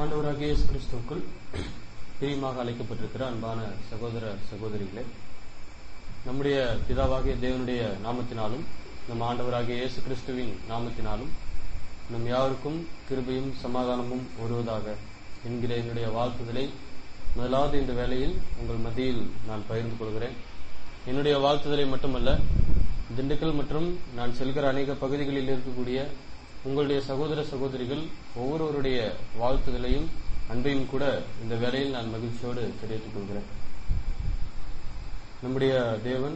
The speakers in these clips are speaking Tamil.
ஆண்டவராகிய இயேசு கிறிஸ்துவுக்குள் பிரியமாக அழைக்கப்பட்டிருக்கிற அன்பான சகோதர சகோதரிகளே நம்முடைய பிதாவாகிய தேவனுடைய நாமத்தினாலும் நம் ஆண்டவராகிய இயேசு கிறிஸ்துவின் நாமத்தினாலும் நம் யாருக்கும் கிருபையும் சமாதானமும் வருவதாக என்கிற என்னுடைய வாழ்த்துதலை முதலாவது இந்த வேளையில் உங்கள் மத்தியில் நான் பகிர்ந்து கொள்கிறேன் என்னுடைய வாழ்த்துதலை மட்டுமல்ல திண்டுக்கல் மற்றும் நான் செல்கிற அநேக பகுதிகளில் இருக்கக்கூடிய உங்களுடைய சகோதர சகோதரிகள் ஒவ்வொருவருடைய வாழ்த்துதலையும் அன்பையும் கூட இந்த வேளையில் நான் மகிழ்ச்சியோடு தெரிவித்துக் கொள்கிறேன் நம்முடைய தேவன்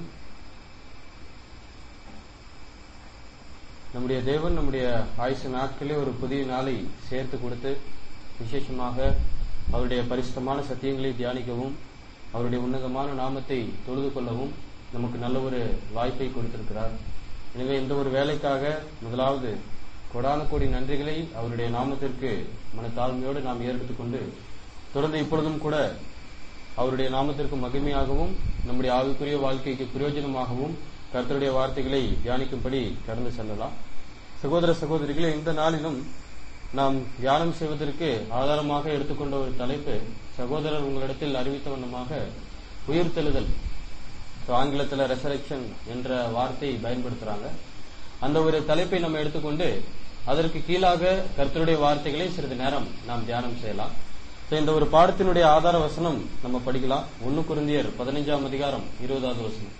நம்முடைய தேவன் நம்முடைய ஆயுசு நாட்களே ஒரு புதிய நாளை சேர்த்து கொடுத்து விசேஷமாக அவருடைய பரிசுத்தமான சத்தியங்களை தியானிக்கவும் அவருடைய உன்னதமான நாமத்தை தொழுது கொள்ளவும் நமக்கு நல்ல ஒரு வாய்ப்பை கொடுத்திருக்கிறார் எனவே இந்த ஒரு வேலைக்காக முதலாவது கொடான கோடி நன்றிகளை அவருடைய நாமத்திற்கு மனத்தாழ்மையோடு நாம் ஏறெடுத்துக் கொண்டு தொடர்ந்து இப்பொழுதும் கூட அவருடைய நாமத்திற்கு மகிமையாகவும் நம்முடைய ஆவிக்குரிய வாழ்க்கைக்கு பிரயோஜனமாகவும் கர்த்தருடைய வார்த்தைகளை தியானிக்கும்படி கடந்து செல்லலாம் சகோதர சகோதரிகளே இந்த நாளிலும் நாம் தியானம் செய்வதற்கு ஆதாரமாக எடுத்துக்கொண்ட ஒரு தலைப்பு சகோதரர் உங்களிடத்தில் அறிவித்த வண்ணமாக உயிர்த்தெழுதல் ஆங்கிலத்தில் ரெசரக்ஷன் என்ற வார்த்தையை பயன்படுத்துறாங்க அந்த ஒரு தலைப்பை நம்ம எடுத்துக்கொண்டு அதற்கு கீழாக கர்த்தருடைய வார்த்தைகளை சிறிது நேரம் நாம் தியானம் செய்யலாம் இந்த ஒரு பாடத்தினுடைய ஆதார வசனம் நம்ம படிக்கலாம் ஒன்னு குருந்தியர் பதினைஞ்சாம் அதிகாரம் இருபதாவது வசனம்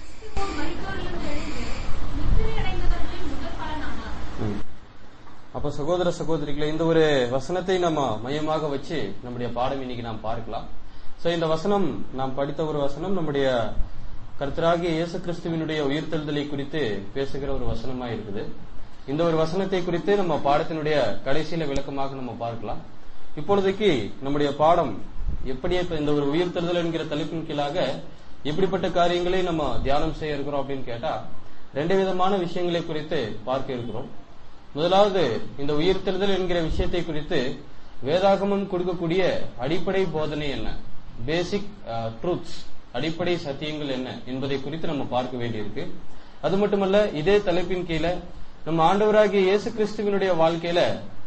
அப்ப சகோதர சகோதரிகளை இந்த ஒரு வசனத்தை நம்ம மையமாக வச்சு நம்முடைய பாடம் இன்னைக்கு நாம் பார்க்கலாம் சோ இந்த வசனம் நாம் படித்த ஒரு வசனம் நம்முடைய கர்த்தராகிய இயேசு கிறிஸ்துவினுடைய உயிர்த்தெழுதலை குறித்து பேசுகிற ஒரு வசனமா இருக்குது இந்த ஒரு வசனத்தை குறித்து நம்ம பாடத்தினுடைய கடைசியில விளக்கமாக நம்ம பார்க்கலாம் இப்பொழுதைக்கு நம்முடைய பாடம் எப்படி இந்த ஒரு உயிர்த்தெழுதல் என்கிற தலைப்பின் கீழாக எப்படிப்பட்ட காரியங்களை நம்ம தியானம் செய்ய இருக்கிறோம் அப்படின்னு கேட்டா ரெண்டு விதமான விஷயங்களை குறித்து பார்க்க இருக்கிறோம் முதலாவது இந்த உயிர்த்தெழுதல் என்கிற விஷயத்தை குறித்து வேதாகமம் கொடுக்கக்கூடிய அடிப்படை போதனை என்ன பேசிக் ட்ரூத்ஸ் அடிப்படை சத்தியங்கள் என்ன என்பதை குறித்து நம்ம பார்க்க வேண்டியிருக்கு அது மட்டுமல்ல இதே தலைப்பின் கீழே நம்ம ஆண்டவராகிய இயேசு கிறிஸ்துவனுடைய வாழ்க்கையில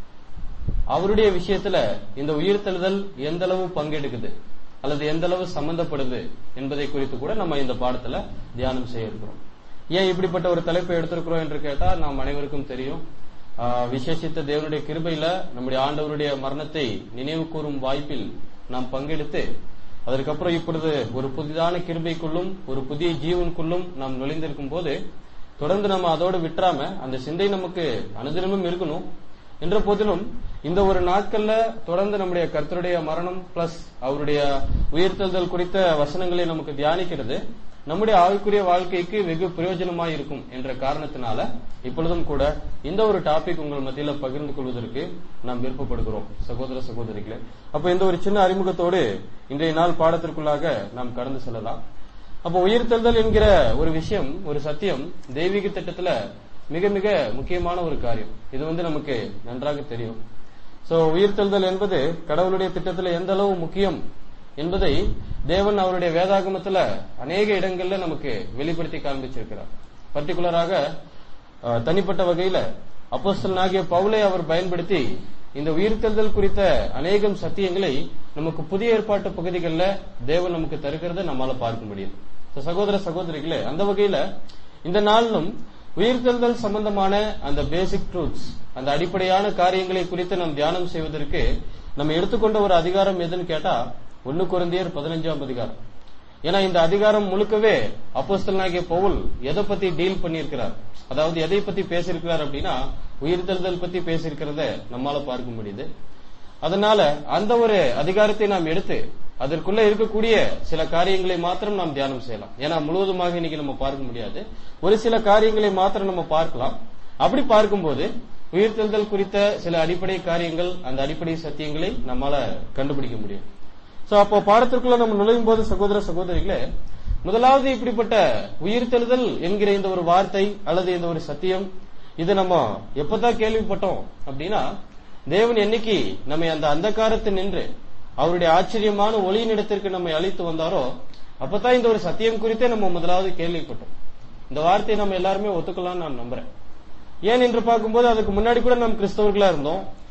அவருடைய விஷயத்துல இந்த உயிர்த்தெழுதல் எந்த அளவு பங்கெடுக்குது அல்லது எந்த அளவு சம்பந்தப்படுது என்பதை குறித்து கூட நம்ம இந்த பாடத்துல தியானம் செய்ய இருக்கிறோம் ஏன் இப்படிப்பட்ட ஒரு தலைப்பை எடுத்திருக்கிறோம் என்று கேட்டா நாம் அனைவருக்கும் தெரியும் விசேஷித்த தேவனுடைய கிருபையில நம்முடைய ஆண்டவருடைய மரணத்தை நினைவு கூறும் வாய்ப்பில் நாம் பங்கெடுத்து அதற்கப்புறம் இப்பொழுது ஒரு புதிதான கிருபைக்குள்ளும் ஒரு புதிய ஜீவனுக்குள்ளும் நாம் நுழைந்திருக்கும் போது தொடர்ந்து நம்ம அதோடு விட்டுறாம அந்த சிந்தை நமக்கு அனுதினமும் இருக்கணும் என்ற போதிலும் இந்த ஒரு நாட்கள்ல தொடர்ந்து நம்முடைய கர்த்தருடைய மரணம் பிளஸ் அவருடைய உயிர்த்தெழுதல் குறித்த வசனங்களை நமக்கு தியானிக்கிறது நம்முடைய ஆவிக்குரிய வாழ்க்கைக்கு வெகு பிரயோஜனமாய் இருக்கும் என்ற காரணத்தினால இப்பொழுதும் கூட இந்த ஒரு டாபிக் உங்கள் மத்தியில பகிர்ந்து கொள்வதற்கு நாம் விருப்பப்படுகிறோம் சகோதர சகோதரிகளே அப்ப இந்த ஒரு சின்ன அறிமுகத்தோடு இன்றைய நாள் பாடத்திற்குள்ளாக நாம் கடந்து செல்லலாம் அப்ப உயிர்த்தெழுதல் என்கிற ஒரு விஷயம் ஒரு சத்தியம் தெய்வீக திட்டத்துல மிக மிக முக்கியமான ஒரு காரியம் இது வந்து நமக்கு நன்றாக தெரியும் சோ உயிர்த்தெழுதல் என்பது கடவுளுடைய திட்டத்துல எந்த அளவு முக்கியம் என்பதை தேவன் அவருடைய வேதாகமத்துல அநேக இடங்கள்ல நமக்கு வெளிப்படுத்தி காண்பிச்சிருக்கிறார் பர்டிகுலராக தனிப்பட்ட வகையில அப்போஸ்தலனாகிய பவுலை அவர் பயன்படுத்தி இந்த உயிர்த்தெழுதல் குறித்த அநேகம் சத்தியங்களை நமக்கு புதிய ஏற்பாட்டு பகுதிகளில் தேவன் நமக்கு தருகிறத நம்மால பார்க்க முடியும் சகோதர சகோதரிகளே அந்த வகையில இந்த நாளிலும் உயிர்த்தெழுதல் சம்பந்தமான அந்த பேசிக் ட்ரூத்ஸ் அந்த அடிப்படையான காரியங்களை குறித்து நாம் தியானம் செய்வதற்கு நம்ம எடுத்துக்கொண்ட ஒரு அதிகாரம் எதுன்னு கேட்டா ஒன்னு குழந்தையர் பதினஞ்சாம் அதிகாரம் ஏன்னா இந்த அதிகாரம் முழுக்கவே அப்போஸ்தலனாகிய பவுல் எதை பத்தி டீல் பண்ணியிருக்கிறார் அதாவது எதை பத்தி பேசியிருக்கிறார் அப்படின்னா உயிர்த்தெழுதல் பத்தி பேசியிருக்கிறத நம்மால பார்க்க முடியுது அதனால அந்த ஒரு அதிகாரத்தை நாம் எடுத்து அதற்குள்ள இருக்கக்கூடிய சில காரியங்களை மாத்திரம் நாம் தியானம் செய்யலாம் ஏன்னா முழுவதுமாக இன்னைக்கு நம்ம பார்க்க முடியாது ஒரு சில காரியங்களை மாத்திரம் நம்ம பார்க்கலாம் அப்படி பார்க்கும்போது உயிர்த்தெழுதல் குறித்த சில அடிப்படை காரியங்கள் அந்த அடிப்படை சத்தியங்களை நம்மால கண்டுபிடிக்க முடியும் சோ அப்போ பாடத்திற்குள்ள நம்ம நுழையும் போது சகோதர சகோதரிகளே முதலாவது இப்படிப்பட்ட உயிர்த்தெழுதல் என்கிற இந்த ஒரு வார்த்தை அல்லது இந்த ஒரு சத்தியம் இது நம்ம எப்பதான் கேள்விப்பட்டோம் அப்படின்னா தேவன் என்னைக்கு நம்ம அந்த அந்தகாரத்தை நின்று அவருடைய ஆச்சரியமான ஒளியினிடத்திற்கு நம்மை அழைத்து வந்தாரோ அப்பதான் இந்த ஒரு சத்தியம் குறித்தே நம்ம முதலாவது கேள்விப்பட்டோம் இந்த வார்த்தையை நம்ம எல்லாருமே ஒத்துக்கலாம்னு நான் நம்புறேன் ஏன் என்று பார்க்கும்போது அதுக்கு முன்னாடி கூட நம்ம கிறிஸ்தவர்களா இருந்தோம்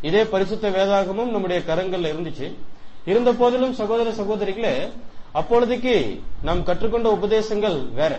இதே பரிசுத்த வேதாகமும் நம்முடைய கரங்கள்ல இருந்துச்சு இருந்த போதிலும் சகோதர சகோதரிகளே அப்பொழுதைக்கு நாம் கற்றுக்கொண்ட உபதேசங்கள் வேற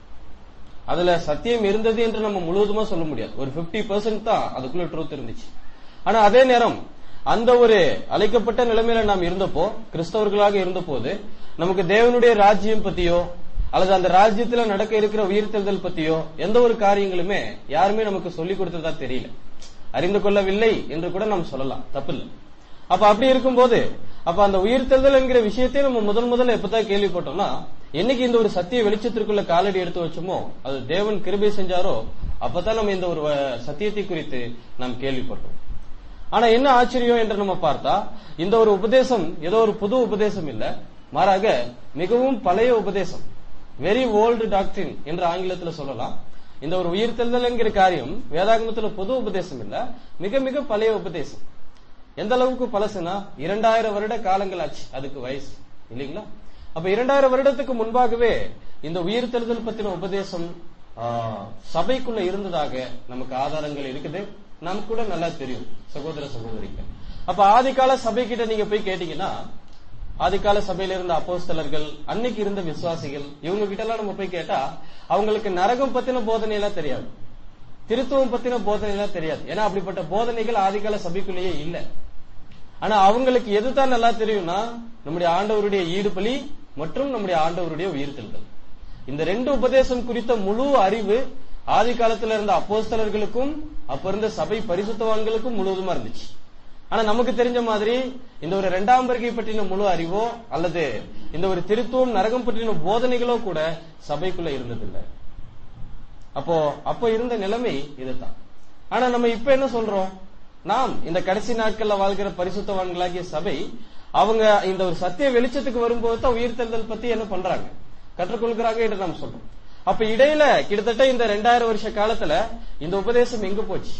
அதுல சத்தியம் இருந்தது என்று நம்ம முழுவதுமா சொல்ல முடியாது ஒரு 50% பெர்சென்ட் தான் அதுக்குள்ள ட்ரூத் இருந்துச்சு ஆனா அதே நேரம் அந்த ஒரு அழைக்கப்பட்ட நிலைமையில நாம் இருந்தப்போ கிறிஸ்தவர்களாக இருந்தபோது நமக்கு தேவனுடைய ராஜ்யம் பத்தியோ அல்லது அந்த ராஜ்யத்துல நடக்க இருக்கிற உயிர்த்தெழுதல் பத்தியோ எந்த ஒரு காரியங்களுமே யாருமே நமக்கு சொல்லிக் கொடுத்ததா தெரியல அறிந்து கொள்ளவில்லை என்று கூட நாம் சொல்லலாம் தப்பில்லை அப்ப அப்படி இருக்கும்போது அப்ப அந்த உயிர்த்தெழுதல் என்கிற விஷயத்தை நம்ம முதல் முதல்ல எப்பதான் கேள்விப்பட்டோம்னா என்னைக்கு இந்த ஒரு சத்திய வெளிச்சத்திற்குள்ள காலடி எடுத்து வச்சோமோ அது தேவன் கிருபை செஞ்சாரோ அப்பதான் நம்ம இந்த ஒரு அஹ், சத்தியத்தை குறித்து நாம் கேள்விப்பட்டோம் ஆனா என்ன ஆச்சரியம் என்று நம்ம பார்த்தா இந்த ஒரு உபதேசம் ஏதோ ஒரு புது உபதேசம் இல்ல மாறாக மிகவும் பழைய உபதேசம் வெரி ஓல்டு டாக்டரின் என்று ஆங்கிலத்துல சொல்லலாம் இந்த ஒரு உயிர்த்தெழுதல் என்கிற காரியம் வேதாகமத்துல புது உபதேசம் இல்ல மிக மிக பழைய உபதேசம் எந்த அளவுக்கு பழசுனா இரண்டாயிரம் வருட காலங்கள் ஆச்சு அதுக்கு வயசு இல்லைங்களா அப்ப இரண்டாயிரம் வருடத்துக்கு முன்பாகவே இந்த உயிர்த்தெழுதல் பத்தின உபதேசம் ஆ, சபைக்குள்ள இருந்ததாக நமக்கு ஆதாரங்கள் இருக்குது நமக்கு கூட நல்லா தெரியும் சகோதர சகோதரிகள் அப்ப ஆதிகால சபை கிட்ட நீங்க போய் கேட்டீங்கன்னா ஆதிகால சபையில இருந்த அப்போஸ்தலர்கள் அன்னைக்கு இருந்த விசுவாசிகள் இவங்க கிட்ட எல்லாம் நம்ம போய் கேட்டா அவங்களுக்கு நரகம் பத்தின போதனை எல்லாம் தெரியாது திருத்துவம் பத்தின போதனை எல்லாம் தெரியாது ஏன்னா அப்படிப்பட்ட போதனைகள் ஆதிகால சபைக்குள்ளேயே இல்ல ஆனா அவங்களுக்கு எதுதான் நல்லா தெரியும்னா நம்முடைய ஆண்டவருடைய ஈடுபலி மற்றும் நம்முடைய ஆண்டவருடைய உயிர்த்தெழுதல் இந்த ரெண்டு உபதேசம் குறித்த முழு அறிவு ஆதி காலத்துல இருந்த அப்போஸ்தலர்களுக்கும் அப்ப இருந்த சபை பரிசுத்தவான்களுக்கும் முழுவதுமா இருந்துச்சு ஆனா நமக்கு தெரிஞ்ச மாதிரி இந்த ஒரு இரண்டாம் வருகை பற்றின முழு அறிவோ அல்லது இந்த ஒரு திருத்துவம் நரகம் பற்றின போதனைகளோ கூட சபைக்குள்ள இருந்ததில்லை அப்போ அப்போ இருந்த நிலைமை இதுதான் ஆனா நம்ம இப்ப என்ன சொல்றோம் நாம் இந்த கடைசி நாட்கள்ல வாழ்கிற பரிசுத்தவான்களாகிய சபை அவங்க இந்த ஒரு சத்திய வெளிச்சத்துக்கு வரும்போது தான் உயிர்த்தெழுதல் பத்தி என்ன பண்றாங்க கற்றுக்கொள்கிறாங்க என்று நாம் சொல்றோம் அப்ப இடையில கிட்டத்தட்ட இந்த ரெண்டாயிரம் வருஷ காலத்துல இந்த உபதேசம் எங்க போச்சு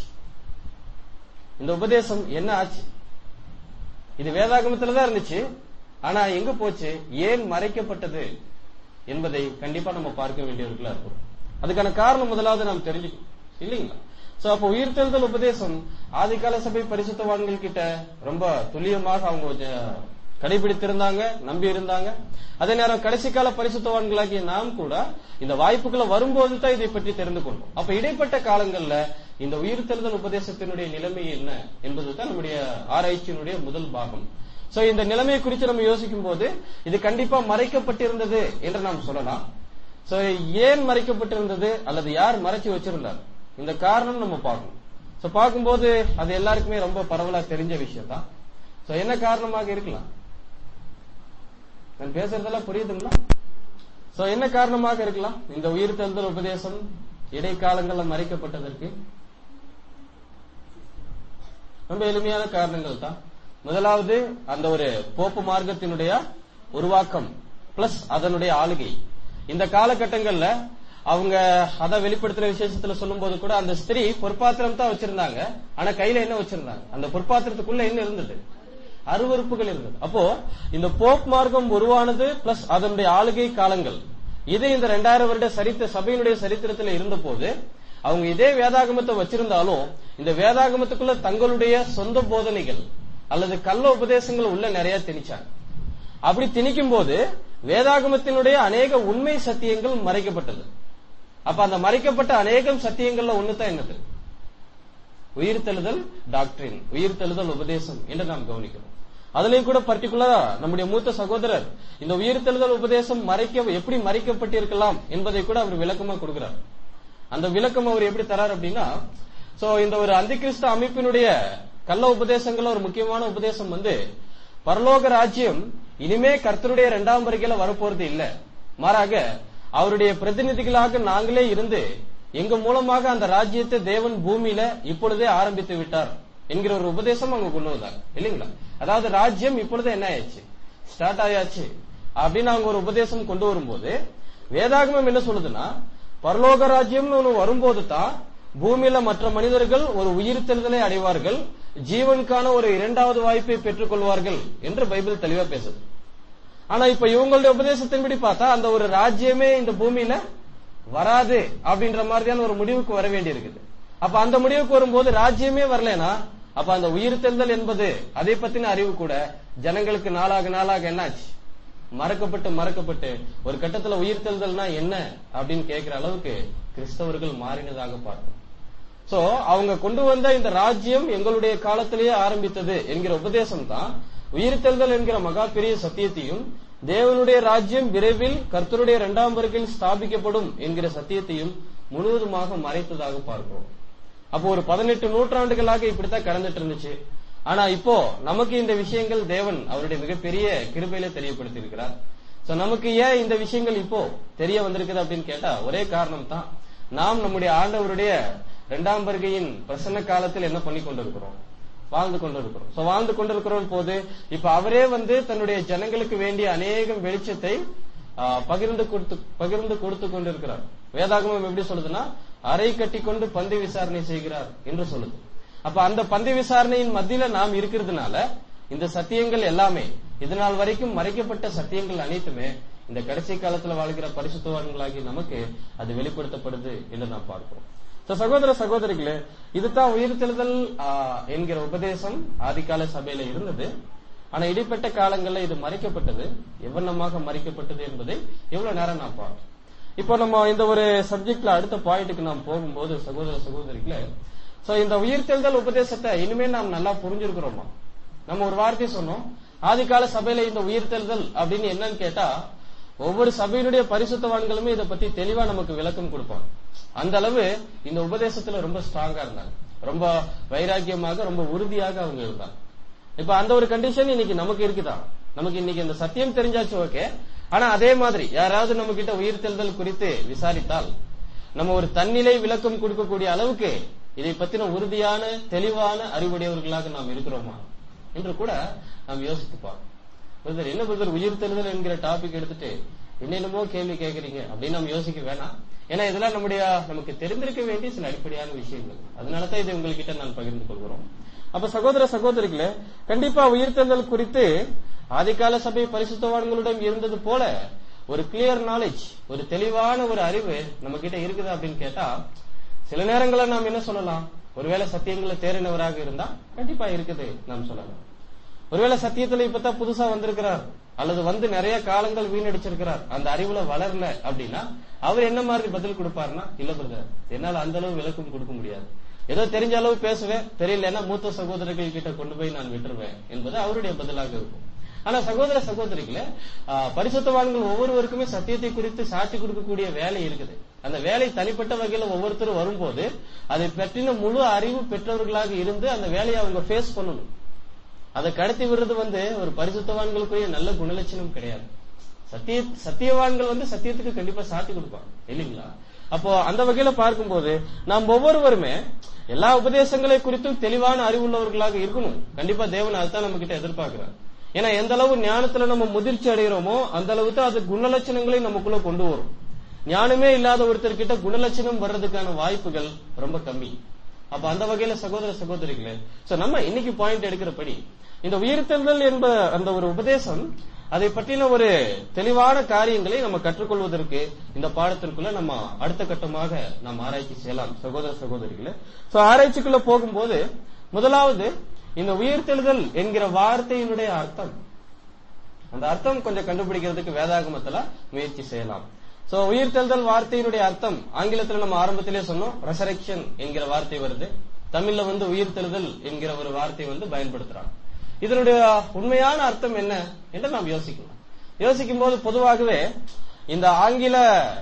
இந்த உபதேசம் என்ன ஆச்சு இது வேதாகமத்துல தான் இருந்துச்சு ஆனா எங்க போச்சு ஏன் மறைக்கப்பட்டது என்பதை கண்டிப்பா நம்ம பார்க்க வேண்டியவர்களா இருக்கிறோம் அதுக்கான காரணம் முதலாவது நாம் தெரிஞ்சுக்கணும் இல்லைங்களா சோ அப்ப உயிர்த்தெழுதல் உபதேசம் ஆதிகால சபை பரிசுத்தவான்கள் கிட்ட ரொம்ப துல்லியமாக அவங்க ஜ- கடைபிடித்திருந்தாங்க நம்பி இருந்தாங்க அதே நேரம் கடைசி கால பரிசுத்தவான்களாகிய நாம் கூட இந்த வாய்ப்புகளை வரும்போது தான் இதை பற்றி தெரிந்து கொண்டோம் அப்ப இடைப்பட்ட காலங்கள்ல இந்த உயிர்த்தெழுதல் உபதேசத்தினுடைய நிலைமை என்ன என்பதுதான் நம்முடைய ஆராய்ச்சியினுடைய முதல் பாகம் சோ இந்த நிலைமையை குறித்து நம்ம யோசிக்கும் போது இது கண்டிப்பா மறைக்கப்பட்டிருந்தது என்று நாம் சொல்லலாம் சோ ஏன் மறைக்கப்பட்டிருந்தது அல்லது யார் மறைச்சு வச்சிருந்தார் இந்த காரணம் நம்ம பார்க்கணும் சோ பார்க்கும்போது அது எல்லாருக்குமே ரொம்ப பரவலா தெரிஞ்ச விஷயம் தான் சோ என்ன காரணமாக இருக்கலாம் நான் பேசுறதெல்லாம் புரியுதுங்களா சோ என்ன காரணமாக இருக்கலாம் இந்த உயிர்த்தெழுதல் உபதேசம் இடைக்காலங்கள்ல மறைக்கப்பட்டதற்கு ரொம்ப எளிமையான காரணங்கள் தான் முதலாவது அந்த ஒரு போப்பு மார்க்கத்தினுடைய உருவாக்கம் பிளஸ் அதனுடைய ஆளுகை இந்த காலகட்டங்கள்ல அவங்க அத வெளிப்படுத்தின விசேஷத்துல சொல்லும்போது கூட அந்த ஸ்திரீ பொற்பாத்திரம் தான் வச்சிருந்தாங்க ஆனா கையில என்ன வச்சிருந்தாங்க அந்த பொற்பாத்திரத்துக்குள்ள என்ன இருந்தது அருவருப்புகள் இருந்தது அப்போ இந்த போப் மார்க்கம் உருவானது பிளஸ் அதனுடைய ஆளுகை காலங்கள் இது இந்த ரெண்டாயிரம் வருட சரித்திர சபையினுடைய சரித்திரத்துல இருந்த போது அவங்க இதே வேதாகமத்தை வச்சிருந்தாலும் இந்த வேதாகமத்துக்குள்ள தங்களுடைய சொந்த போதனைகள் அல்லது கள்ள உபதேசங்கள் உள்ள நிறைய திணிச்சாங்க அப்படி திணிக்கும் போது வேதாகமத்தினுடைய அநேக உண்மை சத்தியங்கள் மறைக்கப்பட்டது அப்ப அந்த மறைக்கப்பட்ட அநேகம் சத்தியங்கள்ல ஒண்ணுதான் என்னது உயிர்த்தெழுதல் டாக்டரின் உயிர்த்தெழுதல் உபதேசம் என்று நாம் கவனிக்கிறோம் அதுலயும் கூட பர்டிகுலரா நம்முடைய மூத்த சகோதரர் இந்த உயிர்த்தெழுதல் உபதேசம் மறைக்க எப்படி மறைக்கப்பட்டிருக்கலாம் என்பதை கூட அவர் விளக்கமா கொடுக்கிறார் அந்த விளக்கம் அவர் எப்படி தரார் அப்படின்னா சோ இந்த ஒரு அந்திகிறிஸ்து அமைப்பினுடைய கள்ள உபதேசங்கள்ல ஒரு முக்கியமான உபதேசம் வந்து பரலோக ராஜ்யம் இனிமே கர்த்தருடைய இரண்டாம் வருகையில வரப்போறது இல்ல மாறாக அவருடைய பிரதிநிதிகளாக நாங்களே இருந்து எங்க மூலமாக அந்த ராஜ்யத்தை தேவன் பூமியில இப்பொழுதே ஆரம்பித்து விட்டார் என்கிற ஒரு உபதேசம் அவங்க கொண்டு வந்தாங்க இல்லைங்களா அதாவது ராஜ்யம் இப்பொழுது என்ன ஆயாச்சு ஸ்டார்ட் ஆயாச்சு அப்படின்னு அவங்க ஒரு உபதேசம் கொண்டு வரும்போது வேதாகமம் என்ன சொல்லுதுன்னா பரலோக ராஜ்யம்னு ஒண்ணு வரும்போது தான் பூமியில மற்ற மனிதர்கள் ஒரு உயிர்த்தெழுதலை அடைவார்கள் ஜீவனுக்கான ஒரு இரண்டாவது வாய்ப்பை பெற்றுக் கொள்வார்கள் என்று பைபிள் தெளிவா பேசுது ஆனா இப்ப இவங்களுடைய உபதேசத்தின்படி பார்த்தா அந்த ஒரு ராஜ்யமே இந்த பூமியில வராது அப்படின்ற மாதிரியான ஒரு முடிவுக்கு வர வேண்டி இருக்குது அப்ப அந்த முடிவுக்கு வரும்போது ராஜ்யமே வரலனா அப்ப அந்த உயிர்த்தெழுதல் என்பது அதை பத்தின அறிவு கூட ஜனங்களுக்கு நாளாக நாளாக என்னாச்சு மறக்கப்பட்டு மறக்கப்பட்டு ஒரு கட்டத்துல உயிர்த்தெழுதல்னா என்ன அப்படின்னு கேட்கிற அளவுக்கு கிறிஸ்தவர்கள் மாறினதாக பார்க்கிறோம் சோ அவங்க கொண்டு வந்த இந்த ராஜ்யம் எங்களுடைய காலத்திலேயே ஆரம்பித்தது என்கிற உபதேசம் தான் உயிர்த்தெழுதல் என்கிற மகா பெரிய சத்தியத்தையும் தேவனுடைய ராஜ்யம் விரைவில் கர்த்தருடைய இரண்டாம் வருகையில் ஸ்தாபிக்கப்படும் என்கிற சத்தியத்தையும் முழுவதுமாக மறைத்ததாக பார்க்கிறோம் அப்போ ஒரு பதினெட்டு நூற்றாண்டுகளாக இப்படித்தான் கடந்துட்டு இருந்துச்சு ஆனா இப்போ நமக்கு இந்த விஷயங்கள் தேவன் அவருடைய மிகப்பெரிய கிருபையில தெரியப்படுத்தி இருக்கிறார் சோ நமக்கு ஏன் இந்த விஷயங்கள் இப்போ தெரிய வந்திருக்குது அப்படின்னு கேட்டா ஒரே காரணம் தான் நாம் நம்முடைய ஆண்டவருடைய இரண்டாம் வருகையின் பிரசன்ன காலத்தில் என்ன பண்ணி கொண்டிருக்கிறோம் வாழ்ந்து கொண்டிருக்கிறோம் சோ வாழ்ந்து கொண்டிருக்கிற போது இப்ப அவரே வந்து தன்னுடைய ஜனங்களுக்கு வேண்டிய அநேகம் வெளிச்சத்தை ஆ, பகிர்ந்து கொடுத்து பகிர்ந்து கொடுத்து கொண்டிருக்கிறார் வேதாகமம் எப்படி சொல்லுதுன்னா அறை கட்டி கொண்டு பந்தி விசாரணை செய்கிறார் என்று சொல்லுது அப்ப அந்த பந்தி விசாரணையின் மத்தியில நாம் இருக்கிறதுனால இந்த சத்தியங்கள் எல்லாமே இதனால் வரைக்கும் மறைக்கப்பட்ட சத்தியங்கள் அனைத்துமே இந்த கடைசி காலத்துல வாழ்கிற பரிசுத்தவான்களாகி நமக்கு அது வெளிப்படுத்தப்படுது என்று நாம் பார்க்கிறோம் So, சகோதர சகோதரிகளே இதுதான் உயிர்த்தெழுதல் ஆ, என்கிற உபதேசம் ஆதிகால சபையில இருந்தது ஆனா இடைப்பட்ட காலங்கள்ல இது மறைக்கப்பட்டது எவ்வளமாக மறைக்கப்பட்டது என்பதை எவ்வளவு நேரம் நான் பார்க்கிறோம் இப்போ நம்ம இந்த ஒரு சப்ஜெக்ட்ல அடுத்த பாயிண்ட்டுக்கு நாம் போகும்போது சகோதர சகோதரிகளே சோ இந்த உயிர்த்தெழுதல் உபதேசத்தை இனிமேல் நாம் நல்லா புரிஞ்சிருக்கிறோமா நம்ம ஒரு வார்த்தை சொன்னோம் ஆதிகால சபையில இந்த உயிர்த்தெழுதல் அப்படின்னு என்னன்னு கேட்டா ஒவ்வொரு சபையினுடைய பரிசுத்தவான்களுமே இதை பத்தி தெளிவா நமக்கு விளக்கம் கொடுப்பாங்க அந்த அளவு இந்த உபதேசத்துல ரொம்ப ஸ்ட்ராங்கா இருந்தாங்க ரொம்ப வைராக்கியமாக ரொம்ப உறுதியாக அவங்க இருந்தாங்க இப்ப அந்த ஒரு கண்டிஷன் இன்னைக்கு நமக்கு இருக்குதா நமக்கு இன்னைக்கு இந்த சத்தியம் தெரிஞ்சாச்சு ஓகே ஆனா அதே மாதிரி யாராவது நம்ம கிட்ட உயிர்த்தெழுதல் குறித்து விசாரித்தால் நம்ம ஒரு தன்னிலை விளக்கம் கொடுக்கக்கூடிய அளவுக்கு இதை பத்தின உறுதியான தெளிவான அறிவுடையவர்களாக நாம் இருக்கிறோமா என்று கூட நாம் யோசித்து பார்க்கணும் பிரதர் என்ன பிரதர் உயிர்த்தெழுதல் என்கிற டாபிக் எடுத்துட்டு என்னென்னமோ கேள்வி கேட்கறீங்க அப்படின்னு நம்ம யோசிக்க வேணாம் ஏன்னா இதெல்லாம் நம்முடைய நமக்கு தெரிந்திருக்க வேண்டிய சில அடிப்படையான விஷயங்கள் அதனால தான் இதை உங்ககிட்ட நான் பகிர்ந்து கொள்கிறோம் அப்ப சகோதர சகோதரிகளே கண்டிப்பா உயிர்த்தெழுதல் குறித்து ஆதிகால சபை பரிசுத்தவான்களிடம் இருந்தது போல ஒரு கிளியர் நாலேஜ் ஒரு தெளிவான ஒரு அறிவு நம்ம கிட்ட இருக்குது அப்படின்னு கேட்டா சில நேரங்களில் நாம் என்ன சொல்லலாம் ஒருவேளை சத்தியங்களை தேறினவராக இருந்தா கண்டிப்பா இருக்குது நாம் சொல்லலாம் ஒருவேளை சத்தியத்துல இப்பதான் புதுசா வந்திருக்கிறார் அல்லது வந்து நிறைய காலங்கள் வீணடிச்சிருக்கிறார் அந்த அறிவுல வளரல அப்படின்னா அவர் என்ன மாதிரி பதில் கொடுப்பாருன்னா இல்ல பிரதர் என்னால அந்த அளவு விளக்கம் கொடுக்க முடியாது ஏதோ தெரிஞ்ச அளவு பேசுவேன் தெரியலன்னா மூத்த சகோதரர்கள் கிட்ட கொண்டு போய் நான் விட்டுருவேன் என்பது அவருடைய பதிலாக இருக்கும் ஆனா சகோதர சகோதரிகளே ஆ, பரிசுத்தவான்கள் ஒவ்வொருவருக்குமே சத்தியத்தை குறித்து சாட்சி கொடுக்கக்கூடிய வேலை இருக்குது அந்த வேலை தனிப்பட்ட வகையில ஒவ்வொருத்தரும் வரும்போது அதை பற்றின முழு அறிவு பெற்றவர்களாக இருந்து அந்த வேலையை அவங்க ஃபேஸ் பண்ணணும் அதை கடத்தி விடுறது வந்து ஒரு பரிசுத்தவான்களுக்குரிய நல்ல குணலட்சணம் கிடையாது சத்திய சத்தியவான்கள் வந்து சத்தியத்துக்கு கண்டிப்பா சாட்சி கொடுப்பாங்க இல்லைங்களா அப்போ அந்த வகையில பார்க்கும்போது நாம் ஒவ்வொருவருமே எல்லா உபதேசங்களை குறித்தும் தெளிவான அறிவுள்ளவர்களாக இருக்கணும் கண்டிப்பா தேவன் அதுதான் நம்ம கிட்ட எதிர்பார்க்கிறார் ஏன்னா எந்த அளவு ஞானத்துல நம்ம முதிர்ச்சி அடைகிறோமோ அந்த அளவுக்கு அது குணலட்சணங்களை நமக்குள்ள கொண்டு வரும் ஞானமே இல்லாத ஒருத்தர் கிட்ட குணலட்சணம் வர்றதுக்கான வாய்ப்புகள் ரொம்ப கம்மி அப்ப அந்த வகையில சகோதர சகோதரிகளே சோ நம்ம இன்னைக்கு பாயிண்ட் எடுக்கிறபடி இந்த உயிர்த்தெழுதல் என்ப அந்த ஒரு உபதேசம் அதை பற்றின ஒரு தெளிவான காரியங்களை நம்ம கற்றுக்கொள்வதற்கு இந்த பாடத்திற்குள்ள நம்ம அடுத்த கட்டமாக நாம் ஆராய்ச்சி செய்யலாம் சகோதர சகோதரிகளே சோ ஆராய்ச்சிக்குள்ள போகும்போது முதலாவது இந்த உயிர்த்தெழுதல் என்கிற வார்த்தையினுடைய அர்த்தம் அந்த அர்த்தம் கொஞ்சம் கண்டுபிடிக்கிறதுக்கு வேதாகமத்துல முயற்சி செய்யலாம் சோ உயிர்த்தெழுதல் வார்த்தையினுடைய அர்த்தம் ஆங்கிலத்துல நம்ம ஆரம்பத்திலே சொன்னோம் ரெசரெக்ஷன் என்கிற வார்த்தை வருது தமிழ்ல வந்து உயிர்த்தெழுதல் என்கிற ஒரு வார்த்தை வந்து பயன்படுத்துறாங்க இதனுடைய உண்மையான அர்த்தம் என்ன என்று நாம் யோசிக்கலாம் யோசிக்கும் போது பொதுவாகவே இந்த ஆங்கில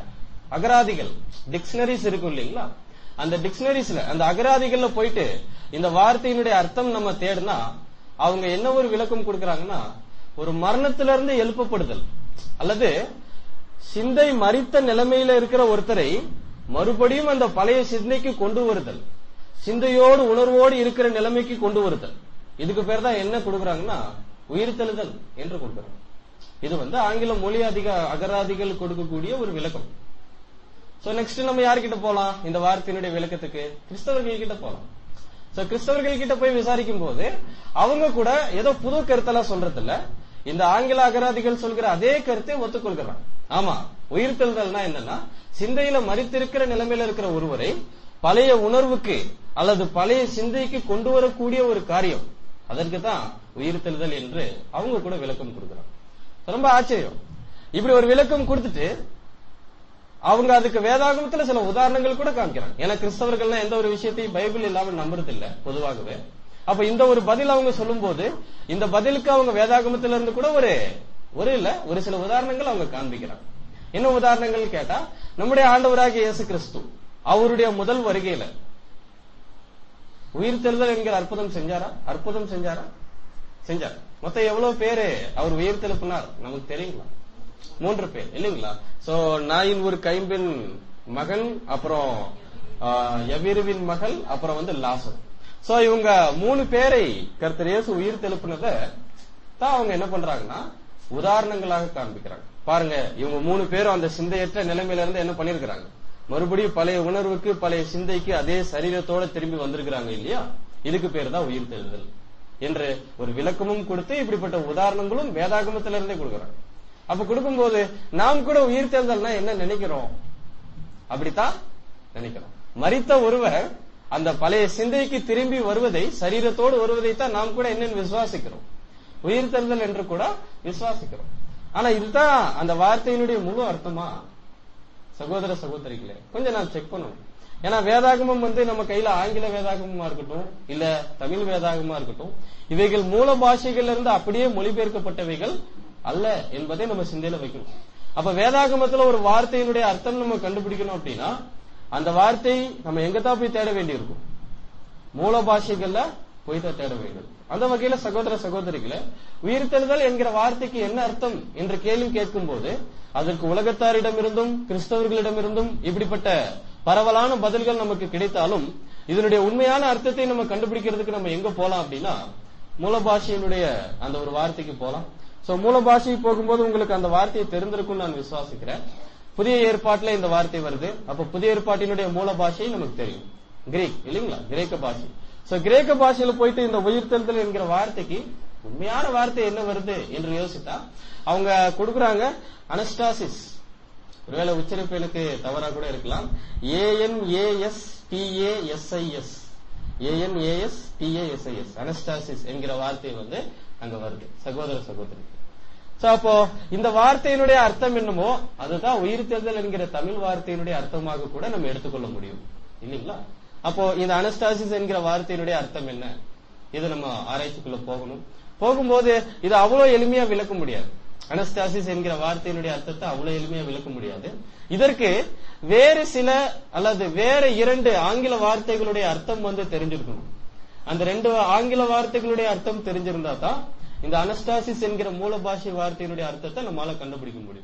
அகராதிகள் டிக்ஷனரிஸ் இருக்கும் இல்லைங்களா அந்த டிக்ஷனரிஸ்ல அந்த அகராதிகள்ல போயிட்டு இந்த வார்த்தையினுடைய அர்த்தம் நம்ம தேடினா அவங்க என்ன ஒரு விளக்கம் கொடுக்கறாங்கன்னா ஒரு மரணத்திலிருந்து எழுப்பப்படுதல் அல்லது சிந்தை மறித்த நிலைமையில இருக்கிற ஒருத்தரை மறுபடியும் அந்த பழைய சிந்தைக்கு கொண்டு வருதல் சிந்தையோடு உணர்வோடு இருக்கிற நிலைமைக்கு கொண்டு வருதல் இதுக்கு பேர் தான் என்ன கொடுக்கறாங்கன்னா உயிர்த்தெழுதல் என்று கொடுக்கறாங்க இது வந்து ஆங்கில மொழி அதிக அகராதிகள் கொடுக்கக்கூடிய ஒரு விளக்கம் சோ நெக்ஸ்ட் நம்ம யார்கிட்ட போலாம் இந்த வார்த்தையினுடைய விளக்கத்துக்கு கிறிஸ்தவர்கள் கிட்ட போலாம் சோ கிறிஸ்தவர்கள் கிட்ட போய் விசாரிக்கும் போது அவங்க கூட ஏதோ புது கருத்தெல்லாம் சொல்றது இல்ல இந்த ஆங்கில அகராதிகள் சொல்கிற அதே கருத்தை ஒத்துக்கொள்கிறாங்க ஆமா உயிர்த்தெழுதல்னா என்னன்னா சிந்தையில மறித்திருக்கிற நிலைமையில இருக்கிற ஒருவரை பழைய உணர்வுக்கு அல்லது பழைய சிந்தைக்கு கொண்டு வரக்கூடிய ஒரு காரியம் அதற்கு தான் உயிர்த்தெழுதல் என்று அவங்க கூட விளக்கம் கொடுக்குறாங்க ரொம்ப ஆச்சரியம் இப்படி ஒரு விளக்கம் கொடுத்துட்டு அவங்க அதுக்கு வேதாகமத்துல சில உதாரணங்கள் கூட காமிக்கிறாங்க ஏன்னா கிறிஸ்தவர்கள்லாம் எந்த ஒரு விஷயத்தையும் பைபிள் இல்லாம நம்புறது இல்ல பொதுவாகவே அப்ப இந்த ஒரு பதில் அவங்க சொல்லும்போது இந்த பதிலுக்கு அவங்க வேதாகமத்துல இருந்து கூட ஒரு ஒரு இல்ல ஒரு சில உதாரணங்கள் அவங்க காண்பிக்கிறாங்க என்ன உதாரணங்கள் கேட்டா நம்முடைய ஆண்டவராகிய இயேசு கிறிஸ்து அவருடைய முதல் வருகையில உயிர்த்தெழுதல் என்கிற அற்புதம் செஞ்சாரா அற்புதம் செஞ்சாரா செஞ்சார் மொத்தம் எவ்வளவு பேரு அவர் உயிர்த்தெழுப்பினார் நமக்கு தெரியுங்களா மூன்று பேர் இல்லைங்களா சோ நாயின் ஒரு கைம்பின் மகன் அப்புறம் எவிருவின் மகள் அப்புறம் வந்து லாசர் சோ இவங்க மூணு பேரை கர்த்தர் இயேசு உயிர் தெழுப்பினத தான் அவங்க என்ன பண்றாங்கன்னா உதாரணங்களாக காண்பிக்கிறாங்க பாருங்க இவங்க மூணு பேரும் அந்த சிந்தையற்ற நிலைமையில இருந்து என்ன பண்ணிருக்கிறாங்க மறுபடியும் பழைய உணர்வுக்கு பழைய சிந்தைக்கு அதே சரீரத்தோட திரும்பி வந்திருக்கிறாங்க இல்லையா இதுக்கு பேர் தான் உயிர் தெழுதல் என்று ஒரு விளக்கமும் கொடுத்து இப்படிப்பட்ட உதாரணங்களும் வேதாகமத்தில இருந்தே கொடுக்குறாங்க அப்ப கொடுக்கும்போது நாம் கூட உயிர் தேர்தல்னா என்ன நினைக்கிறோம் அப்படித்தான் நினைக்கிறோம் மறித்த ஒருவர் அந்த பழைய சிந்தைக்கு திரும்பி வருவதை சரீரத்தோடு வருவதை தான் நாம் கூட என்னன்னு விசுவாசிக்கிறோம் உயிர் தேர்தல் என்று கூட விசுவாசிக்கிறோம் ஆனா இதுதான் அந்த வார்த்தையினுடைய முழு அர்த்தமா சகோதர சகோதரிகளே கொஞ்சம் நான் செக் பண்ணணும் ஏன்னா வேதாகமம் வந்து நம்ம கையில ஆங்கில வேதாகமமா இருக்கட்டும் இல்ல தமிழ் வேதாகமா இருக்கட்டும் இவைகள் மூல பாஷைகள்ல இருந்து அப்படியே மொழிபெயர்க்கப்பட்டவைகள் அல்ல என்பதை நம்ம சிந்தையில வைக்கணும் அப்ப வேதாகமத்துல ஒரு வார்த்தையினுடைய அர்த்தம் நம்ம கண்டுபிடிக்கணும் அப்படின்னா அந்த வார்த்தை நம்ம எங்க தான் போய் தேட வேண்டியிருக்கும் மூல பாஷைகள்ல போய் தான் தேட வேண்டும் அந்த வகையில சகோதர சகோதரிகளே உயிர்த்தெழுதல் என்கிற வார்த்தைக்கு என்ன அர்த்தம் என்ற கேள்வி கேட்கும் போது அதற்கு உலகத்தாரிடமிருந்தும் கிறிஸ்தவர்களிடமிருந்தும் இப்படிப்பட்ட பரவலான பதில்கள் நமக்கு கிடைத்தாலும் இதனுடைய உண்மையான அர்த்தத்தை நம்ம கண்டுபிடிக்கிறதுக்கு நம்ம எங்க போலாம் அப்படின்னா மூல பாஷையினுடைய அந்த ஒரு வார்த்தைக்கு போலாம் சோ மூல பாஷை போகும்போது உங்களுக்கு அந்த வார்த்தையை தெரிந்திருக்கும் நான் விசுவாசிக்கிறேன் புதிய ஏற்பாட்டுல இந்த வார்த்தை வருது அப்ப புதிய ஏற்பாட்டினுடைய மூல பாஷை நமக்கு தெரியும் கிரீக் இல்லைங்களா கிரேக்க பாஷை சோ கிரேக்க பாஷையில போயிட்டு இந்த உயிர்த்தெழுதல் என்கிற வார்த்தைக்கு உண்மையான வார்த்தை என்ன வருது என்று யோசித்தா அவங்க கொடுக்குறாங்க அனஸ்டாசிஸ் ஒருவேளை உச்சரிப்பு எனக்கு தவறா கூட இருக்கலாம் ஏஎன்ஏஎஸ் டிஏஎஸ்ஐஎஸ் ஏஎன்ஏஎஸ் டிஏஎஸ்ஐஎஸ் அனஸ்டாசிஸ் என்கிற வார்த்தை வந்து அங்க வருது சகோதர சகோதரி சோ அப்போ இந்த வார்த்தையினுடைய அர்த்தம் என்னமோ அதுதான் உயிர்த்தெழுதல் என்கிற தமிழ் வார்த்தையினுடைய அர்த்தமாக கூட நம்ம எடுத்துக்கொள்ள முடியும் இல்லைங்களா அப்போ இந்த அனஸ்டாசிஸ் என்கிற வார்த்தையினுடைய அர்த்தம் என்ன இது நம்ம ஆராய்ச்சிக்குள்ள போகணும் போகும்போது இது அவ்வளவு எளிமையா விளக்க முடியாது அனஸ்டாசிஸ் என்கிற வார்த்தையினுடைய அர்த்தத்தை அவ்வளவு எளிமையா விளக்க முடியாது இதற்கு வேறு சில அல்லது வேற இரண்டு ஆங்கில வார்த்தைகளுடைய அர்த்தம் வந்து தெரிஞ்சிருக்கணும் அந்த ரெண்டு ஆங்கில வார்த்தைகளுடைய அர்த்தம் தெரிஞ்சிருந்தா தான் இந்த அனஸ்டாசிஸ் என்கிற மூல பாஷை வார்த்தையினுடைய அர்த்தத்தை நம்மளால கண்டுபிடிக்க முடியும்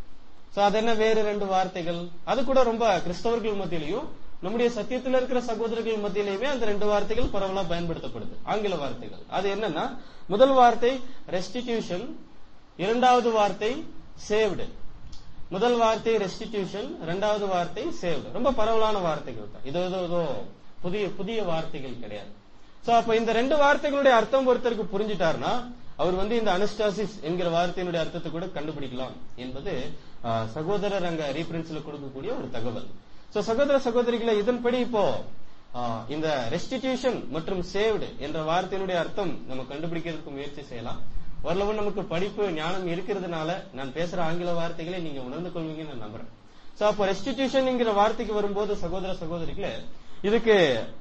சோ அது என்ன வேறு ரெண்டு வார்த்தைகள் அது கூட ரொம்ப கிறிஸ்தவர்கள் மத்தியிலையும் நம்முடைய சத்தியத்தில் இருக்கிற சகோதரர்கள் மத்தியிலையுமே அந்த ரெண்டு வார்த்தைகள் பரவலா பயன்படுத்தப்படுது ஆங்கில வார்த்தைகள் அது என்னன்னா முதல் வார்த்தை ரெஸ்டிடியூஷன் இரண்டாவது வார்த்தை சேவ்டு முதல் வார்த்தை ரெஸ்டிடியூஷன் இரண்டாவது வார்த்தை சேவ்டு ரொம்ப பரவலான வார்த்தைகள் தான் இது ஏதோ ஏதோ புதிய புதிய வார்த்தைகள் கிடையாது சோ அப்ப இந்த ரெண்டு வார்த்தைகளுடைய அர்த்தம் ஒருத்தருக்கு புரிஞ்சிட்டாருன்னா அவர் வந்து இந்த அனஸ்டாசிஸ் என்கிற வார்த்தையினுடைய அர்த்தத்தை கூட கண்டுபிடிக்கலாம் என்பது சகோதரர் அங்க ரீஃபரன்ஸ்ல கொடுக்கக்கூடிய ஒரு தகவல் சோ சகோதர சகோதரிகளை இதன்படி இப்போ இந்த ரெஸ்டிடியூஷன் மற்றும் சேவ்டு என்ற வார்த்தையினுடைய அர்த்தம் நம்ம கண்டுபிடிக்கிறதுக்கு முயற்சி செய்யலாம் ஓரளவு நமக்கு படிப்பு ஞானம் இருக்கிறதுனால நான் பேசுற ஆங்கில வார்த்தைகளை நீங்க உணர்ந்து கொள்வீங்கன்னு நான் நம்புறேன் சோ அப்போ ரெஸ்டிடியூஷன் என்கிற வார்த்தைக்கு வரும்போது சகோதர சகோதரிகளே இதுக்கு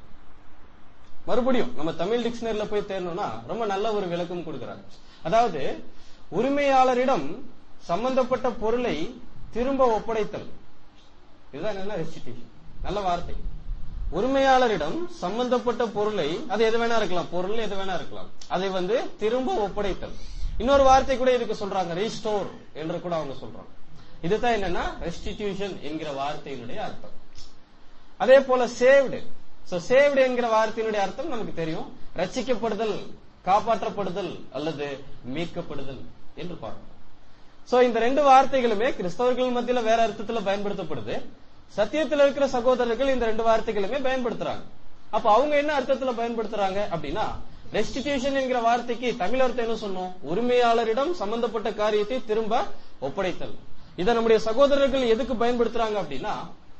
மறுபடியும் நம்ம தமிழ் டிக்ஷனரியில போய் தேடணும்னா ரொம்ப நல்ல ஒரு விளக்கம் கொடுக்கிறாங்க அதாவது உரிமையாளரிடம் சம்பந்தப்பட்ட பொருளை திரும்ப ஒப்படைத்தல் இதுதான் என்னன்னா ரெஸ்டிடியூஷன் நல்ல வார்த்தை உரிமையாளரிடம் சம்பந்தப்பட்ட பொருளை அது எது வேணா இருக்கலாம் பொருள் எது வேணா இருக்கலாம் அதை வந்து திரும்ப ஒப்படைத்தல் இன்னொரு வார்த்தை கூட இதுக்கு சொல்றாங்க ரீஸ்டோர் என்று கூட அவங்க சொல்றாங்க இதுதான் என்னன்னா ரெஸ்டிடியூஷன் என்கிற வார்த்தையினுடைய அர்த்தம் அதே போல சேவ்டு சோ சேவ்டு என்கிற வார்த்தையினுடைய அர்த்தம் நமக்கு தெரியும் ரச்சிக்கப்படுதல் காப்பாற்றப்படுதல் அல்லது மீட்கப்படுதல் என்று பார்க்கணும் சோ இந்த ரெண்டு வார்த்தைகளுமே கிறிஸ்தவர்கள் மத்தியில வேற அர்த்தத்துல பயன்படுத்தப்படுது சத்தியத்தில் இருக்கிற சகோதரர்கள் இந்த ரெண்டு வார்த்தைகளுமே பயன்படுத்துறாங்க அப்ப அவங்க என்ன அர்த்தத்துல பயன்படுத்துறாங்க அப்படின்னா ரெஸ்டிடியூஷன் என்கிற வார்த்தைக்கு தமிழ் அர்த்தம் என்ன சொன்னோம் உரிமையாளரிடம் சம்பந்தப்பட்ட காரியத்தை திரும்ப ஒப்படைத்தல் இதை நம்முடைய சகோதரர்கள் எதுக்கு பயன்படுத்துறாங்க அப்படின்னா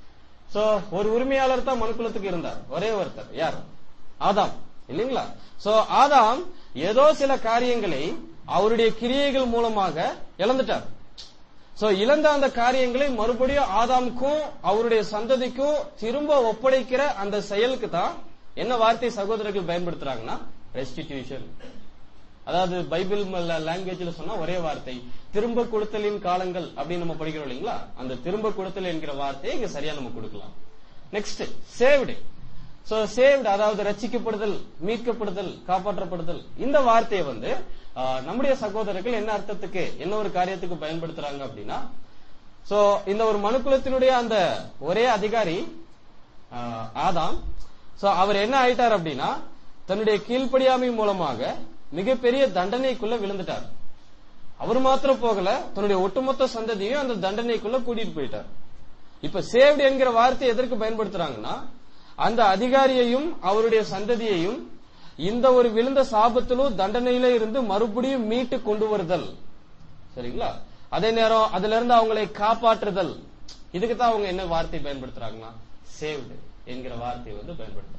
சோ ஒரு உரிமையாளர் தான் மனுக்குலத்துக்கு இருந்தார் ஒரே ஒருத்தர் யார் ஆதாம் இல்லைங்களா சோ ஆதாம் ஏதோ சில காரியங்களை அவருடைய கிரியைகள் மூலமாக இழந்துட்டார் சோ இழந்த அந்த காரியங்களை மறுபடியும் ஆதாமுக்கும் அவருடைய சந்ததிக்கும் திரும்ப ஒப்படைக்கிற அந்த செயலுக்கு தான் என்ன வார்த்தை சகோதரர்கள் பயன்படுத்துறாங்கன்னா ரெஸ்டிடியூஷன் அதாவது பைபிள் லாங்குவேஜ்ல சொன்னா ஒரே வார்த்தை திரும்ப கொடுத்தலின் காலங்கள் அப்படின்னு நம்ம படிக்கிறோம் இல்லைங்களா அந்த திரும்ப கொடுத்தல் என்கிற வார்த்தையை இங்க சரியா நம்ம கொடுக்கலாம் நெக்ஸ்ட் சேவ்டு சோ சேவ்டு அதாவது ரட்சிக்கப்படுதல் மீட்கப்படுதல் காப்பாற்றப்படுதல் இந்த வார்த்தையை வந்து ஆ, நம்முடைய சகோதரர்கள் என்ன அர்த்தத்துக்கு என்ன ஒரு காரியத்துக்கு பயன்படுத்துறாங்க அப்படின்னா சோ இந்த ஒரு மனுக்குலத்தினுடைய அந்த ஒரே அதிகாரி ஆ, ஆதாம் சோ அவர் என்ன ஆயிட்டார் அப்படின்னா தன்னுடைய கீழ்ப்படியாமை மூலமாக மிகப்பெரிய தண்டனைக்குள்ள விழுந்துட்டார் அவர் மாத்திரம் போகல தன்னுடைய ஒட்டுமொத்த சந்ததியும் அந்த தண்டனைக்குள்ள கூட்டிட்டு போயிட்டார் இப்ப சேவ்டு என்கிற வார்த்தை எதற்கு பயன்படுத்துறாங்கன்னா அந்த அதிகாரியையும் அவருடைய சந்ததியையும் இந்த ஒரு விழுந்த சாபத்திலும் தண்டனையில இருந்து மறுபடியும் மீட்டு கொண்டு வருதல் சரிங்களா அதே நேரம் அதுல இருந்து அவங்களை காப்பாற்றுதல் இதுக்கு தான் அவங்க என்ன வார்த்தை பயன்படுத்துறாங்கன்னா சேவ்டு என்கிற வார்த்தையை வந்து பயன்படுத்துறாங்க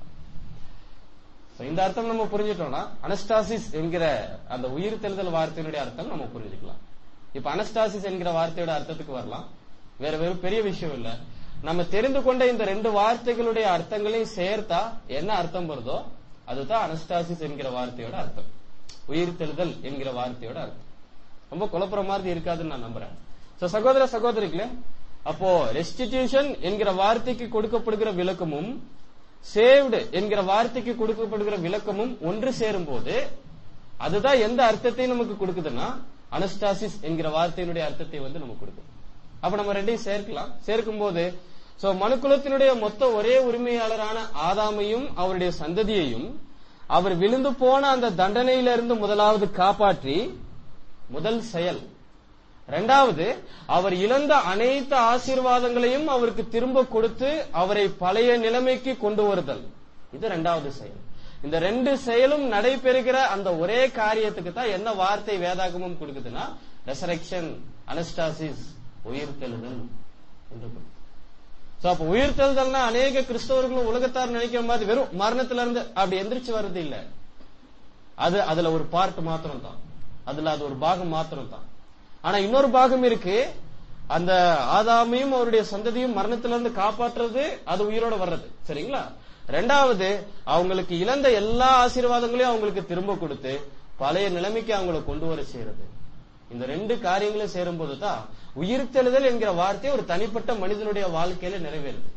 So, இந்த அர்த்தம் நம்ம புரிஞ்சிட்டோம்னா அனஸ்டாசிஸ் என்கிற அந்த உயிர் தெளிதல் வார்த்தையினுடைய அர்த்தம் நம்ம புரிஞ்சுக்கலாம் இப்ப அனஸ்டாசிஸ் என்கிற வார்த்தையோட அர்த்தத்துக்கு வரலாம் வேற வெறும் பெரிய விஷயம் இல்ல நம்ம தெரிந்து கொண்ட இந்த ரெண்டு வார்த்தைகளுடைய அர்த்தங்களையும் சேர்த்தா என்ன அர்த்தம் வருதோ அதுதான் அனஸ்டாசிஸ் என்கிற வார்த்தையோட அர்த்தம் உயிர் தெளிதல் என்கிற வார்த்தையோட அர்த்தம் ரொம்ப குழப்புற மாதிரி இருக்காதுன்னு நான் நம்புறேன் So, சகோதர சகோதரிகளே அப்போ ரெஸ்டிடியூஷன் என்கிற வார்த்தைக்கு கொடுக்கப்படுகிற விளக்கமும் சேவ்டு என்கிற வார்த்தைக்கு கொடுக்கப்படுகிற விளக்கமும் ஒன்று சேரும் போது அதுதான் எந்த அர்த்தத்தை நமக்கு கொடுக்குதுன்னா அனஸ்டாசிஸ் என்கிற வார்த்தையினுடைய அர்த்தத்தை வந்து நமக்கு கொடுக்குது அப்ப நம்ம ரெண்டையும் சேர்க்கலாம் சேர்க்கும் போது சோ மனுக்குலத்தினுடைய மொத்த ஒரே உரிமையாளரான ஆதாமையும் அவருடைய சந்ததியையும் அவர் விழுந்து போன அந்த தண்டனையிலிருந்து முதலாவது காப்பாற்றி முதல் செயல் இரண்டாவது அவர் இழந்த அனைத்து ஆசீர்வாதங்களையும் அவருக்கு திரும்ப கொடுத்து அவரை பழைய நிலைமைக்கு கொண்டு வருதல் இது இரண்டாவது செயல் இந்த ரெண்டு செயலும் நடைபெறுகிற அந்த ஒரே காரியத்துக்கு தான் என்ன வார்த்தை வேதாகமம் கொடுக்குதுன்னா ரெசரெக்ஷன் அனஸ்டாசிஸ் உயிர்த்தெழுதல் என்று கொடுக்குது. சோ அப்ப உயிர்த்தெழுதல்னா அநேக கிறிஸ்தவர்களும் உலகத்தார் நினைக்கிற மாதிரி வெறும் மரணத்துல இருந்து அப்படி எந்திரிச்சு வர்றது இல்ல அது அதுல ஒரு பார்ட் மாத்திரம் தான் அதுல அது ஒரு பாகம் மாத்திரம் தான் ஆனா இன்னொரு பாகம் இருக்கு அந்த ஆதாமையும் அவருடைய சந்ததியும் மரணத்திலிருந்து காப்பாற்றுறது அது உயிரோட வர்றது சரிங்களா ரெண்டாவது அவங்களுக்கு இழந்த எல்லா ஆசீர்வாதங்களையும் அவங்களுக்கு திரும்ப கொடுத்து பழைய நிலைமைக்கு அவங்களை கொண்டு வர செய்யறது இந்த ரெண்டு காரியங்களும் சேரும்போது தான் உயிர்த்தெழுதல் என்கிற வார்த்தை ஒரு தனிப்பட்ட மனிதனுடைய வாழ்க்கையில நிறைவேறுது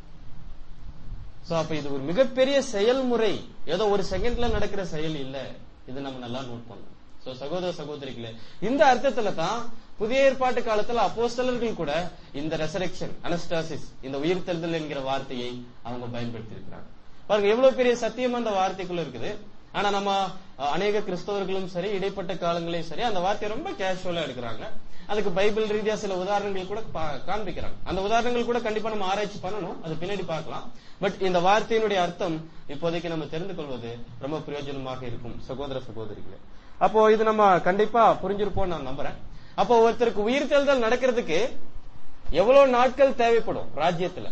சோ அப்ப இது ஒரு மிகப்பெரிய செயல்முறை ஏதோ ஒரு செகண்ட்ல நடக்கிற செயல் இல்ல இது நம்ம நல்லா நோட் பண்ணணும் சோ சகோதர சகோதரிகளே இந்த அர்த்தத்துல தான் புதிய ஏற்பாட்டு காலத்துல அப்போஸ்தலர்கள் கூட இந்த ரெசரெக்ஷன் அனஸ்டாசிஸ் இந்த உயிர்த்தெழுதல் என்கிற வார்த்தையை அவங்க பயன்படுத்தி இருக்கிறாங்க பாருங்க எவ்வளவு பெரிய சத்தியம் அந்த வார்த்தைக்குள்ள இருக்குது ஆனா நம்ம அஹ், அநேக கிறிஸ்தவர்களும் சரி இடைப்பட்ட காலங்களையும் சரி அந்த வார்த்தையை ரொம்ப கேஷுவலா எடுக்கிறாங்க அதுக்கு பைபிள் ரீதியா சில உதாரணங்கள் கூட பா- காண்பிக்கிறாங்க அந்த உதாரணங்கள் கூட கண்டிப்பா நம்ம ஆராய்ச்சி பண்ணணும் அது பின்னாடி பார்க்கலாம் பட் இந்த வார்த்தையினுடைய அர்த்தம் இப்போதைக்கு நம்ம தெரிந்து கொள்வது ரொம்ப பிரயோஜனமாக இருக்கும் சகோதர சகோதரிகளே அப்போ இது நம்ம கண்டிப்பா புரிஞ்சிருப்போம் நான் நம்புறேன் அப்போ ஒருத்தருக்கு உயிர்த்தெழுதல் நடக்கிறதுக்கு எவ்வளவு நாட்கள் தேவைப்படும் ராஜ்யத்துல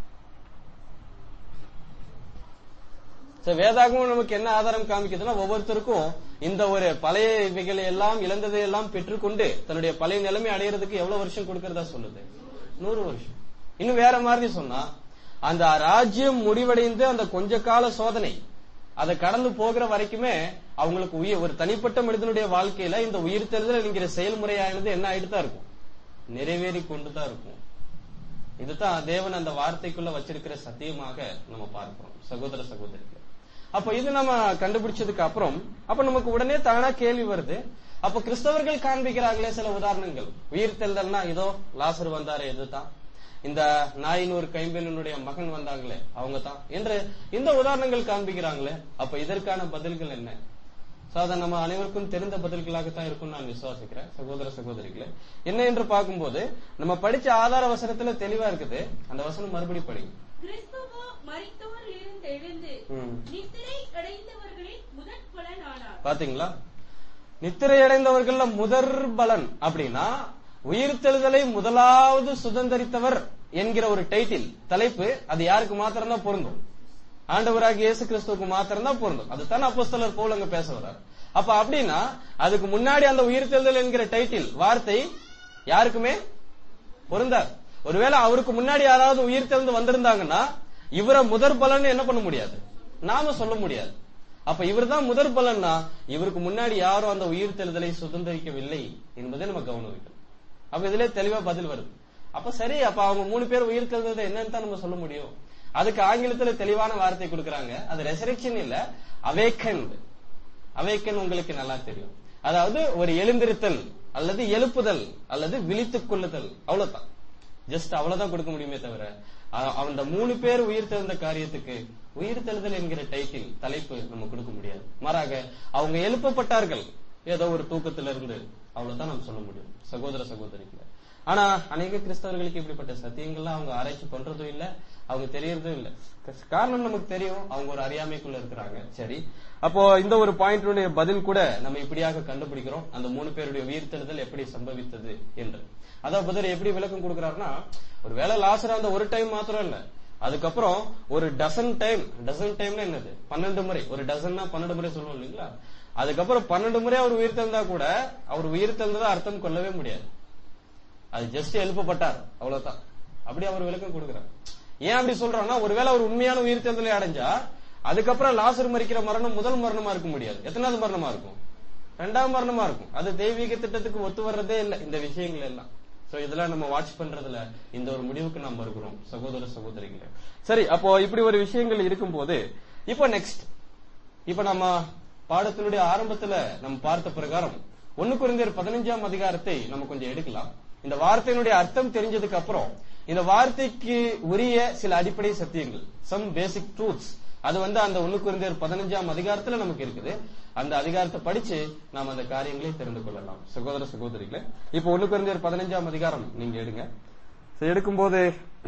So, வேதாகமும் நமக்கு என்ன ஆதாரம் காமிக்குதுன்னா ஒவ்வொருத்தருக்கும் இந்த ஒரு பழைய இவைகளை எல்லாம் இழந்ததை எல்லாம் பெற்றுக்கொண்டு தன்னுடைய பழைய நிலைமை அடையிறதுக்கு எவ்வளவு வருஷம் கொடுக்கறதா சொல்லுது நூறு வருஷம் இன்னும் வேற மாதிரி சொன்னா அந்த ராஜ்யம் முடிவடைந்து அந்த கொஞ்ச கால சோதனை அதை கடந்து போகிற வரைக்குமே அவங்களுக்கு உயிர் ஒரு தனிப்பட்ட மனிதனுடைய வாழ்க்கையில இந்த உயிர்த்தெழுதல் என்கிற செயல்முறையானது என்ன ஆயிட்டு தான் இருக்கும் நிறைவேறி கொண்டு தான் இருக்கும் இதுதான் தேவன் அந்த வார்த்தைக்குள்ள வச்சிருக்கிற சத்தியமாக நம்ம பார்க்கிறோம் சகோதர சகோதரிகள் அப்ப இது நம்ம கண்டுபிடிச்சதுக்கு அப்புறம் அப்ப நமக்கு உடனே தானா கேள்வி வருது அப்ப கிறிஸ்தவர்கள் காண்பிக்கிறாங்களே சில உதாரணங்கள் உயிர் தெழுதல்னா இதோ லாசர் வந்தாரு இதுதான் இந்த நாயின் ஒரு கைம்பெண்ணுடைய மகன் வந்தாங்களே அவங்க தான் என்று இந்த உதாரணங்கள் காண்பிக்கிறாங்களே அப்ப இதற்கான பதில்கள் என்ன So, அதை நம்ம அனைவருக்கும் தெரிந்த பதில்களாகத்தான் இருக்கும் நான் விசுவாசிக்கிறேன் சகோதர சகோதரிகளே என்ன என்று பார்க்கும்போது நம்ம படிச்ச ஆதார வசனத்துல தெளிவா இருக்குது அந்த வசனம் மறுபடி படிங்க கிறிஸ்துவோ மரித்தோரிலிருந்து எழுந்து ம். நித்திரை அடைந்தவர்களின் முதற் பலனானார் பாத்தீங்களா நித்திரை அடைந்தவர்கள்ல முதற் பலன் அப்படின்னா உயிர்த்தெழுதலை முதலாவது சுதந்தரித்தவர் என்கிற ஒரு டைட்டில் தலைப்பு அது யாருக்கு மாத்திரம் தான் பொருந்தும் ஆண்டவராகிய இயேசு கிறிஸ்துவுக்கு மாத்திரம் தான் பொருந்தும் அதுதான் அப்போஸ்தலர் பவுல் அங்க பேச வர்றார் அப்ப அப்படின்னா அதுக்கு முன்னாடி அந்த உயிர்த்தெழுதல் என்கிற டைட்டில் வார்த்தை யாருக்குமே பொருந்தார் ஒருவேளை அவருக்கு முன்னாடி யாராவது உயிர் தெழுந்து வந்திருந்தாங்கன்னா இவரை முதற் பலன் என்ன பண்ண முடியாது நாம சொல்ல முடியாது அப்ப இவர் தான் முதற் பலன்னா இவருக்கு முன்னாடி யாரும் அந்த உயிர் தெழுதலை சுதந்திரிக்கவில்லை என்பதை நம்ம கவனம் வைக்கணும் அப்ப இதுல தெளிவா பதில் வருது அப்ப சரி அப்ப அவங்க மூணு பேர் உயிர் தெழுந்தது என்னன்னு தான் நம்ம சொல்ல முடியும் அதுக்கு ஆங்கிலத்துல தெளிவான வார்த்தை கொடுக்கறாங்க அது ரெசரெக்ஷன் இல்ல அவேக்கன் அவேக்கன் உங்களுக்கு நல்லா தெரியும் அதாவது ஒரு எழுந்திருத்தல் அல்லது எழுப்புதல் அல்லது விழித்துக் கொள்ளுதல் அவ்வளவுதான் ஜஸ்ட் அவ்வளவுதான் கொடுக்க முடியுமே தவிர அ- அந்த மூணு பேர் உயிர் தெழுந்த காரியத்துக்கு உயிர் தெழுதல் என்கிற டைட்டில் தலைப்பு நம்ம கொடுக்க முடியாது மாறாக அவங்க எழுப்பப்பட்டார்கள் ஏதோ ஒரு தூக்கத்துல இருந்து அவ்வளவுதான் நம்ம சொல்ல முடியும் சகோதர சகோதரிகளை ஆனா அநேக கிறிஸ்தவர்களுக்கு இப்படிப்பட்ட சத்தியங்கள்லாம் அவங்க ஆராய்ச்சி பண்றதும் இல்ல அவங்க தெரியறதும் இல்ல காரணம் நமக்கு தெரியும் அவங்க ஒரு அறியாமைக்குள்ள இருக்கிறாங்க சரி அப்போ இந்த ஒரு பாயிண்டுடைய பதில் கூட நம்ம இப்படியாக கண்டுபிடிக்கிறோம் அந்த மூணு பேருடைய உயிர்த்தெழுதல் எப்படி சம்பவித்தது என்று அதான் புதர் எப்படி விளக்கம் கொடுக்கிறாருன்னா ஒரு வேலை லாசரா அந்த ஒரு டைம் மாத்திரம் இல்ல அதுக்கப்புறம் ஒரு டசன் டைம் டசன் டைம்னா என்னது பன்னெண்டு முறை ஒரு டசன்னா பன்னெண்டு முறை சொல்லுவோம் இல்லைங்களா அதுக்கப்புறம் பன்னெண்டு முறை அவர் உயிர் தெழுந்தா கூட அவர் உயிர் தெழுந்ததா அர்த்தம் கொள்ளவே முடியாது அது ஜஸ்ட் எழுப்பப்பட்டார் அவ்வளவுதான் அப்படி அவர் விளக்கம் கொடுக்கிறார் ஏன் அப்படி சொல்றாங்கன்னா ஒருவேளை அவர் உண்மையான உயிர் தேர்தலை அடைஞ்சா அதுக்கப்புறம் லாசர் மறிக்கிற மரணம் முதல் மரணமா இருக்க முடியாது எத்தனாவது மரணமா இருக்கும் ரெண்டாம் மரணமா இருக்கும் அது தெய்வீக திட்டத்துக்கு ஒத்து வர்றதே இல்ல இந்த விஷயங்கள் எல்லாம் சோ இதெல்லாம் நம்ம வாட்ச் பண்றதுல இந்த ஒரு முடிவுக்கு நாம் வருகிறோம் சகோதர சகோதரிகளே சரி அப்போ இப்படி ஒரு விஷயங்கள் இருக்கும்போது இப்போ நெக்ஸ்ட் இப்ப நம்ம பாடத்தினுடைய ஆரம்பத்துல நம்ம பார்த்த பிரகாரம் ஒண்ணு குறைந்தர் பதினஞ்சாம் அதிகாரத்தை நம்ம கொஞ்சம் எடுக்கலாம் இந்த வார்த்தையினுடைய அர்த்தம் தெரிஞ்சதுக்கு அப்புறம் இந்த வார்த்தைக்கு உரிய சில அடிப்படை சத்தியங்கள் சம் பேசிக் ட்ரூத்ஸ் அது வந்து அந்த ஒண்ணு குறைந்தர் பதினஞ்சாம் அதிகாரத்துல நமக்கு இருக்குது அந்த அதிகாரத்தை படிச்சு நாம் அந்த காரியங்களை தெரிந்து கொள்ளலாம் சகோதர சகோதரிகளே இப்போ ஒண்ணு குறைந்தர் பதினஞ்சாம் அதிகாரம் நீங்க எடுங்க So, எடுக்கும்போது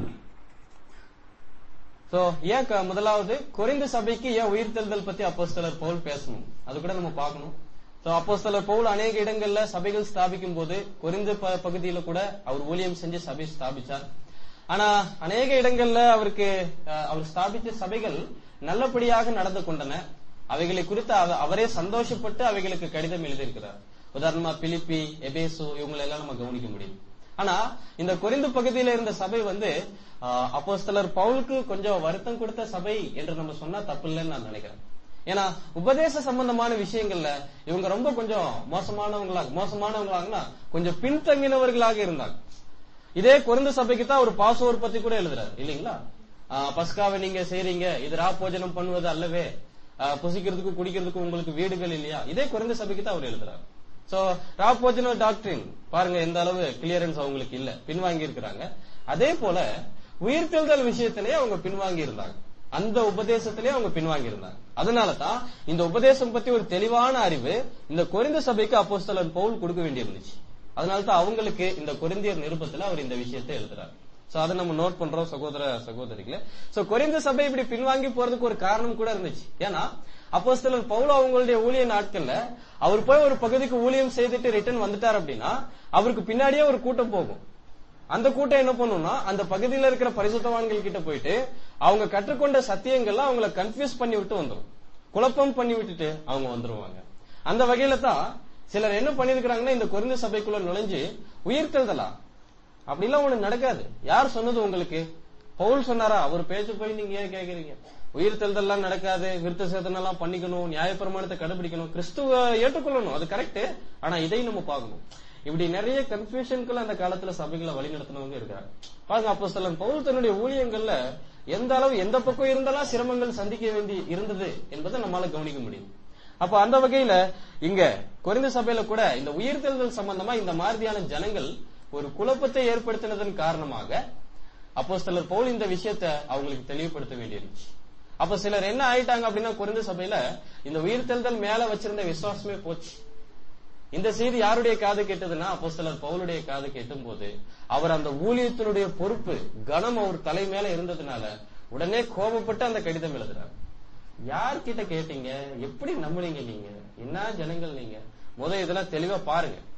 சோ ஏன் க- முதலாவது குறைந்த சபைக்கு ஏன் உயிர்த்தெழுதல் பத்தி அப்போஸ்தலர் பவுல் பேசணும் அது கூட நம்ம பார்க்கணும் சோ அப்போஸ்தலர் பவுல் அநேக இடங்கள்ல சபைகள் ஸ்தாபிக்கும் போது குறைந்த ப- பகுதியில கூட அவர் ஊழியம் செஞ்சு சபை ஸ்தாபிச்சார் ஆனா அநேக இடங்கள்ல அவருக்கு அஹ், அவர் ஸ்தாபித்த சபைகள் நல்லபடியாக நடந்து கொண்டன அவைகளை குறித்து அவ- அவரே சந்தோஷப்பட்டு அவைகளுக்கு கடிதம் எழுதியிருக்கிறார் உதாரணமா பிலிப்பி எபேசு இவங்களை எல்லாம் நம்ம கவனிக்க முடியும் ஆனா இந்த குறைந்த பகுதியில இருந்த சபை வந்து ஆஹ், அப்போஸ்தலர் பவுலுக்கு கொஞ்சம் வருத்தம் கொடுத்த சபை என்று நம்ம சொன்னா தப்பு இல்லைன்னு நான் நினைக்கிறேன் ஏன்னா உபதேச சம்பந்தமான விஷயங்கள்ல இவங்க ரொம்ப கொஞ்சம் மோசமானவங்களா மோசமானவங்களாங்கன்னா கொஞ்சம் பின்தங்கினவர்களாக இருந்தாங்க இதே குறைந்த சபைக்கு தான் ஒரு பாசோர் பத்தி கூட எழுதுறாரு இல்லீங்களா ஆஹ், பஸ்காவை நீங்க செய்றீங்க இது ராப்போஜனம் பண்ணுவது அல்லவே ஆஹ், புசிக்கிறதுக்கு குடிக்கிறதுக்கு உங்களுக்கு வீடுகள் இல்லையா இதே குறைந்த சபைக்கு தான் அவர் எழுதுறாரு சோ ராப்போஜன டாக்டரின் பாருங்க எந்த அளவு கிளியரன்ஸ் அவங்களுக்கு இல்ல பின்வாங்கி இருக்கிறாங்க அதே போல உயிர்த்தெழுதல் விஷயத்திலேயே அவங்க பின்வாங்கி இருந்தாங்க அந்த உபதேசத்திலே அவங்க பின்வாங்கி இருந்தாங்க அதனால தான் இந்த உபதேசம் பத்தி ஒரு தெளிவான அறிவு இந்த குறைந்த சபைக்கு அப்போஸ்தலன் பவுல் கொடுக்க வேண்டியிருந்துச்சு அதனால தான் அவங்களுக்கு இந்த கொரிந்தியர் நிருபத்துல அவர் இந்த விஷயத்தை எழுதுறாரு சோ அதை நம்ம நோட் பண்றோம் சகோதர சகோதரிகளே சோ குறைந்த சபை இப்படி பின்வாங்கி போறதுக்கு ஒரு காரணம் கூட இருந்துச்சு ஏன்னா அப்போஸ்தலர் பவுல் அவங்களுடைய ஊழிய நாட்கள்ல அவர் போய் ஒரு பகுதிக்கு ஊழியம் செய்துட்டு ரிட்டர்ன் வந்துட்டார் அப்படின்னா அவருக்கு பின்னாடியே ஒரு கூட்டம் போகும் அந்த கூட்டம் என்ன பண்ணும்னா அந்த பகுதியில இருக்கிற பரிசுத்தவான்கள் கிட்ட போயிட்டு அவங்க கற்றுக்கொண்ட சத்தியங்கள்ல அவங்கள கன்ஃபியூஸ் பண்ணி விட்டு வந்துரும் குழப்பம் பண்ணி விட்டுட்டு அவங்க வந்துருவாங்க அந்த வகையில தான் சிலர் என்ன பண்ணிருக்கிறாங்கன்னா இந்த குறைந்த சபைக்குள்ள நுழைஞ்சு உயிர்த்தெழுதலா அப்படிலாம் ஒண்ணு நடக்காது யார் சொன்னது உங்களுக்கு பவுல் சொன்னாரா அவர் பேச்சு போய் நீங்க ஏன் கேக்குறீங்க உயிர்த்தெழுதல்லாம் நடக்காது விருத்த சேதனம் எல்லாம் பண்ணிக்கணும் நியாயப்பிரமாணத்தை கடைபிடிக்கணும் கிறிஸ்துவ ஏற்றுக்கொள்ளணும் அது கரெக்ட் ஆனா இதையும் நம்ம பார்க்கணும் இப்படி நிறைய கன்ஃபியூஷன்கள் அந்த காலத்துல சபைகளை வழிநடத்தினவங்க இருக்கிறாங்க பாருங்க அப்போ பவுல் தன்னுடைய ஊழியங்கள்ல எந்த அளவு எந்த பக்கம் இருந்தாலும் சிரமங்கள் சந்திக்க வேண்டி இருந்தது என்பதை நம்மால கவனிக்க முடியும் அப்ப அந்த வகையில இங்க குறைந்த சபையில கூட இந்த உயிர்த்தெழுதல் சம்பந்தமா இந்த மாதிரியான ஜனங்கள் ஒரு குழப்பத்தை ஏற்படுத்தினதன் காரணமாக அப்போஸ்தலர் பவுல் இந்த விஷயத்தை அவங்களுக்கு தெளிவுபடுத்த வேண்டியிருந்துச்சு அப்ப சிலர் என்ன ஆயிட்டாங்க அப்படின்னா குறைந்த சபையில இந்த உயிர்த்தெழுதல் மேல வச்சிருந்த விசுவாசமே போச்சு இந்த செய்தி யாருடைய காது கேட்டதுன்னா அப்போஸ்தலர் பவுலுடைய காது கேட்டும் போது அவர் அந்த ஊழியத்தினுடைய பொறுப்பு கனம் அவர் தலை மேல இருந்ததுனால உடனே கோபப்பட்டு அந்த கடிதம் எழுதுறாரு யார்கிட்ட கேட்டீங்க எப்படி நம்புனீங்க நீங்க என்ன ஜனங்கள் நீங்க முத இதெல்லாம் தெளிவா பாருங்க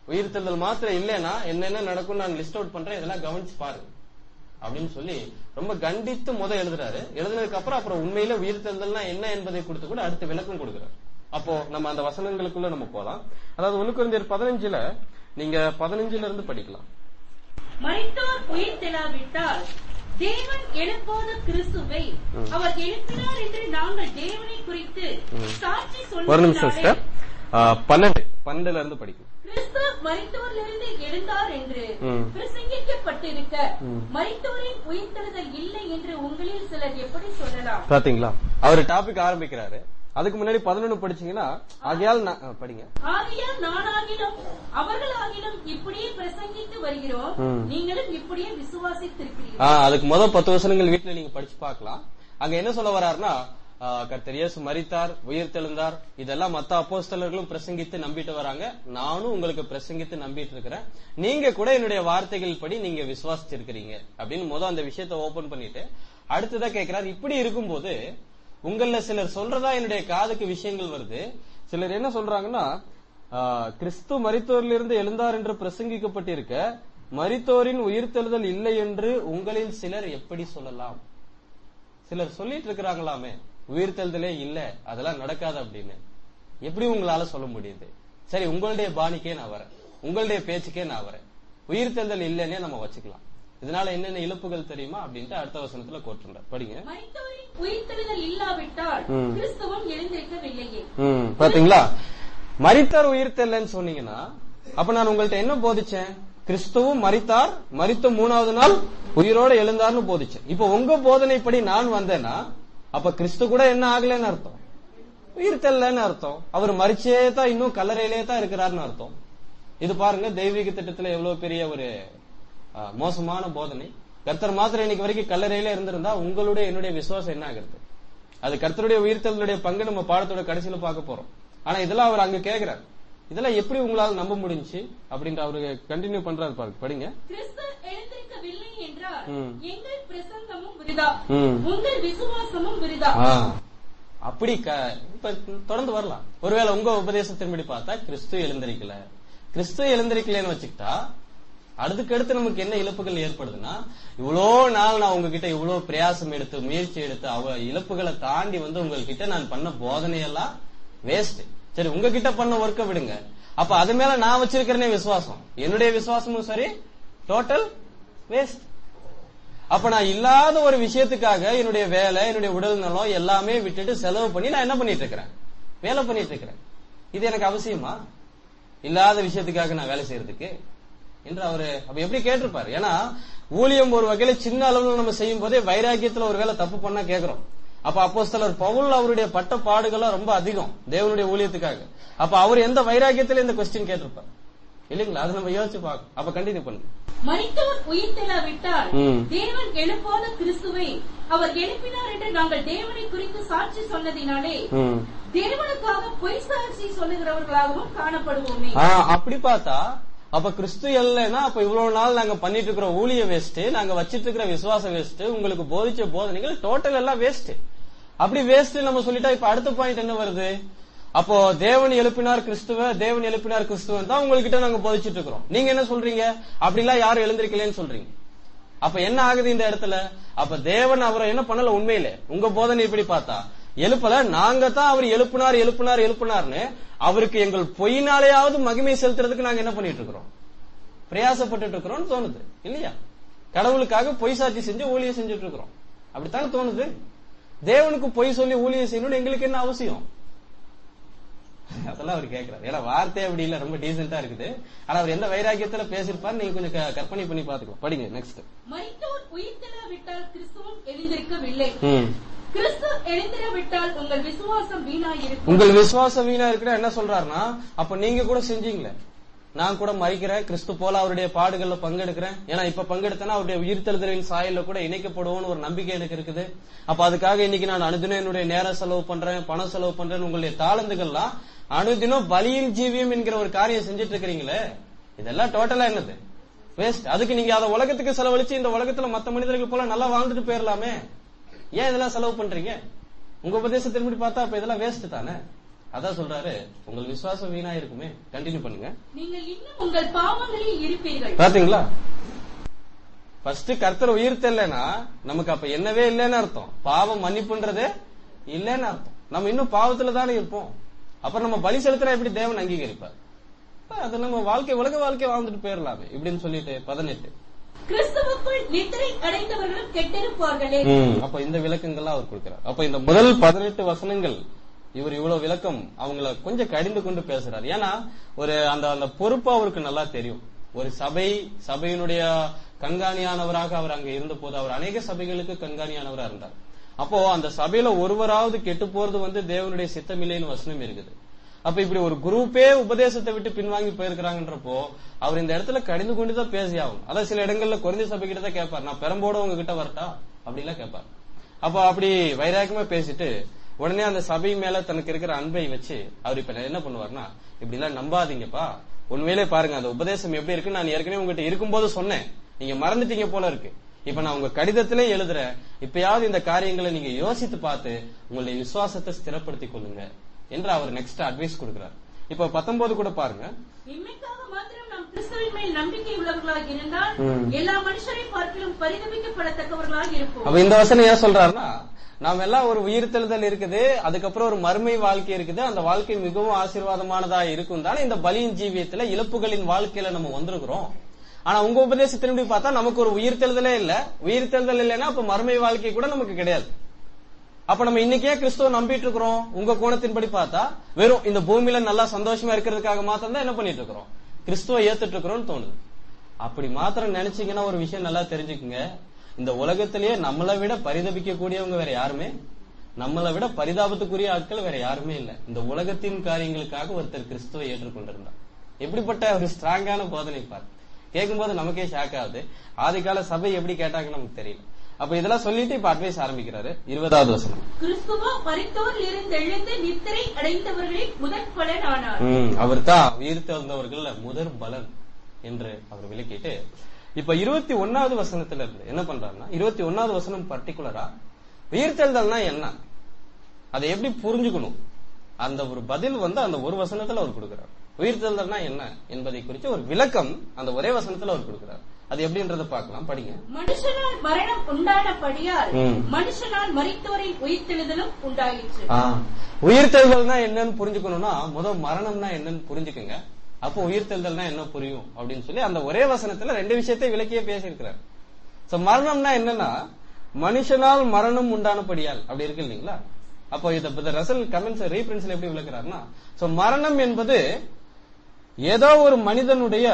உயிர்த்தெழுதல் மாத்திரம் இல்லைன்னா என்னென்ன நடக்கும் நான் லிஸ்ட் அவுட் பண்றேன் இதெல்லாம் கவனிச்சு பாருங்க அப்படின்னு சொல்லி ரொம்ப கண்டித்து முத எழுதுறாரு எழுதுனதுக்கு அப்புறம் அப்புறம் உண்மையில உயிர்த்தெழுதல்னா என்ன என்பதை கொடுத்து கூட அடுத்த விளக்கம் கொடுக்குறாரு அப்போ நம்ம அந்த வசனங்களுக்குள்ள நம்ம போலாம் அதாவது ஒண்ணு குறைந்தர் பதினஞ்சுல நீங்க பதினஞ்சுல இருந்து படிக்கலாம் மரித்தோர் உயிர்த்தெழாவிட்டால் தேவன் எழுப்பாத கிறிஸ்துவை அவர் எழுப்பினார் என்று நாங்கள் தேவனை குறித்து சாட்சி ஒரு நிமிஷம் சொன்னதினாலே சிஸ்டர் பன்னெண்டு பன்னெண்டுல இருந்து படிக்கும் கிறிஸ்து மரித்தோரிலிருந்து எழுந்தார் என்று ம். பிரசங்கிக்கப்பட்டிருக்க மரித்தோரின் உயிர்த்தெழுதல் இல்லை என்று உங்களில் சிலர் எப்படி சொல்லலாம் பாத்தீங்களா அவர் டாபிக் ஆரம்பிக்கிறாரு அதுக்கு முன்னாடி பதினொன்னு படிச்சீங்கன்னா ஆகையால் நான்- ஆ, படிங்க ஆகையால் நானாகிலும் அவர்களாகிலும் இப்படியே பிரசங்கித்து வருகிறோம் ம். நீங்களும் இப்படியே விசுவாசித்திருக்கிறீர்கள் ஆ, அதுக்கு முதல் பத்து வசனங்கள் வீட்டுல நீங்க படிச்சு பார்க்கலாம் அங்க என்ன சொல்ல வர்றாருன்னா ஆ, கர்த்தர் இயேசு மரித்தார் உயிர்த்தெழுந்தார் இதெல்லாம் மத்த அப்போஸ்தலர்களும் பிரசங்கித்து நம்பிட்டு வராங்க நானும் உங்களுக்கு பிரசங்கித்து நம்பிட்டு இருக்கிறேன் நீங்க கூட என்னுடைய வார்த்தைகள் படி நீங்க விசுவாசிச்சிருக்கிறீங்க அப்படின்னு முதல் அந்த விஷயத்தை ஓபன் பண்ணிட்டு அடுத்ததா கேட்கிறார் இப்படி இருக்கும்போது உங்கள சிலர் சொல்றதா என்னுடைய காதுக்கு விஷயங்கள் வருது சிலர் என்ன சொல்றாங்கன்னா ஆ, கிறிஸ்து மரித்தோரிலிருந்து எழுந்தார் என்று பிரசங்கிக்கப்பட்டிருக்க மரித்தோரின் உயிர்த்தெழுதல் இல்லை என்று உங்களில் சிலர் எப்படி சொல்லலாம் சிலர் சொல்லிட்டு இருக்கிறாங்களாமே உயிர்த்தெழுதலே இல்ல அதெல்லாம் நடக்காது அப்படின்னு எப்படி உங்களால சொல்ல முடியுது சரி உங்களுடைய பாணிக்கே நான் வரேன் உங்களுடைய பேச்சுக்கே நான் வரேன் உயிர்த்தெழுதல் இல்லைன்னே நம்ம வச்சுக்கலாம் இதனால என்னென்ன இழப்புகள் தெரியுமா அப்படின்ட்டு அடுத்த வசனத்துல கோட்டுறார் படிங்க மரித்தோரின் உயிர்த்தெழுதல் இல்லாவிட்டால் ம். கிறிஸ்துவும் எழுந்திருக்கவில்லையே ம், பாத்தீங்களா மரித்தார் உயிர்த்தெல்லன்னு சொன்னீங்கன்னா அப்ப நான் உங்கள்ட்ட என்ன போதிச்சேன் கிறிஸ்துவும் மரித்தார் மரித்த மூணாவது நாள் உயிரோட எழுந்தார்னு போதிச்சேன் இப்ப உங்க போதனைப்படி நான் வந்தேன்னா அப்ப கிறிஸ்து கூட என்ன ஆகலைன்னு அர்த்தம் உயிர்த்தெல்லன்னு அர்த்தம் அவர் மரிச்சே தான் இன்னும் கல்லறையிலே தான் இருக்கிறாருன்னு அர்த்தம் இது பாருங்க தெய்வீக திட்டத்துல எவ்வளவு பெரிய ஒரு ஆ, மோசமான போதனை கர்த்தர் மாத்திரம் இன்னைக்கு வரைக்கும் கல்லறையில இருந்திருந்தா உங்களுடைய என்னுடைய விசுவாசம் என்ன ஆகுறது அது கர்த்தருடைய உயிர்த்தலுடைய பங்கு நம்ம பாடத்தோட கடைசியில பார்க்க போறோம் ஆனா இதெல்லாம் அவர் அங்க கேக்குறாரு இதெல்லாம் எப்படி உங்களால நம்ப முடிஞ்சுச்சு அப்படின்ற அவரு கண்டினியூ பண்றாரு பாருங்க படிங்க கிறிஸ்து எழுந்திருக்கவில்லை என்றால் ம். எங்கள் பிரசங்கமும் விருதா ம். உங்கள் விசுவாசமும் விருதா ஆ, அப்படி க- இப்ப தொடர்ந்து வரலாம் ஒருவேளை உங்க உபதேசத்தின்படி பார்த்தா கிறிஸ்து எழுந்திருக்கல கிறிஸ்து எழுந்திருக்கலன்னு வச்சுக்கிட்டா அடுத்துக்கடுத்து நமக்கு என்ன இழப்புகள் ஏற்படுதுன்னா இவ்வளோ நாள் நான் உங்ககிட்ட இவ்வளவு பிரயாசம் எடுத்து முயற்சி எடுத்து அவ இழப்புகளை தாண்டி வந்து உங்ககிட்ட நான் பண்ண போதனையெல்லாம் வேஸ்ட் சரி உங்ககிட்ட பண்ண ஒர்க்க விடுங்க அப்ப அது மேல நான் வச்சிருக்கிறனே விசுவாசம் என்னுடைய விசுவாசமும் சரி டோட்டல் வேஸ்ட் அப்ப நான் இல்லாத ஒரு விஷயத்துக்காக என்னுடைய வேலை என்னுடைய உடல் நலம் எல்லாமே விட்டுட்டு செலவு பண்ணி நான் என்ன பண்ணிட்டு இருக்கிறேன் வேலை பண்ணிட்டு இருக்கிறேன் இது எனக்கு அவசியமா இல்லாத விஷயத்துக்காக நான் வேலை செய்யறதுக்கு என்று அவரு அப்ப எப்படி கேட்டிருப்பாரு ஏன்னா ஊழியம் ஒரு வகையில சின்ன அளவுல நம்ம செய்யும் போதே வைராக்கியத்துல ஒரு வேலை தப்பு பண்ணா கேக்குறோம் அப்ப அப்போஸ்தலர் பவுல் அவருடைய பட்ட பாடுகள்லாம் ரொம்ப அதிகம் தேவனுடைய ஊழியத்துக்காக அப்ப அவர் எந்த வைராக்கியத்துல இந்த கொஸ்டின் கேட்டிருப்பார் இல்லைங்களா அதை நம்ம யோசிச்சு பார்க்கணும் அப்ப கண்டினியூ பண்ணுங்க மரித்தோர் உயிர்த்தெழாவிட்டால் ம். தேவன் எழுப்பாத கிறிஸ்துவை அவர் எழுப்பினார் என்று நாங்கள் தேவனை குறித்து சாட்சி சொன்னதினாலே ம். தேவனுக்காக பொய் சாட்சி சொல்லுகிறவர்களாகவும் காணப்படுவோமே ஆ, அப்படி பார்த்தா அப்ப கிறிஸ்து இல்லைன்னா அப்ப இவ்வளவு நாள் நாங்க பண்ணிட்டு இருக்கிற ஊழிய வேஸ்ட் நாங்க வச்சிட்டு இருக்கிற விசுவாச வேஸ்ட் உங்களுக்கு போதிச்ச போதனைகள் டோட்டல் எல்லாம் வேஸ்ட் அப்படி வேஸ்ட் நம்ம சொல்லிட்டா இப்ப அடுத்த பாயிண்ட் என்ன வருது அப்போ தேவன் எழுப்பினார் கிறிஸ்துவ தேவன் எழுப்பினார் கிறிஸ்துவன் தான் உங்ககிட்ட நாங்க போதிச்சிட்டு இருக்கிறோம் நீங்க என்ன சொல்றீங்க அப்படிலாம் யாரும் எழுந்திருக்கலன்னு சொல்றீங்க அப்ப என்ன ஆகுது இந்த இடத்துல அப்ப தேவன் அவரை என்ன பண்ணல உண்மையிலே உங்க போதனை இப்படி பார்த்தா எழுப்பல நாங்க தான் அவர் எழுப்பினார் எழுப்பினார் எழுப்பினார்னு அவருக்கு எங்கள் பொய்னாலேயாவது மகிமை செலுத்துறதுக்கு நாங்க என்ன பண்ணிட்டு இருக்கிறோம் பிரயாசப்பட்டுட்டு இருக்கிறோம்னு தோணுது இல்லையா கடவுளுக்காக பொய் சாட்சி செஞ்சு ஊழியம் செஞ்சுட்டு இருக்கிறோம் அப்படித்தானே தோணுது தேவனுக்கு பொய் சொல்லி ஊழியம் செய்யணும்னு எங்களுக்கு என்ன அவசியம் அதெல்லாம் அவர் கேட்கிறார் ஏன்னா வார்த்தை அப்படி இல்ல ரொம்ப டீசென்டா இருக்குது ஆனா அவர் எந்த வைராக்கியத்துல பேசியிருப்பாரு நீங்க கொஞ்சம் க- கற்பனை பண்ணி பாத்துக்கோ படிங்க நெக்ஸ்ட் மரித்தோர் உயிர்த்தெழாவிட்டால் கிறிஸ்துவும் எழுந்திருக்கவில்லை ம் கிறிஸ்து எழுந்திரவிட்டால் உங்கள் விசுவாசம் வீணாயிருக்கும் உங்கள் விசுவாசம் வீணா இருக்கிற என்ன சொல்றாருன்னா அப்ப நீங்க கூட செஞ்சீங்களே நான் கூட மறிக்கிறேன் கிறிஸ்து போல அவருடைய பாடுகள்ல பங்கெடுக்கிறேன் ஏன்னா இப்ப பங்கெடுத்தனா அவருடைய உயிர்த்தெழுதலின் சாயல்ல கூட இணைக்கப்படுவோம்னு ஒரு நம்பிக்கை எனக்கு இருக்குது அப்ப அதுக்காக இன்னைக்கு நான் அனுதினம் என்னுடைய நேரம் செலவு பண்றேன் பணம் செலவு பண்றேன் உங்களுடைய தாளந்துகள்லாம் அனுதினம் பலியின் ஜீவியம் என்கிற ஒரு காரியம் செஞ்சுட்டு இருக்கிறீங்களே இதெல்லாம் டோட்டலா என்னது வேஸ்ட் அதுக்கு நீங்க அதை உலகத்துக்கு செலவழிச்சு இந்த உலகத்துல மத்த மனிதர்கள் போல நல்லா வாழ்ந்துட்டு போயிடலாமே ஏன் இதெல்லாம் செலவு பண்றீங்க உங்க உபதேசத்தின்படி பார்த்தா அப்ப இதெல்லாம் வேஸ்ட் தானே அதான் சொல்றாரு உங்கள் விசுவாசம் வீணா இருக்குமே கண்டினியூ பண்ணுங்க நீங்கள் இன்னும் உங்கள் பாவங்களில் இருப்பீர்கள் பாத்தீங்களா ஃபர்ஸ்ட் கர்த்தர் உயிர்த்தலைன்னா நமக்கு அப்ப என்னவே இல்லைன்னு அர்த்தம் பாவம் மன்னிப்புன்றதே இல்லைன்னு அர்த்தம் நம்ம இன்னும் பாவத்துல தானே இருப்போம் அப்ப நம்ம பலி செலுத்தினா எப்படி தேவன் அங்கீகரிப்பார் அப்ப அது நம்ம வாழ்க்கை உலக வாழ்க்கை வாழ்ந்துட்டு போயிடலாமே இப்படின்னு சொல்லிட்டு பதினெட்டு கிறிஸ்துவுக்குள் நித்திரை அடைந்தவர்களும் கெட்டிருப்பார்களே அப்ப இந்த விளக்கங்கள்லாம் அவர் கொடுக்கிறார் அப்ப இந்த முதல் பதினெட்டு வசனங்கள் இவர் இவ்வளவு விளக்கம் அவங்கள கொஞ்சம் கடிந்து கொண்டு பேசுறாரு ஏன்னா ஒரு அந்த அந்த பொறுப்பு அவருக்கு நல்லா தெரியும் ஒரு சபை சபையினுடைய கண்காணியானவராக அவர் அங்க இருந்த போது அவர் அநேக சபைகளுக்கு கண்காணியானவரா இருந்தார் அப்போ அந்த சபையில ஒருவராவது கெட்டு போறது வந்து தேவனுடைய சித்தமில்லைன்னு வசனம் இருக்குது அப்ப இப்படி ஒரு குரூப்பே உபதேசத்தை விட்டு பின்வாங்கி போயிருக்கிறாங்கன்றப்போ அவர் இந்த இடத்துல கடிந்து கொண்டு தான் பேசி ஆகும் அதான் சில இடங்கள்ல குறைந்த சபை கிட்ட தான் கேட்பார் நான் பெரம்போட உங்ககிட்ட வரட்டா அப்படிலாம் கேட்பார் அப்போ அப்படி வைராக்கியமா பேசிட்டு உடனே அந்த சபை மேல தனக்கு இருக்கிற அன்பை வச்சு அவர் இப்ப என்ன பண்ணுவார்னா இப்படி எல்லாம் நம்பாதீங்கப்பா உண்மையிலே பாருங்க அந்த உபதேசம் எப்படி இருக்கு நான் ஏற்கனவே உங்ககிட்ட இருக்கும்போது சொன்னேன் நீங்க மறந்துட்டீங்க போல இருக்கு இப்ப நான் உங்க கடிதத்திலே எழுதுறேன் இப்பயாவது இந்த காரியங்களை நீங்க யோசித்து பார்த்து உங்களுடைய விசுவாசத்தை ஸ்திரப்படுத்திக் கொள்ளுங்க என்று அவர் நெக்ஸ்ட் அட்வைஸ் கொடுக்கிறார் இப்ப பத்தொன்பது கூட பாருங்க இம்மைக்காக மாத்திரம் நாம் கிறிஸ்துவின் மேல் நம்பிக்கை உள்ளவர்களாக இருந்தால் ம். எல்லா மனுஷரை பார்க்கிலும் பரிதபிக்கப்படத்தக்கவர்களாக இருப்போம் அப்ப இந்த வசனம் ஏன் சொல்றாருன்னா நாம் எல்லாம் ஒரு உயிர்த்தெழுதல் இருக்குது அதுக்கப்புறம் ஒரு மறுமை வாழ்க்கை இருக்குது அந்த வாழ்க்கை மிகவும் ஆசீர்வாதமானதா இருக்கும் தானே இந்த பலியின் ஜீவியத்துல இழப்புகளின் வாழ்க்கையில நம்ம வந்திருக்கிறோம் ஆனா உங்க உபதேசத்தின்படி பார்த்தா நமக்கு ஒரு உயிர்த்தெழுதலே இல்ல உயிர்த்தெழுதல் இல்லைன்னா அப்ப மறுமை வாழ்க்கை கூட நமக்கு கிடையாது அப்ப நம்ம இன்னைக்கே கிறிஸ்துவ நம்பிட்டு இருக்கிறோம் உங்க கோணத்தின்படி பார்த்தா வெறும் இந்த பூமியில நல்லா சந்தோஷமா இருக்கிறதுக்காக மாத்திரம் தான் என்ன பண்ணிட்டு இருக்கிறோம் கிறிஸ்துவ ஏத்துட்டு இருக்கிறோம்னு தோணுது அப்படி மாத்திரம் நினைச்சீங்கன்னா ஒரு விஷயம் நல்லா தெரிஞ்சுக்குங்க இந்த உலகத்திலேயே நம்மளை விட பரிதபிக்க கூடியவங்க வேற யாருமே நம்மளை விட பரிதாபத்துக்குரிய ஆட்கள் வேற யாருமே இல்ல இந்த உலகத்தின் காரியங்களுக்காக ஒருத்தர் கிறிஸ்துவை ஏற்றுக்கொண்டிருந்தார் எப்படிப்பட்ட ஒரு ஸ்ட்ராங்கான போதனை பார் கேட்கும்போது நமக்கே ஷாக் ஆகுது ஆதிகால சபை எப்படி கேட்டாங்கன்னு நமக்கு தெரியல அப்ப இதெல்லாம் சொல்லிட்டு இப்ப அட்வைஸ் ஆரம்பிக்கிறாரு இருபதாவது வசனம் கிறிஸ்துவோ மரித்தோரில் இருந்து எழுந்து நித்திரை அடைந்தவர்களின் முதற் பலன் ஆனார் அவர் தான் உயிர் தெழுந்தவர்கள் முதற் பலன் என்று அவர் விளக்கிட்டு இப்ப இருபத்தி ஒன்னாவது வசனத்துல இருந்து என்ன பண்றாருன்னா இருபத்தி ஒன்னாவது வசனம் பர்டிகுலரா உயிர்த்தெழுதல்னா என்ன அதை எப்படி புரிஞ்சுக்கணும் அந்த ஒரு பதில் வந்து அந்த ஒரு வசனத்துல அவர் கொடுக்கிறார் உயிர்த்தெழுதல்னா என்ன என்பதை குறித்து ஒரு விளக்கம் அந்த ஒரே வசனத்துல அவர் கொடுக்கிறார் அது எப்படின்றத பார்க்கலாம் படிங்க மனுஷனால் மரணம் உண்டானபடியால் ம். மனுஷனால் மரித்தோரின் உயிர்த்தெழுதலும் உண்டாயிற்று ஆ, உயிர்த்தெழுதல்னா என்னன்னு புரிஞ்சுக்கணும்னா முதல் மரணம்னா என்னன்னு புரிஞ்சுக்குங்க அப்போ உயிர்த்தெழுதல்னா என்ன புரியும் அப்படின்னு சொல்லி அந்த ஒரே வசனத்துல ரெண்டு விஷயத்தை விளக்கியே பேசியிருக்கிறார் சோ மரணம்னா என்னன்னா மனுஷனால் மரணம் உண்டானபடியால் அப்படி இருக்கு இல்லைங்களா அப்போ இத ரசல் கமெண்ட்ஸ் ரீபிரின்ஸ்ல எப்படி விளக்குறாருன்னா சோ மரணம் என்பது ஏதோ ஒரு மனிதனுடைய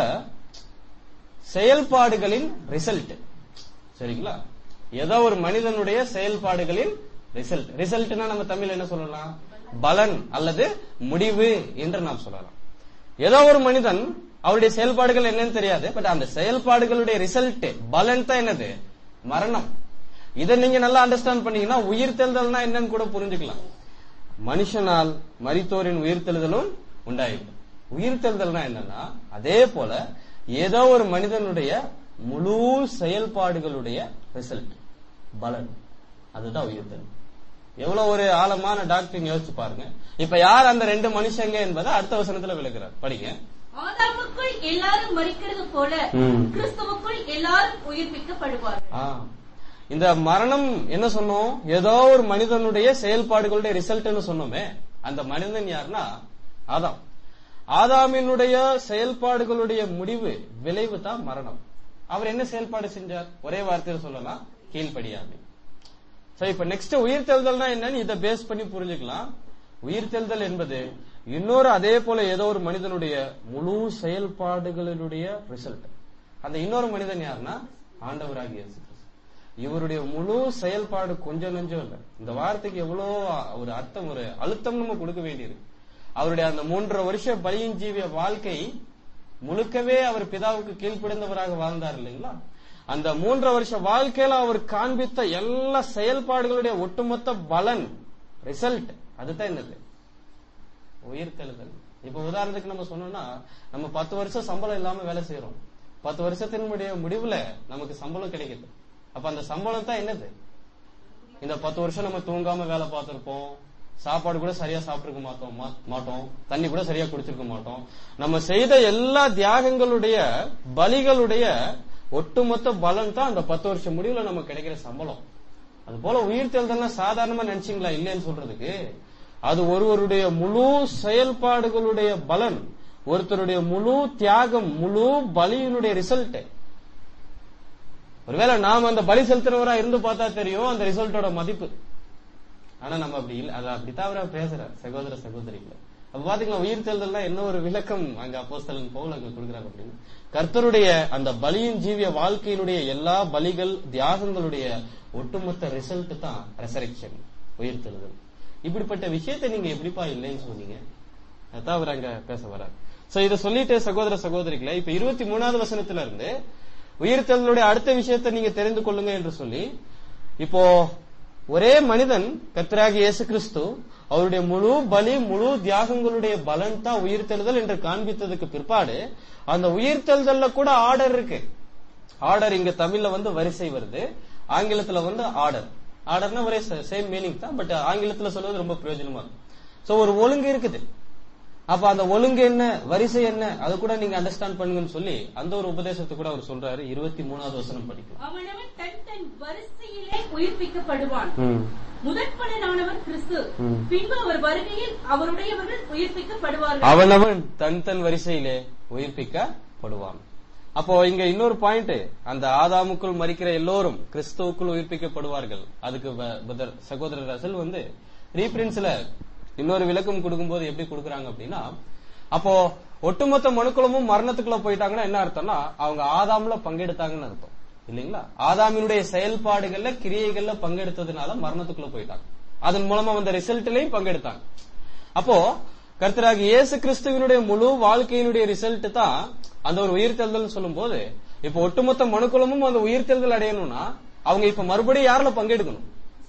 செயல்பாடுகளின் ரிசல்ட் சரிங்களா ஏதோ ஒரு மனிதனுடைய செயல்பாடுகளின் ரிசல்ட் ரிசல்ட்னா நம்ம தமிழ்ல என்ன சொல்லலாம் பலன் அல்லது முடிவு என்று நாம் சொல்லலாம் ஏதோ ஒரு மனிதன் அவருடைய செயல்பாடுகள் என்னன்னு தெரியாது பட் அந்த செயல்பாடுகளுடைய ரிசல்ட் பலன் தான் என்னது மரணம் இதை நீங்க நல்லா அண்டர்ஸ்டாண்ட் பண்ணீங்கன்னா உயிர்த்தெழுதல்னா என்னன்னு கூட புரிஞ்சுக்கலாம் மனுஷனால் மரித்தோரின் உயிர்த்தெழுதலும் உண்டாயிடும் உயிர்த்தெழுதல்னா என்னன்னா அதே போல ஏதோ ஒரு மனிதனுடைய முழு செயல்பாடுகளுடைய ரிசல்ட் பலன் அதுதான் உயிர்த்தெழுதல் எவ்வளவு ஒரு ஆழமான டாக்டர் யோசிச்சு பாருங்க இப்ப யார் அந்த ரெண்டு மனுஷங்க என்பதை அடுத்த வசனத்துல விளக்குறார் படிங்க ஆதாமுக்குள் எல்லாரும் மரிக்கிறது போல ம். கிறிஸ்துவுக்குள் எல்லாரும் உயிர்ப்பிக்கப்படுவார் ஆ. இந்த மரணம் என்ன சொன்னோம் ஏதோ ஒரு மனிதனுடைய செயல்பாடுகளுடைய ரிசல்ட்னு சொன்னோமே அந்த மனிதன் யாருன்னா ஆதாம் ஆதாமினுடைய செயல்பாடுகளுடைய முடிவு விளைவு தான் மரணம் அவர் என்ன செயல்பாடு செஞ்சார் ஒரே வார்த்தையில சொல்லலாம் கீழ்ப்படியாமை சோ இப்ப நெக்ஸ்ட் உயிர்த்தெழுதல்னா என்னன்னு இதை பேஸ் பண்ணி புரிஞ்சுக்கலாம் உயிர்த்தெழுதல் என்பது இன்னொரு அதே போல ஏதோ ஒரு மனிதனுடைய முழு செயல்பாடுகளினுடைய ரிசல்ட் அந்த இன்னொரு மனிதன் யாருன்னா ஆண்டவராகிய இயேசு கிறிஸ்து. இவருடைய முழு செயல்பாடு கொஞ்சம் நெஞ்சம் இல்ல இந்த வார்த்தைக்கு எவ்வளோ ஒரு அர்த்தம் ஒரு அழுத்தம் நம்ம கொடுக்க வேண்டியிருக்கு அவருடைய அந்த மூன்றரை வருஷ பலியின் ஜீவிய வாழ்க்கை முழுக்கவே அவர் பிதாவுக்கு கீழ்ப்படிந்தவராக வாழ்ந்தார் இல்லைங்களா அந்த மூன்றரை வருஷ வாழ்க்கையில அவர் காண்பித்த எல்லா செயல்பாடுகளுடைய ஒட்டுமொத்த பலன் ரிசல்ட் அதுதான் என்னது உயிர்த்தெழுதல் இப்ப உதாரணத்துக்கு நம்ம சொன்னோம்னா நம்ம பத்து வருஷம் சம்பளம் இல்லாம வேலை செய்யறோம் பத்து வருஷத்தினுடைய முடிவுல நமக்கு சம்பளம் கிடைக்குது அப்ப அந்த சம்பளம் தான் என்னது இந்த பத்து வருஷம் நம்ம தூங்காம வேலை பார்த்திருப்போம் சாப்பாடு கூட சரியா சாப்பிட்டிருக்க மாட்டோம் மா- மாட்டோம் தண்ணி கூட சரியா குடிச்சிருக்க மாட்டோம் நம்ம செய்த எல்லா தியாகங்களுடைய பலிகளுடைய ஒட்டுமொத்த பலன் தான் அந்த பத்து வருஷம் முடிவுல நமக்கு கிடைக்கிற சம்பளம் அது போல உயிர் தெழுதல்னா சாதாரணமா நினைச்சீங்களா இல்லைன்னு சொல்றதுக்கு அது ஒருவருடைய முழு செயல்பாடுகளுடைய பலன் ஒருத்தருடைய முழு தியாகம் முழு பலியினுடைய ரிசல்ட் ஒருவேளை நாம அந்த பலி செலுத்துறவரா இருந்து பார்த்தா தெரியும் அந்த ரிசல்ட்டோட மதிப்பு ஆனா நம்ம அப்படி இல்ல அது அப்படித்தான் அவரா பேசுறார் சகோதர சகோதரிகளை அப்ப பாத்தீங்களா உயிர் தெழுதல்னா என்ன ஒரு விளக்கம் அங்க அப்போஸ்தலன் பவுல் அங்க கொடுக்குறாங்க அப்படின்னு கர்த்தருடைய அந்த பலியின் ஜீவிய வாழ்க்கையினுடைய எல்லா பலிகள் தியாகங்களுடைய ஒட்டுமொத்த ரிசல்ட் தான் ரெசரெக்ஷன் உயிர் தெழுதல் இப்படிப்பட்ட விஷயத்தை நீங்க எப்படிப்பா இல்லைன்னு சொன்னீங்க அதான் அவர் அங்க பேச வர்றார் சோ இத சொல்லிட்டு சகோதர சகோதரிகளை இப்ப இருபத்தி மூணாவது வசனத்துல இருந்து உயிர்த்தெழுதலுடைய அடுத்த விஷயத்தை நீங்க தெரிந்து கொள்ளுங்க என்று சொல்லி இப்போ ஒரே மனிதன் கர்த்தராகிய இயேசு கிறிஸ்து அவருடைய முழு பலி முழு தியாகங்களுடைய பலன் தான் உயிர்த்தெழுதல் என்று காண்பித்ததுக்கு பிற்பாடு அந்த உயிர்த்தெழுதல்ல கூட ஆர்டர் இருக்கு ஆர்டர் இங்க தமிழ்ல வந்து வரிசை வருது ஆங்கிலத்துல வந்து ஆர்டர் ஆர்டர்னா ஒரே சேம் மீனிங் தான் பட் ஆங்கிலத்துல சொல்வது ரொம்ப பிரயோஜனமா இருக்கும் சோ ஒரு ஒழுங்கு இருக்குது அப்ப அந்த ஒழுங்கு என்ன வரிசை என்ன அது கூட நீங்க அண்டர்ஸ்டாண்ட் பண்ணுங்கன்னு சொல்லி அந்த ஒரு உபதேசத்தை கூட அவர் சொல்றாரு இருபத்தி மூணாவது வசனம் படிக்கலாம் அவனவன் தன் தன் வரிசையிலே உயிர்ப்பிக்கப்படுவான் முதற்பலனானவர் கிறிஸ்து ம். பின்பு அவர் வருகையில் அவருடையவர்கள் உயிர்ப்பிக்கப்படுவார்கள் அவனவன் தன் தன் வரிசையிலே உயிர்ப்பிக்கப்படுவான் அப்போ இங்க இன்னொரு பாயிண்ட் அந்த ஆதாமுக்குள் மறிக்கிற எல்லோரும் கிறிஸ்துவுக்குள் உயிர்ப்பிக்கப்படுவார்கள் அதுக்கு ப- பதர் சகோதரர் ரசல் வந்து ரீபிரின்ஸ்ல இன்னொரு விளக்கம் கொடுக்கும்போது எப்படி கொடுக்கறாங்க அப்படின்னா அப்போ ஒட்டுமொத்த மனுக்குளமும் மரணத்துக்குள்ள போயிட்டாங்கன்னா என்ன அர்த்தம்னா அவங்க ஆதாம்ல பங்கெடுத்தாங்கன்னு அர்த்தம் இல்லைங்களா ஆதாமினுடைய செயல்பாடுகள்ல கிரியைகள்ல பங்கெடுத்ததுனால மரணத்துக்குள்ள போயிட்டாங்க அதன் மூலமா வந்த ரிசல்ட்லயும் பங்கெடுத்தாங்க அப்போ கர்த்தராகி இயேசு கிறிஸ்துவினுடைய முழு வாழ்க்கையினுடைய ரிசல்ட் தான் அந்த ஒரு உயிர்த்தெழுதல் சொல்லும்போது இப்போ ஒட்டுமொத்த மனுக்குலமும் அந்த உயிர்த்தெழுதல் அடையணும்னா அவங்க இப்ப மறுபடியும் யாருல பங்கெடுக்கணும்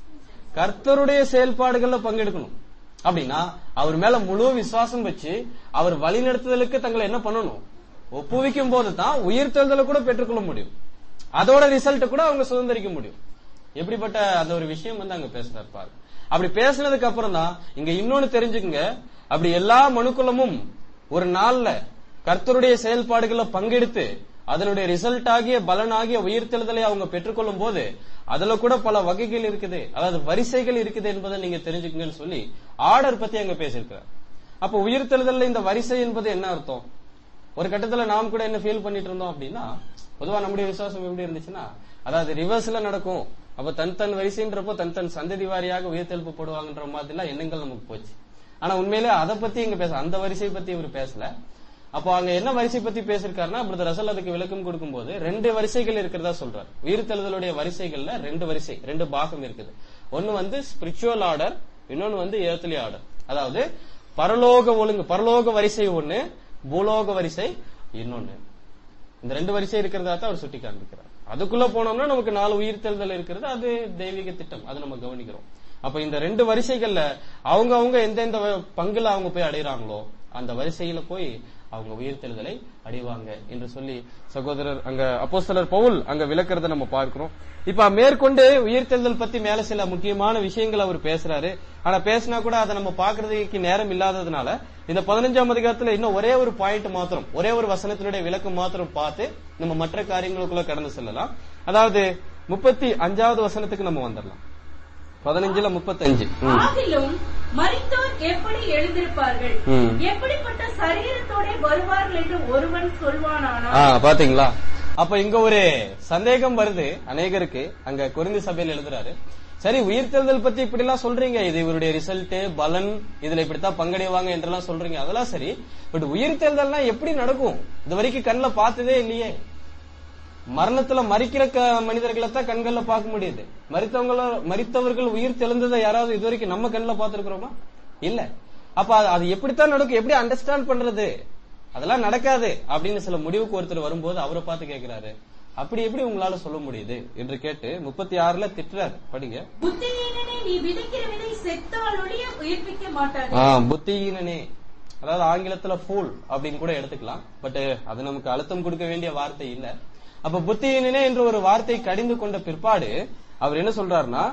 கர்த்தருடைய செயல்பாடுகள்ல பங்கெடுக்கணும் அப்படின்னா அவர் மேல முழு விசுவாசம் வச்சு அவர் வழிநடத்துதலுக்கு தங்களை என்ன பண்ணணும் ஒப்புவிக்கும் போது தான் உயிர்த்தெழுதலை கூட பெற்றுக்கொள்ள முடியும் அதோட ரிசல்ட் கூட அவங்க சுதந்திரிக்க முடியும் எப்படிப்பட்ட அந்த ஒரு விஷயம் வந்து அங்க பேசுறாரு பாரு அப்படி பேசுனதுக்கு அப்புறம் தான் இங்க இன்னொன்னு தெரிஞ்சுக்குங்க அப்படி எல்லா மனுக்குலமும் ஒரு நாள்ல கர்த்தருடைய செயல்பாடுகள்ல பங்கெடுத்து அதனுடைய ரிசல்ட் ஆகிய பலனாகிய உயிர்த்தெழுதலை அவங்க பெற்றுக்கொள்ளும் போது அதுல கூட பல வகைகள் இருக்குது அதாவது வரிசைகள் இருக்குது என்பதை நீங்க தெரிஞ்சுக்கங்கன்னு சொல்லி ஆர்டர் பத்தி அங்க பேசியிருக்கிறார் அப்ப உயிர்த்தெழுதல்ல இந்த வரிசை என்பது என்ன அர்த்தம் ஒரு கட்டத்துல நாம் கூட என்ன ஃபீல் பண்ணிட்டு இருந்தோம் அப்படின்னா பொதுவா நம்முடைய விசுவாசம் எப்படி இருந்துச்சுன்னா அதாவது ரிவர்ஸ்ல நடக்கும் அப்ப தன் தன் வரிசைன்றப்போ தன் தன் சந்ததி வாரியாக உயிர்த்தெழுப்பு போடுவாங்கன்ற மாதிரிலாம் எண்ணங்கள் நமக்கு போச்சு ஆனா உண்மையிலே அதை பத்தி இங்க பேச அந்த வரிசை பத்தி இவர் பேசல அப்போ அங்க என்ன வரிசை பத்தி பேசிருக்காருன்னா அப்படி ரசல் அதுக்கு விளக்கம் கொடுக்கும்போது ரெண்டு வரிசைகள் இருக்கிறதா சொல்றாரு உயிர்த்தெழுதலுடைய வரிசைகள்ல ரெண்டு வரிசை ரெண்டு பாகம் இருக்குது ஒன்னு வந்து ஸ்பிரிச்சுவல் ஆர்டர் இன்னொன்னு வந்து ஏர்த்லி ஆர்டர் அதாவது பரலோக ஒழுங்கு பரலோக வரிசை ஒண்ணு பூலோக வரிசை இன்னொன்னு இந்த ரெண்டு வரிசை இருக்கிறதா தான் அவர் சுட்டி காண்பிக்கிறார் அதுக்குள்ள போனோம்னா நமக்கு நாலு உயிர்த்தெழுதல் இருக்கிறது அது தெய்வீக திட்டம் அது நம்ம கவனிக்கிறோம் அப்ப இந்த ரெண்டு வரிசைகள்ல அவங்க அவங்க எந்தெந்த வ- பங்குல அவங்க போய் அடையறாங்களோ அந்த வரிசையில போய் அவங்க உயிர்த்தெழுதலை அடைவாங்க என்று சொல்லி சகோதரர் அங்க அப்போஸ்தலர் பவுல் அங்க விளக்குறத நம்ம பார்க்கிறோம் இப்ப மேற்கொண்டு உயிர்த்தெழுதல் பத்தி மேல சில முக்கியமான விஷயங்கள் அவர் பேசுறாரு ஆனா பேசினா கூட அதை நம்ம பாக்குறதுக்கு நேரம் இல்லாததுனால இந்த பதினஞ்சாம் அதிகாரத்துல இன்னும் ஒரே ஒரு பாயிண்ட் மாத்திரம் ஒரே ஒரு வசனத்தினுடைய விளக்கம் மாத்திரம் பார்த்து நம்ம மற்ற காரியங்களுக்குள்ள கடந்து செல்லலாம் அதாவது முப்பத்தி அஞ்சாவது வசனத்துக்கு நம்ம வந்துடலாம் பதினஞ்சுல முப்பத்தஞ்சு ம். ஆகிலும் மரித்தோர் எப்படி எழுந்திருப்பார்கள் ம். எப்படிப்பட்ட சரீரத்தோட வருவார்கள் என்று ஒருவன் சொல்வானானால் ஆ பாத்தீங்களா அப்ப இங்க ஒரு சந்தேகம் வருது அநேகருக்கு அங்க குறைந்த சபையில் எழுதுறாரு சரி உயிர்த்தெழுதல் பத்தி இப்படி எல்லாம் சொல்றீங்க இது இவருடைய ரிசல்ட் பலன் இதுல இப்படித்தான் பங்கடைவாங்க என்றெல்லாம் சொல்றீங்க அதெல்லாம் சரி பட் உயிர்த்தெழுதல்னா எப்படி நடக்கும் இது வரைக்கும் கண்ணுல பார்த்ததே இல்லையே மரணத்துல மறிக்கிற க- மனிதர்களை தான் கண்கள்ல பார்க்க முடியுது மரித்தவங்கள மரித்தவர்கள் உயிர் தெழுந்ததை யாராவது இது வரைக்கும் நம்ம கண்ணுல பார்த்திருக்கிறோமா இல்ல அப்ப அது- அது எப்படித்தான் நடக்கும் எப்படி அண்டர்ஸ்டாண்ட் பண்றது அதெல்லாம் நடக்காது அப்படின்னு சில முடிவுக்கு ஒருத்தர் வரும்போது அவரை பார்த்து கேக்குறாரு அப்படி எப்படி உங்களால சொல்ல முடியுது என்று கேட்டு முப்பத்தி ஆறுல திட்டுறாரு படிங்க புத்தியீனனே நீ விதைக்கிற விதை செத்தாலொழிய உயிர்ப்பிக்க மாட்டாது ஆ, புத்தியீனனே அதாவது ஆங்கிலத்துல ஃபூல் அப்படின்னு கூட எடுத்துக்கலாம் பட் அது நமக்கு அழுத்தம் கொடுக்க வேண்டிய வார்த்தை இல்ல அப்ப புத்தியீனனே என்ற ஒரு வார்த்தை கடிந்து கொண்ட பிற்பாடு அவர் என்ன சொல்றாருன்னா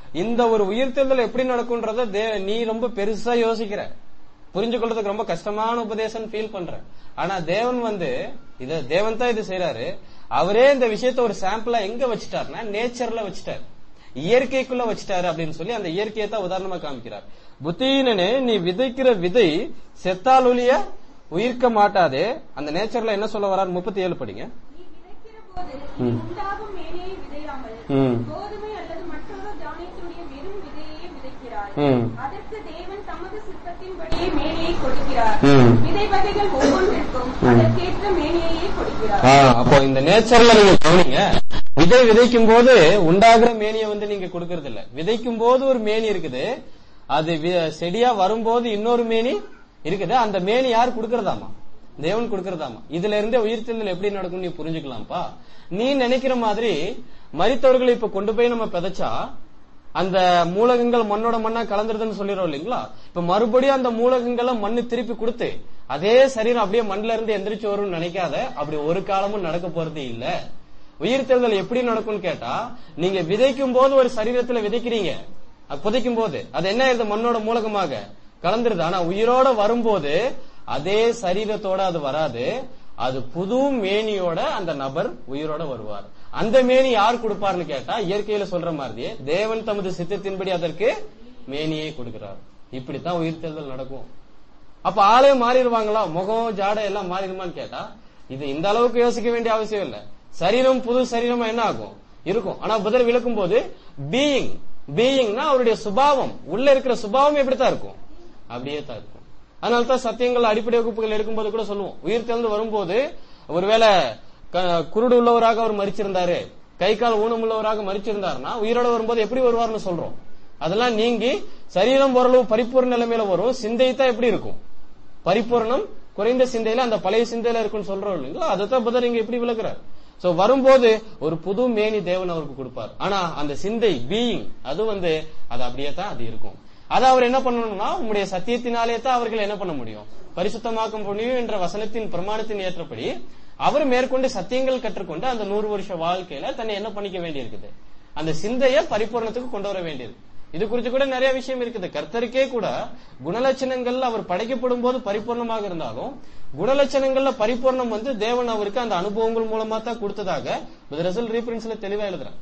இந்த ஒரு உயிர்த்தெழுதல் எப்படி நடக்கும்ன்றத தே- நீ ரொம்ப பெருசா யோசிக்கிற புரிஞ்சு கொள்றதுக்கு ரொம்ப கஷ்டமான உபதேசம் ஃபீல் பண்ற ஆனா தேவன் வந்து இத தேவன் தான் இது செய்யறாரு அவரே இந்த விஷயத்த ஒரு சாம்பிளா எங்க வச்சுட்டாருன்னா நேச்சர்ல வச்சுட்டாரு இயற்கைக்குள்ள வச்சுட்டாரு அப்படின்னு சொல்லி அந்த இயற்கையை தான் உதாரணமா காமிக்கிறார் புத்தியினனே நீ விதைக்கிற விதை செத்தால் ஒழிய உயிர்க்க மாட்டாதே அந்த நேச்சர்ல என்ன சொல்ல வரார் முப்பத்தி ஏழு படிங்க நீ விதைக்கிற போது நீ உண்டாகும் மேனியை விதையாமல் ம். கோதுமை அல்லது மற்றொரு தானியத்துடைய வெறும் விதையையே விதைக்கிறாய் ம். அதற்கு தேவன் தமது சித்தத்தின்படியே மேனியை கொடுக்கிறார் ம். விதை வகைகள் ஒவ்வொன்றிற்கும் அதற்கேற்ற மேனியையே கொடுக்கிறார் ஆ, அப்போ இந்த நேச்சர்ல நீங்க கவனிங்க விதை விதைக்கும் போது உண்டாகிற மேனியை வந்து நீங்க கொடுக்கறது இல்ல விதைக்கும் போது ஒரு மேனி இருக்குது அது வி- செடியா வரும்போது இன்னொரு மேனி இருக்குது அந்த மேனி யார் கொடுக்கறதாமா தேவன் கொடுக்கறதாமா இதுல இருந்தே உயிர்த்தெழுதல் எப்படி நடக்கும் நீ புரிஞ்சுக்கலாம்ப்பா நீ நினைக்கிற மாதிரி மரித்தவர்களை இப்ப கொண்டு போய் நம்ம விதைச்சா அந்த மூலகங்கள் மண்ணோட மண்ணா கலந்துருதுன்னு சொல்லிடுறோம் இல்லைங்களா இப்ப மறுபடியும் அந்த மூலகங்களை மண்ணு திருப்பி கொடுத்து அதே சரீரம் அப்படியே மண்ணுல இருந்து எந்திரிச்சு வரும்னு நினைக்காத அப்படி ஒரு காலமும் நடக்க போறது இல்ல உயிர்த்தெழுதல் எப்படி நடக்கும்னு கேட்டா நீங்க விதைக்கும் போது ஒரு சரீரத்துல விதைக்கிறீங்க அது புதைக்கும் போது அது என்ன ஆயிருது மண்ணோட மூலகமாக கலந்துருது ஆனா உயிரோட வரும்போது அதே சரீரத்தோட அது வராது அது புது மேனியோட அந்த நபர் உயிரோட வருவார் அந்த மேனி யார் கொடுப்பார்னு கேட்டா இயற்கையில சொல்ற மாதிரியே தேவன் தமது சித்தத்தின்படி அதற்கு மேனியை கொடுக்கிறார் இப்படித்தான் உயிர்த்தெழுதல் நடக்கும் அப்ப ஆளே மாறிடுவாங்களா முகம் ஜாடை எல்லாம் மாறிடுமான்னு கேட்டா இது இந்த அளவுக்கு யோசிக்க வேண்டிய அவசியம் இல்ல சரீரம் புது சரீரமா என்ன ஆகும் இருக்கும் ஆனா புதர் விளக்கும் போது பீயிங் பீயிங்னா அவருடைய சுபாவம் உள்ள இருக்கிற சுபாவம் எப்படித்தான் இருக்கும் அப்படியே தான் இருக்கும் அதனால தான் சத்தியங்கள் அடிப்படை வகுப்புகள் எடுக்கும்போது கூட சொல்லுவோம் உயிர் தெழுந்து வரும்போது ஒருவேளை க- குருடு உள்ளவராக அவர் மறிச்சிருந்தாரு கை கால் ஊனம் உள்ளவராக மறிச்சிருந்தாருன்னா உயிரோட வரும்போது எப்படி வருவார்னு சொல்றோம் அதெல்லாம் நீங்கி சரீரம் ஓரளவு பரிபூர்ண நிலைமையில வரும் சிந்தை தான் எப்படி இருக்கும் பரிபூர்ணம் குறைந்த சிந்தையில அந்த பழைய சிந்தையில இருக்குன்னு சொல்றோம் இல்லைங்களா அதைத்தான் புதர் இங்க எப்படி விளக்குறார் சோ வரும்போது ஒரு புது மேனி தேவன் அவருக்கு கொடுப்பார் ஆனா அந்த சிந்தை பீயிங் அது வந்து அது அப்படியே தான் அது இருக்கும் அதை அவர் என்ன பண்ணணும்னா உங்களுடைய சத்தியத்தினாலே தான் அவர்கள் என்ன பண்ண முடியும் பரிசுத்தமாக்க முடியும் என்ற வசனத்தின் பிரமாணத்தின் ஏற்றபடி அவர் மேற்கொண்டு சத்தியங்கள் கற்றுக்கொண்டு அந்த நூறு வருஷ வாழ்க்கையில தன்னை என்ன பண்ணிக்க வேண்டியிருக்குது அந்த சிந்தைய பரிபூர்ணத்துக்கு கொண்டு வர வேண்டியிருக்கு இது குறித்து கூட நிறைய விஷயம் இருக்குது கர்த்தருக்கே கூட குணலட்சணங்கள் அவர் படைக்கப்படும் போது பரிபூர்ணமாக இருந்தாலும் குணலட்சணங்கள்ல பரிபூர்ணம் வந்து தேவன் அவருக்கு அந்த அனுபவங்கள் மூலமா தான் கொடுத்ததாக ரிசல்ட் ரீபிரின்ஸ்ல தெளிவா எழுதுறான்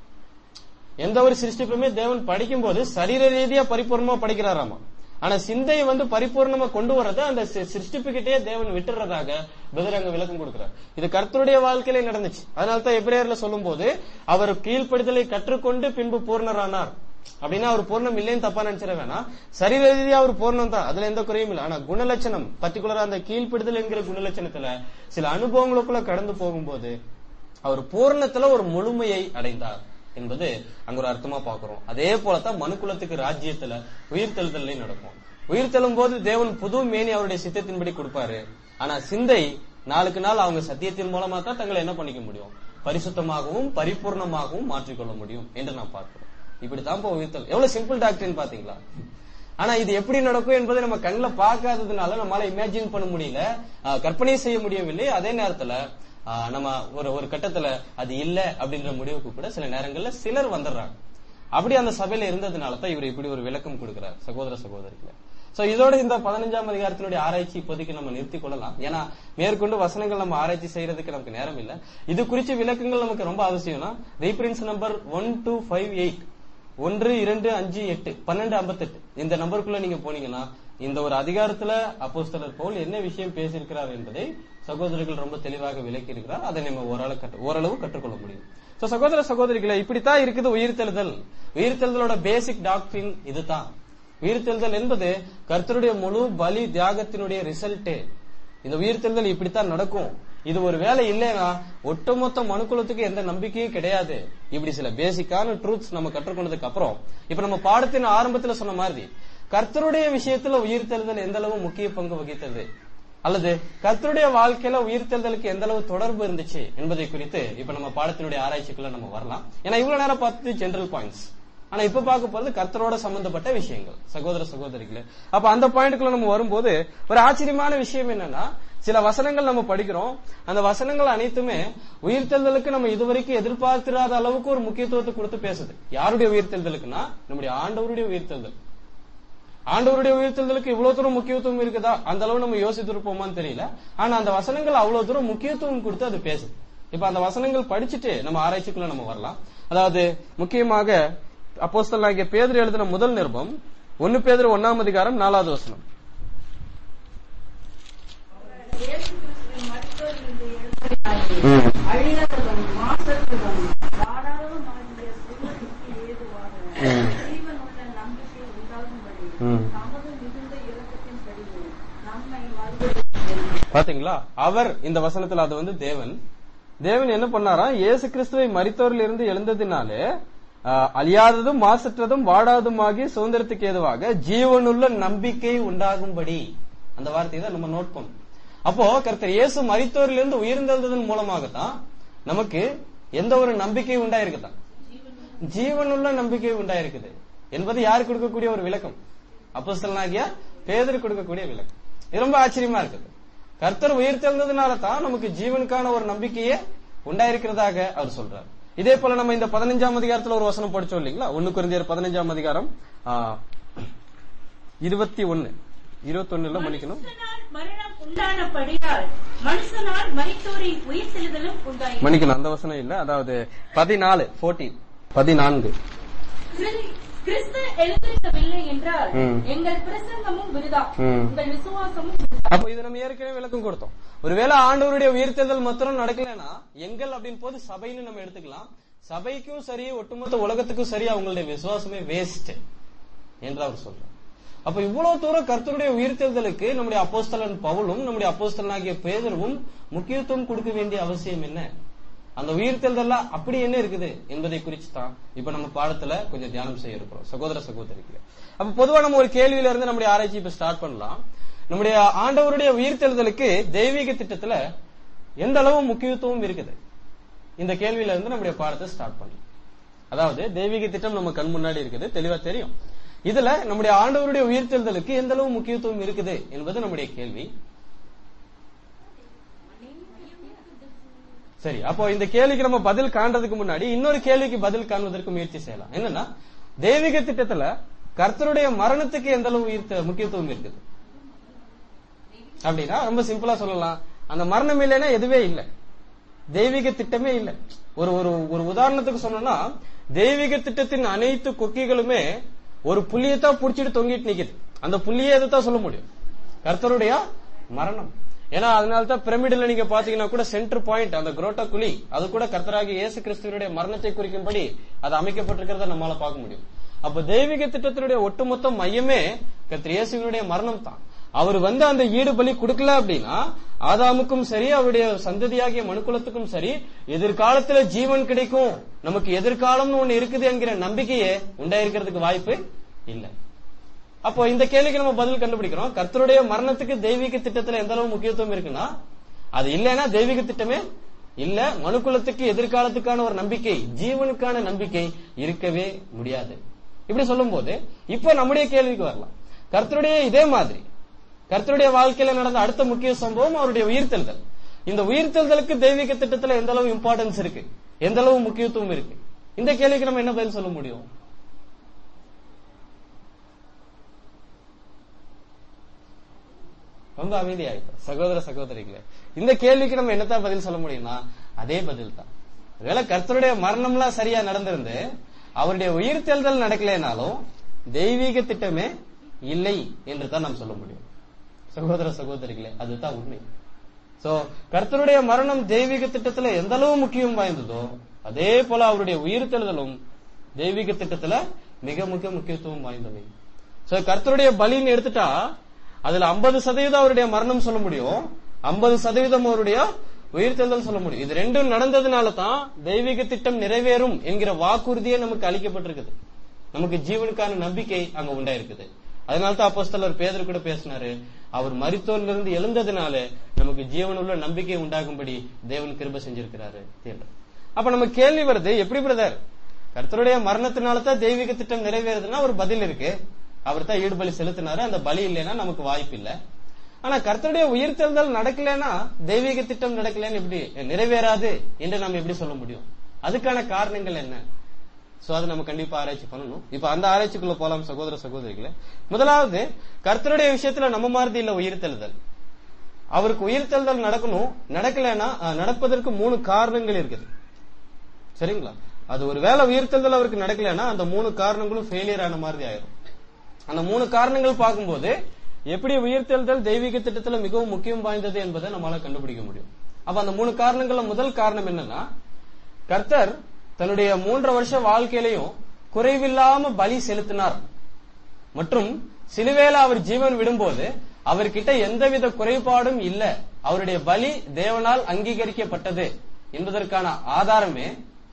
எந்த ஒரு சிருஷ்டிப்புமே தேவன் படிக்கும் போது சரீர ரீதியா பரிபூர்ணமா படிக்கிறாராமா ஆனா சிந்தையை வந்து பரிபூர்ணமா கொண்டு வரதை அந்த சி- சிருஷ்டிப்புகிட்டே தேவன் விட்டுறதாக அங்க விளக்கம் கொடுக்கிறார் இது கர்த்தருடைய வாழ்க்கையில நடந்துச்சு அதனால தான் எபிரேயர்ல சொல்லும் போது அவர் கீழ்ப்படுதலை கற்றுக்கொண்டு பின்பு பூர்ணரானார் அப்படின்னா அவர் பூர்ணம் இல்லைன்னு தப்பா நினைச்சிட வேணாம் சரீர ரீதியா அவர் பூர்ணம் தான் அதுல எந்த குறையும் இல்லை ஆனா குணலட்சணம் பர்டிகுலரா அந்த கீழ்ப்படுதல் என்கிற குணலட்சணத்துல சில அனுபவங்களுக்குள்ள கடந்து போகும்போது அவர் பூர்ணத்துல ஒரு முழுமையை அடைந்தார் என்பது அங்க ஒரு அர்த்தமா பாக்குறோம் அதே போலதான் மனுக்குலத்துக்கு ராஜ்யத்துல உயிர்த்தெழுதல்லையும் நடக்கும் உயிர்த்தெழும் போது தேவன் புது மேனி அவருடைய சித்தத்தின்படி கொடுப்பாரு ஆனா சிந்தை நாளுக்கு நாள் அவங்க சத்தியத்தின் மூலமா தான் தங்களை என்ன பண்ணிக்க முடியும் பரிசுத்தமாகவும் பரிபூர்ணமாகவும் மாற்றிக்கொள்ள முடியும் என்று நான் பார்க்கிறோம் இப்படித்தான் இப்போ உயிர்த்தல் எவ்வளவு சிம்பிள் டாக்டர்னு பாத்தீங்களா ஆனா இது எப்படி நடக்கும் என்பதை நம்ம கண்ணுல பார்க்காததுனால நம்மளால இமேஜின் பண்ண முடியல ஆஹ், கற்பனை செய்ய முடியவில்லை அதே நேரத்துல ஆஹ், நம்ம ஒரு ஒரு கட்டத்துல அது இல்ல அப்படின்ற முடிவுக்கு கூட சில நேரங்கள்ல சிலர் வந்துடுறாங்க அப்படி அந்த சபையில இருந்ததுனால தான் இவர் இப்படி ஒரு விளக்கம் கொடுக்கிறார் சகோதர சகோதரிகளை சோ இதோட இந்த பதினஞ்சாம் அதிகாரத்தினுடைய ஆராய்ச்சி இப்போதைக்கு நம்ம நிறுத்தி கொள்ளலாம் ஏன்னா மேற்கொண்டு வசனங்கள் நம்ம ஆராய்ச்சி செய்யறதுக்கு நமக்கு நேரம் இல்ல இது குறித்து விளக்கங்கள் நமக்கு ரொம்ப அவசியம்னா reference number one two five eight ஒன்று இரண்டு அஞ்சு எட்டு பன்னெண்டு ஐம்பத்தெட்டு இந்த நம்பருக்குள்ள நீங்க போனீங்கன்னா இந்த ஒரு அதிகாரத்துல அப்போஸ்தலர் பவுல் என்ன விஷயம் பேசியிருக்கிறார் என்பதை சகோதரர்கள் ரொம்ப தெளிவாக விளக்கி இருக்கிறார் அதை நம்ம ஓரளவு கற்று- ஓரளவு கற்றுக்கொள்ள முடியும் சோ சகோதர சகோதரிகளை இப்படித்தான் இருக்குது உயிர்த்தெழுதல் உயிர்த்தெழுதலோட பேசிக் டாக்டரின் இதுதான் உயிர்த்தெழுதல் என்பது கர்த்தருடைய முழு பலி தியாகத்தினுடைய ரிசல்ட்டே இந்த உயிர்த்தெழுதல் இப்படித்தான் நடக்கும் இது ஒரு வேலை இல்லைன்னா ஒட்டுமொத்த மனுக்குலத்துக்கு எந்த நம்பிக்கையும் கிடையாது இப்படி சில பேசிக்கான ட்ரூத்ஸ் நம்ம கற்றுக்கொண்டதுக்கு அப்புறம் இப்ப நம்ம பாடத்தின் ஆரம்பத்துல சொன்ன மாதிரி கர்த்தருடைய விஷயத்துல உயிர்த்தெழுதல் எந்த அளவு முக்கிய பங்கு வகித்தது அல்லது கர்த்தருடைய வாழ்க்கையில உயிர்த்தெழுதலுக்கு எந்த அளவு தொடர்பு இருந்துச்சு என்பதை குறித்து இப்ப நம்ம பாடத்தினுடைய ஆராய்ச்சிக்குள்ள நம்ம வரலாம் ஏன்னா இவ்வளவு நேரம் பார்த்தது ஜெனரல் பாயிண்ட்ஸ் ஆனா இப்ப பார்க்க போறது கர்த்தரோட சம்பந்தப்பட்ட விஷயங்கள் சகோதர சகோதரிகளே அப்ப அந்த பாயிண்ட்குள்ள நம்ம வரும்போது ஒரு ஆச்சரியமான விஷயம் என்னன்னா சில வசனங்கள் நம்ம படிக்கிறோம் அந்த வசனங்கள் அனைத்துமே உயிர்த்தெழுதலுக்கு நம்ம இதுவரைக்கும் எதிர்பார்த்திராத அளவுக்கு ஒரு முக்கியத்துவத்தை கொடுத்து பேசுது யாருடைய உயிர்த்தெழுதலுக்குன்னா நம்முடைய ஆண்டவருடைய உயிர்த்தெழுதல் ஆண்டவருடைய உயிர்த்தெழுதலுக்கு இவ்வளவு தூரம் முக்கியத்துவம் இருக்குதா அந்த அளவு நம்ம யோசித்திருப்போமான்னு தெரியல ஆனா அந்த வசனங்கள் அவ்வளவு தூரம் முக்கியத்துவம் கொடுத்து அது பேசுது இப்ப அந்த வசனங்கள் படிச்சுட்டு நம்ம ஆராய்ச்சிக்குள்ள நம்ம வரலாம் அதாவது முக்கியமாக அப்போஸ்தலனாகிய பேதர் எழுதின முதல் நிருபம் ஒன்னு பேதர் ஒன்னாம் அதிகாரம் நாலாவது வசனம் இயேசு கிறிஸ்துவின் மருத்துவரிலிருந்து எழுந்ததினாலே அழியாததும் மாசற்றதும் வாடாததும் ஆகிய செல்வத்திற்கு ஏதுவாக ஜீவனுள்ள நம்பிக்கை உண்டாகும்படி ம். தமது மிகுந்த இரக்கத்தின்படியே நம்மை மறுபடியும் பாத்தீங்களா அவர் இந்த வசனத்துல அது வந்து தேவன் தேவன் என்ன பண்ணாரா இயேசு கிறிஸ்துவை மரித்தோரில் இருந்து எழுந்ததினாலே ஆஹ், அழியாததும் மாசற்றதும் வாடாததுமாகி சுதந்திரத்துக்கு ஏதுவாக ஜீவனுள்ள நம்பிக்கை உண்டாகும்படி அந்த வார்த்தையை தான் நம்ம நோட் பண்ணோம் அப்போ கர்த்தர் இயேசு மரித்தோரிலிருந்து உயிர்ந்தெழுந்ததன் மூலமாகத்தான் நமக்கு எந்த ஒரு நம்பிக்கை உண்டாயிருக்குதான் ஜீவனுள்ள நம்பிக்கை உண்டாயிருக்குது என்பது யார் கொடுக்கக்கூடிய ஒரு விளக்கம் அப்போஸ்தலனாகிய பேதர் கொடுக்கக்கூடிய விளக்கம் இது ரொம்ப ஆச்சரியமா இருக்குது கர்த்தர் உயிர்த்தெழுந்ததுனால தான் நமக்கு ஜீவனுக்கான ஒரு நம்பிக்கையே உண்டாயிருக்கிறதாக அவர் சொல்றார் இதே போல நம்ம இந்த பதினஞ்சாம் அதிகாரத்துல ஒரு வசனம் படிச்சோம் இல்லைங்களா ஒன்னு குறைந்தர் பதினஞ்சாம் அதிகாரம் இருபத்தி ஒன்னு இருபத்தி ஒண்ணுல மன்னிக்கணும் மனுஷனால் மரணம் உண்டானபடியால் மனுஷனால் மரித்தோரின் உயிர்த்தெழுதலும் உண்டாயிற்று மன்னிக்கணும் அந்த வசனம் இல்ல அதாவது பதினாலு போர்டீன் பதினான்கு கிரி- கிறிஸ்து எழுந்திருக்கவில்லை என்றால் ம். எங்கள் பிரசங்கமும் விருதா ம். உங்கள் விசுவாசமும் விருதா அப்போ இது நம்ம ஏற்கனவே விளக்கம் கொடுத்தோம் ஒருவேளை ஆண்டவருடைய உயிர்த்தெழுதல் மாத்திரம் நடக்கலைன்னா எங்கள் அப்படின்னு போது சபைன்னு நம்ம எடுத்துக்கலாம் சபைக்கும் சரி ஒட்டுமொத்த உலகத்துக்கும் சரி அவங்களுடைய விசுவாசமே வேஸ்ட் என்று அவர் சொல்றார் அப்ப இவ்வளவு தூரம் கர்த்தருடைய உயிர்த்தெழுதலுக்கு நம்முடைய அப்போஸ்தலன் பவுலும் நம்முடைய அப்போஸ்தலனாகிய பேதரும் முக்கியத்துவம் கொடுக்க வேண்டிய அவசியம் என்ன அந்த உயிர்த்தெழுதல்ல அப்படி என்ன இருக்குது என்பதை குறித்து தான் இப்ப நம்ம பாடத்துல கொஞ்சம் தியானம் செய்ய இருக்கிறோம் சகோதர சகோதரிகளே அப்ப பொதுவா நம்ம ஒரு கேள்வியில இருந்து நம்முடைய ஆராய்ச்சி இப்ப ஸ்டார்ட் பண்ணலாம் நம்முடைய ஆண்டவருடைய உயிர்த்தெழுதலுக்கு தெய்வீக திட்டத்துல எந்த அளவு முக்கியத்துவம் இருக்குது இந்த கேள்வியில இருந்து நம்முடைய பாடத்தை ஸ்டார்ட் பண்ணலாம் அதாவது தெய்வீக திட்டம் நம்ம கண் முன்னாடி இருக்குது தெளிவா தெரியும் இதுல நம்முடைய ஆண்டவருடைய உயிர்த்தெழுதலுக்கு எந்த அளவு முக்கியத்துவம் இருக்குது என்பது நம்முடைய கேள்வி சரி அப்போ இந்த கேள்விக்கு நம்ம பதில் காண்றதுக்கு முன்னாடி இன்னொரு கேள்விக்கு பதில் காண்பதற்கு முயற்சி செய்யலாம் என்னன்னா தெய்வீக திட்டத்துல கர்த்தருடைய மரணத்துக்கு எந்த அளவு உயிர்த்த முக்கியத்துவம் இருக்குது அப்படின்னா ரொம்ப சிம்பிளா சொல்லலாம் அந்த மரணம் இல்லைன்னா எதுவே இல்லை தெய்வீக திட்டமே இல்லை ஒரு ஒரு ஒரு உதாரணத்துக்கு சொன்னோம்னா தெய்வீக திட்டத்தின் அனைத்து கொக்கிகளுமே ஒரு புள்ளியத்தான் புடிச்சிட்டு தொங்கிட்டு நிக்குது அந்த புள்ளியே தான் சொல்ல முடியும் கர்த்தருடைய மரணம் ஏன்னா அதனால தான் பிரமிடில் நீங்க பாத்தீங்கன்னா கூட சென்டர் பாயிண்ட் அந்த குரோட்டா குழி அது கூட கர்த்தராகிய இயேசு கிறிஸ்துவனுடைய மரணத்தை குறிக்கும்படி அது அமைக்கப்பட்டிருக்கிறத நம்மால பார்க்க முடியும் அப்ப தெய்வீக திட்டத்தினுடைய ஒட்டுமொத்த மையமே கர்த்தர் இயேசுவினுடைய மரணம் தான் அவர் வந்து அந்த ஈடு பலி கொடுக்கல அப்படின்னா ஆதாமுக்கும் சரி அவருடைய சந்ததியாகிய மனுக்குலத்துக்கும் சரி எதிர்காலத்துல ஜீவன் கிடைக்கும் நமக்கு எதிர்காலம்னு ஒண்ணு இருக்குது என்கிற நம்பிக்கையே உண்டாயிருக்கிறதுக்கு வாய்ப்பு இல்லை அப்போ இந்த கேள்விக்கு நம்ம பதில் கண்டுபிடிக்கிறோம் கர்த்தருடைய மரணத்துக்கு தெய்வீக திட்டத்துல எந்த அளவு முக்கியத்துவம் இருக்குன்னா அது இல்லைன்னா தெய்வீக திட்டமே இல்ல மனுக்குலத்துக்கு எதிர்காலத்துக்கான ஒரு நம்பிக்கை ஜீவனுக்கான நம்பிக்கை இருக்கவே முடியாது இப்படி சொல்லும்போது இப்போ நம்முடைய கேள்விக்கு வரலாம் கர்த்தருடைய இதே மாதிரி கர்த்தருடைய வாழ்க்கையில நடந்த அடுத்த முக்கிய சம்பவம் அவருடைய உயிர்த்தெழுதல் இந்த உயிர்த்தெழுதலுக்கு தெய்வீக திட்டத்துல எந்த அளவு இம்பார்ட்டன்ஸ் இருக்கு எந்த அளவு முக்கியத்துவம் இருக்கு இந்த கேள்விக்கு நம்ம என்ன பதில் சொல்ல முடியும் ரொம்ப அமைதியாயிட்டோம் சகோதர சகோதரிகளே இந்த கேள்விக்கு நம்ம என்னத்தான் பதில் சொல்ல முடியும்னா அதே பதில் தான் ஒருவேளை கர்த்தருடைய மரணம்லாம் சரியா நடந்திருந்து அவருடைய உயிர்த்தெழுதல் நடக்கலைனாலும் தெய்வீக திட்டமே இல்லை என்று தான் நாம் சொல்ல முடியும் சகோதர சகோதரிகளே அதுதான் உண்மை சோ கர்த்தருடைய மரணம் தெய்வீக திட்டத்துல எந்த அளவு முக்கியம் வாய்ந்ததோ அதே போல அவருடைய உயிர்த்தெழுதலும் தெய்வீக திட்டத்துல மிக மிக முக்கியத்துவம் வாய்ந்தவை சோ கர்த்தருடைய பலின்னு எடுத்துட்டா அதுல 50% சதவீதம் அவருடைய மரணம் சொல்ல முடியும் 50% சதவீதம் அவருடைய உயிர்த்தெழுதல் சொல்ல முடியும் இது ரெண்டும் நடந்ததுனால தான் தெய்வீக திட்டம் நிறைவேறும் என்கிற வாக்குறுதியே நமக்கு அளிக்கப்பட்டிருக்குது நமக்கு ஜீவனுக்கான நம்பிக்கை அங்க உண்டாயிருக்குது அதனால தான் அப்போஸ்தலர் பேதர் கூட பேசினாரு அவர் மரித்தோரிலிருந்து எழுந்ததுனால நமக்கு ஜீவனுள்ள நம்பிக்கை உண்டாகும்படி தேவன் கிருப செஞ்சிருக்கிறாரு என்று. அப்ப நம்ம கேள்வி வருது எப்படி பிரதர் கர்த்தருடைய மரணத்தினால தான் தெய்வீக திட்டம் நிறைவேறுதுன்னா ஒரு பதில் இருக்கு அவர் தான் ஈடுபலி செலுத்தினாரு அந்த பலி இல்லைன்னா நமக்கு வாய்ப்பு இல்ல ஆனா கர்த்தருடைய உயிர்த்தெழுதல் நடக்கலைன்னா தெய்வீக திட்டம் நடக்கலைன்னு எப்படி நிறைவேறாது என்று நம்ம எப்படி சொல்ல முடியும் அதுக்கான காரணங்கள் என்ன சோ அதை நம்ம கண்டிப்பா ஆராய்ச்சி பண்ணணும் இப்ப அந்த ஆராய்ச்சிக்குள்ள போலாம் சகோதர சகோதரிகளே முதலாவது கர்த்தருடைய விஷயத்துல நம்ம மாதிரி இல்ல உயிர்த்தெழுதல் அவருக்கு உயிர்த்தெழுதல் நடக்கணும் நடக்கலைன்னா அஹ், நடப்பதற்கு மூணு காரணங்கள் இருக்குது சரிங்களா அது ஒரு வேலை உயிர்த்தெழுதல் அவருக்கு நடக்கலைன்னா அந்த மூணு காரணங்களும் ஃபெயிலியர் ஆன மாதிரி ஆயிரும் அந்த மூணு காரணங்கள் பார்க்கும்போது எப்படி உயிர்த்தெழுதல் தெய்வீக திட்டத்துல மிகவும் முக்கியம் வாய்ந்தது என்பதை நம்மளால கண்டுபிடிக்க முடியும் அப்ப அந்த மூணு காரணங்கள்ல முதல் காரணம் என்னன்னா கர்த்தர் தன்னுடைய மூன்றரை வருஷ வாழ்க்கையிலையும் குறைவில்லாம பலி செலுத்தினார் மற்றும் சிலுவேல அவர் ஜீவன் விடும்போது அவர்கிட்ட எந்தவித குறைபாடும் இல்ல அவருடைய பலி தேவனால் அங்கீகரிக்கப்பட்டது என்பதற்கான ஆதாரமே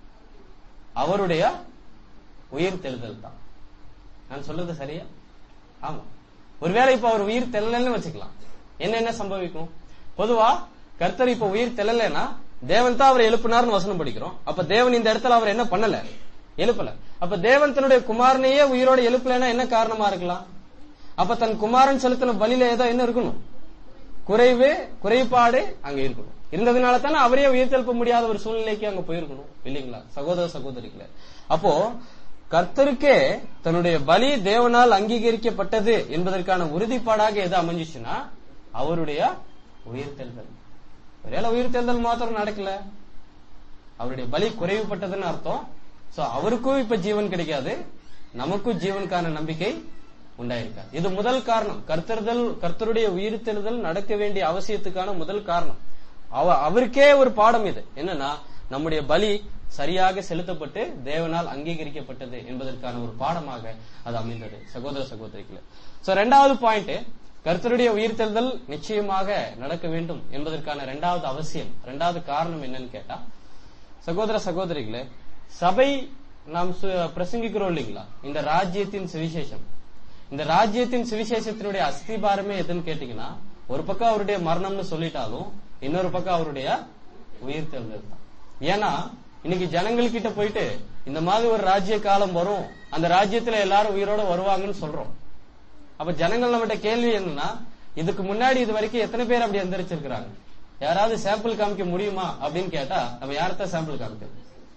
அவருடைய உயிர் தெழுதல் தான் நான் சொல்றது சரியா ஆமா ஒருவேளை இப்ப அவர் உயிர் தெல்லன்னு வச்சுக்கலாம் என்ன என்ன சம்பவிக்கும் பொதுவா கர்த்தர் இப்ப உயிர் தெல்லலைன்னா தேவன் தான் அவர் எழுப்பினார்னு வசனம் படிக்கிறோம் அப்ப தேவன் இந்த இடத்துல அவர் என்ன பண்ணல எழுப்பல அப்ப தேவன் தன்னுடைய குமாரனையே உயிரோட எழுப்பலைன்னா என்ன காரணமா இருக்கலாம் அப்ப தன் குமாரன் செலுத்தின பலியில ஏதோ என்ன இருக்கணும் குறைவு குறைபாடு அங்க இருக்கணும் இருந்ததுனால தானே அவரே உயிர்த்தெழுப்ப முடியாத ஒரு சூழ்நிலைக்கு அங்க போயிருக்கணும் இல்லைங்களா சகோதர சகோதரிகளே அப்போ கர்த்தருக்கே தன்னுடைய பலி தேவனால் அங்கீகரிக்கப்பட்டது என்பதற்கான உறுதிப்பாடாக எது அமைஞ்சிச்சுன்னா அவருடைய உயிர்த்தெழுதல் ஒருவேளை உயிர்த்தெழுதல் மாத்திரம் நடக்கல அவருடைய பலி குறைவுபட்டதுன்னு அர்த்தம் சோ அவருக்கும் இப்ப ஜீவன் கிடைக்காது நமக்கும் ஜீவனுக்கான நம்பிக்கை உண்டாயிருக்காது இது முதல் காரணம் கர்த்தருதல் கர்த்தருடைய உயிர்த்தெழுதல் நடக்க வேண்டிய அவசியத்துக்கான முதல் காரணம் அவ அவருக்கே ஒரு பாடம் இது என்னன்னா நம்முடைய பலி சரியாக செலுத்தப்பட்டு தேவனால் அங்கீகரிக்கப்பட்டது என்பதற்கான ஒரு பாடமாக அது அமைந்தது சகோதர சகோதரிகளே சோ ரெண்டாவது பாயிண்ட் கர்த்தருடைய உயிர்த்தெழுதல் நிச்சயமாக நடக்க வேண்டும் என்பதற்கான இரண்டாவது அவசியம் இரண்டாவது காரணம் என்னன்னு கேட்டா சகோதர சகோதரிகளே சபை நாம் சு- பிரசங்கிக்கிறோம் இல்லைங்களா இந்த ராஜ்யத்தின் சுவிசேஷம் இந்த ராஜ்யத்தின் சுவிசேஷத்தினுடைய அஸ்திபாரமே எதுன்னு கேட்டீங்கன்னா ஒரு பக்கம் அவருடைய மரணம்னு சொல்லிட்டாலும் இன்னொரு பக்கம் அவருடைய உயிர்த்தெழுதல் தான் ஏன்னா இன்னைக்கு ஜனங்கள்கிட்ட போயிட்டு இந்த மாதிரி ஒரு ராஜ்ய காலம் வரும் அந்த ராஜ்யத்துல எல்லாரும் உயிரோட வருவாங்கன்னு சொல்றோம் அப்ப ஜனங்கள் நம்மகிட்ட கேள்வி என்னன்னா இதுக்கு முன்னாடி இது வரைக்கும் எத்தனை பேர் அப்படி எந்திரிச்சிருக்கிறாங்க யாராவது சாம்பிள் காமிக்க முடியுமா அப்படின்னு கேட்டா நம்ம யார்தான் சாம்பிள் காமிக்கிறது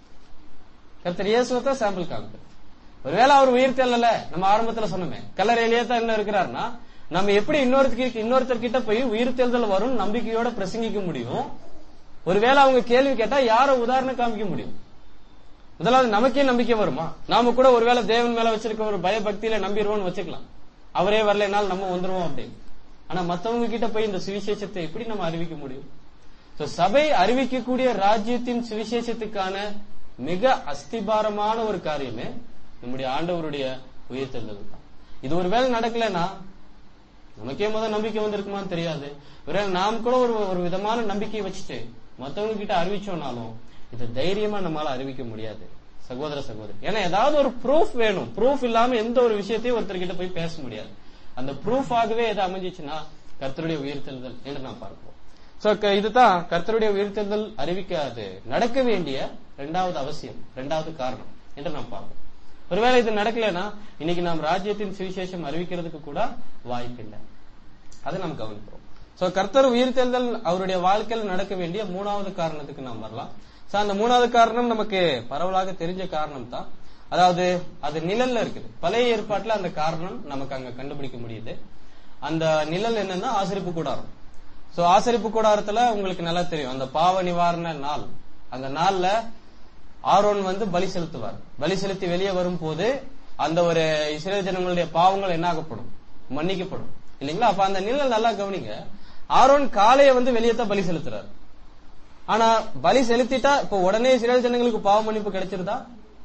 கர்த்தர் இயேசுவத்தான் சாம்பிள் காமிக்கிறது ஒருவேளை அவர் உயிர் தெல்லல நம்ம ஆரம்பத்துல சொன்னோமே கல்லறையிலேயே தான் என்ன இருக்கிறாருன்னா நம்ம எப்படி இன்னொருத்தருக்கு இன்னொருத்தர் கிட்ட போய் உயிர் தேர்தல் வரும் நம்பிக்கையோட பிரசங்கிக்க முடியும் ஒருவேளை அவங்க கேள்வி கேட்டா யார உதாரணம் காமிக்க முடியும் முதலாவது நமக்கே நம்பிக்கை வருமா நாம கூட ஒருவேளை தேவன் மேல வச்சிருக்க ஒரு பயபக்தியில நம்பிடுவோம்னு வச்சுக்கலாம் அவரே வரலைனாலும் நம்ம வந்துருவோம் அப்படின்னு ஆனா மத்தவங்க கிட்ட போய் இந்த சுவிசேஷத்தை எப்படி நம்ம அறிவிக்க முடியும் So, சபை அறிவிக்கக்கூடிய ராஜ்யத்தின் சுவிசேஷத்துக்கான மிக அஸ்திபாரமான ஒரு காரியமே நம்முடைய ஆண்டவருடைய உயிர்த்தெழுதல் தான் இது ஒருவேளை நடக்கலைன்னா நமக்கே முதல் நம்பிக்கை வந்திருக்குமான்னு தெரியாது ஒருவேளை நாம் கூட ஒரு ஒரு விதமான நம்பிக்கையை வச்சுட்டு மத்தவங்க கிட்ட அறிவிச்சோம்னாலும் இதை தைரியமா நம்மளால அறிவிக்க முடியாது சகோதர சகோதரி ஏன்னா ஏதாவது ஒரு ப்ரூஃப் வேணும் ப்ரூஃப் இல்லாம எந்த ஒரு விஷயத்தையும் ஒருத்தர் கிட்ட போய் பேச முடியாது அந்த ப்ரூஃப் ஆகவே எது அமைஞ்சிச்சுன்னா கர்த்தருடைய உயிர்த்தெழுதல் என்று நாம் பார்க்கிறோம் சோ இதுதான் கர்த்தருடைய உயிர்த்தெழுதல் அறிவிக்காது நடக்க வேண்டிய இரண்டாவது அவசியம் இரண்டாவது காரணம் என்று நாம் பார்க்கிறோம் ஒருவேளை இது நடக்கலைன்னா இன்னைக்கு நாம் ராஜ்யத்தின் சுவிசேஷம் அறிவிக்கிறதுக்கு கூட வாய்ப்பில்லை அதை நாம் கவனிக்கிறோம் சோ கர்த்தர் உயிர்த்தெழுதல் அவருடைய வாழ்க்கையில் நடக்க வேண்டிய மூணாவது காரணத்துக்கு நாம் வரலாம் சோ அந்த மூணாவது காரணம் நமக்கு பரவலாக தெரிஞ்ச காரணம் தான் அதாவது அது நிழல்ல இருக்குது பழைய ஏற்பாட்டுல அந்த காரணம் நமக்கு அங்க கண்டுபிடிக்க முடியுது அந்த நிழல் என்னன்னா ஆசரிப்பு கூடாரம் சோ ஆசரிப்பு கூடாரத்துல உங்களுக்கு நல்லா தெரியும் அந்த பாவ நிவாரண நாள் அந்த நாள்ல ஆரோன் வந்து பலி செலுத்துவார் பலி செலுத்தி வெளியே வரும்போது அந்த ஒரு இஸ்ரேல் ஜனங்களுடைய பாவங்கள் என்ன ஆகப்படும் மன்னிக்கப்படும் இல்லைங்களா அப்ப அந்த நிழல் நல்லா கவனிங்க ஆரோன் காளைய வந்து வெளியே தான் பலி செலுத்துறாரு ஆனா பலி செலுத்திட்டா இப்ப உடனே இஸ்ரேல் ஜனங்களுக்கு பாவ மன்னிப்பு கிடைச்சிருதா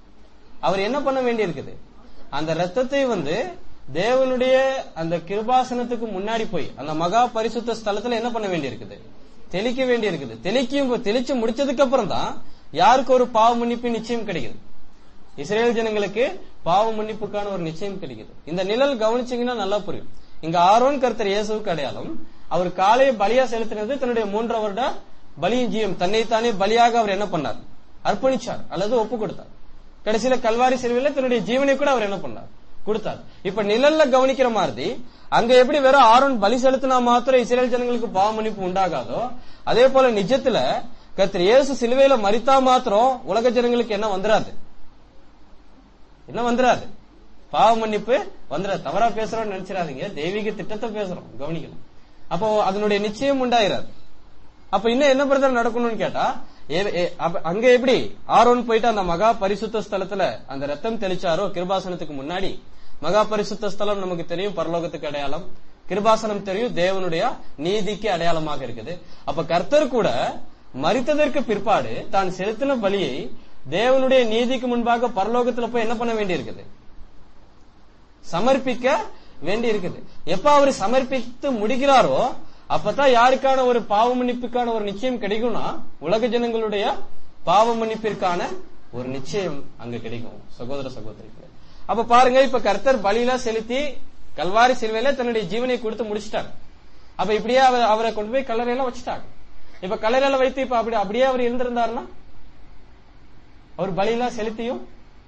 அவர் என்ன பண்ண வேண்டியிருக்குது அந்த ரத்தத்தை வந்து தேவனுடைய அந்த கிருபாசனத்துக்கு முன்னாடி போய் அந்த மகா பரிசுத்த ஸ்தலத்துல என்ன பண்ண வேண்டியிருக்குது தெளிக்க வேண்டியிருக்குது தெளிக்கும் தெளிச்சு முடிச்சதுக்கு அப்புறம் தான் யாருக்கு ஒரு பாவ மன்னிப்பு நிச்சயம் கிடைக்குது இஸ்ரேல் ஜனங்களுக்கு பாவ மன்னிப்புக்கான ஒரு நிச்சயம் கிடைக்குது இந்த நிழல் கவனிச்சீங்கன்னா நல்லா புரியும் இங்க ஆரோன் கர்த்தர் இயேசுவுக்கு அடையாளம் அவர் காலையை பலியா செலுத்தினது தன்னுடைய மூன்றரை வருட பலியின் ஜீவம் தன்னைத்தானே பலியாக அவர் என்ன பண்ணார் அர்ப்பணிச்சார் அல்லது ஒப்பு கொடுத்தார் கடைசியில கல்வாரி சிலுவையில தன்னுடைய ஜீவனை கூட அவர் என்ன பண்ணார் கொடுத்தார் இப்ப நிழல்ல கவனிக்கிற மாதிரி அங்க எப்படி வெறும் ஆரோன் பலி செலுத்தினா மாத்திரம் இஸ்ரேல் ஜனங்களுக்கு பாவ மன்னிப்பு உண்டாகாதோ அதே போல நிஜத்துல கர்த்தர் இயேசு சிலுவையில மரித்தா மாத்திரம் உலக ஜனங்களுக்கு என்ன வந்துராது என்ன வந்துராது பாவ மன்னிப்பு வந்துடாது தவறா பேசுறோம்னு நினைச்சிடாதீங்க தெய்வீக திட்டத்தை பேசுறோம் கவனிக்கணும் அப்போ அதனுடைய நிச்சயம் உண்டாயிராது அப்ப இன்னும் என்ன பிரதர் நடக்கணும்னு கேட்டா ஏ- ஏ- அப்ப அங்க எப்படி ஆரோன் போயிட்டு அந்த மகா பரிசுத்த ஸ்தலத்துல அந்த ரத்தம் தெளிச்சாரோ கிருபாசனத்துக்கு முன்னாடி மகா பரிசுத்த ஸ்தலம் நமக்கு தெரியும் பரலோகத்துக்கு அடையாளம் கிருபாசனம் தெரியும் தேவனுடைய நீதிக்கு அடையாளமாக இருக்குது அப்ப கர்த்தர் கூட மரித்ததற்கு பிற்பாடு தான் செலுத்தின பலியை தேவனுடைய நீதிக்கு முன்பாக பரலோகத்துல போய் என்ன பண்ண வேண்டியிருக்குது சமர்ப்பிக்க வேண்டி இருக்குது எப்ப அவர் சமர்ப்பித்து முடிக்கிறாரோ அப்பதான் யாருக்கான ஒரு பாவ மன்னிப்புக்கான ஒரு நிச்சயம் கிடைக்கும்னா உலக ஜனங்களுடைய பாவ மன்னிப்பிற்கான ஒரு நிச்சயம் அங்க கிடைக்கும் சகோதர சகோதரிகளே அப்ப பாருங்க இப்ப கர்த்தர் பலியெல்லாம் செலுத்தி கல்வாரி சிலுவையில தன்னுடைய ஜீவனை கொடுத்து முடிச்சிட்டார் அப்ப இப்படியே அவர் அவரை கொண்டு போய் கல்லறையில வச்சுட்டாங்க இப்ப கல்லறையில வைத்து இப்ப அப்படி அப்படியே அவர் இருந்திருந்தாருன்னா அவர் பலியெல்லாம் செலுத்தியும்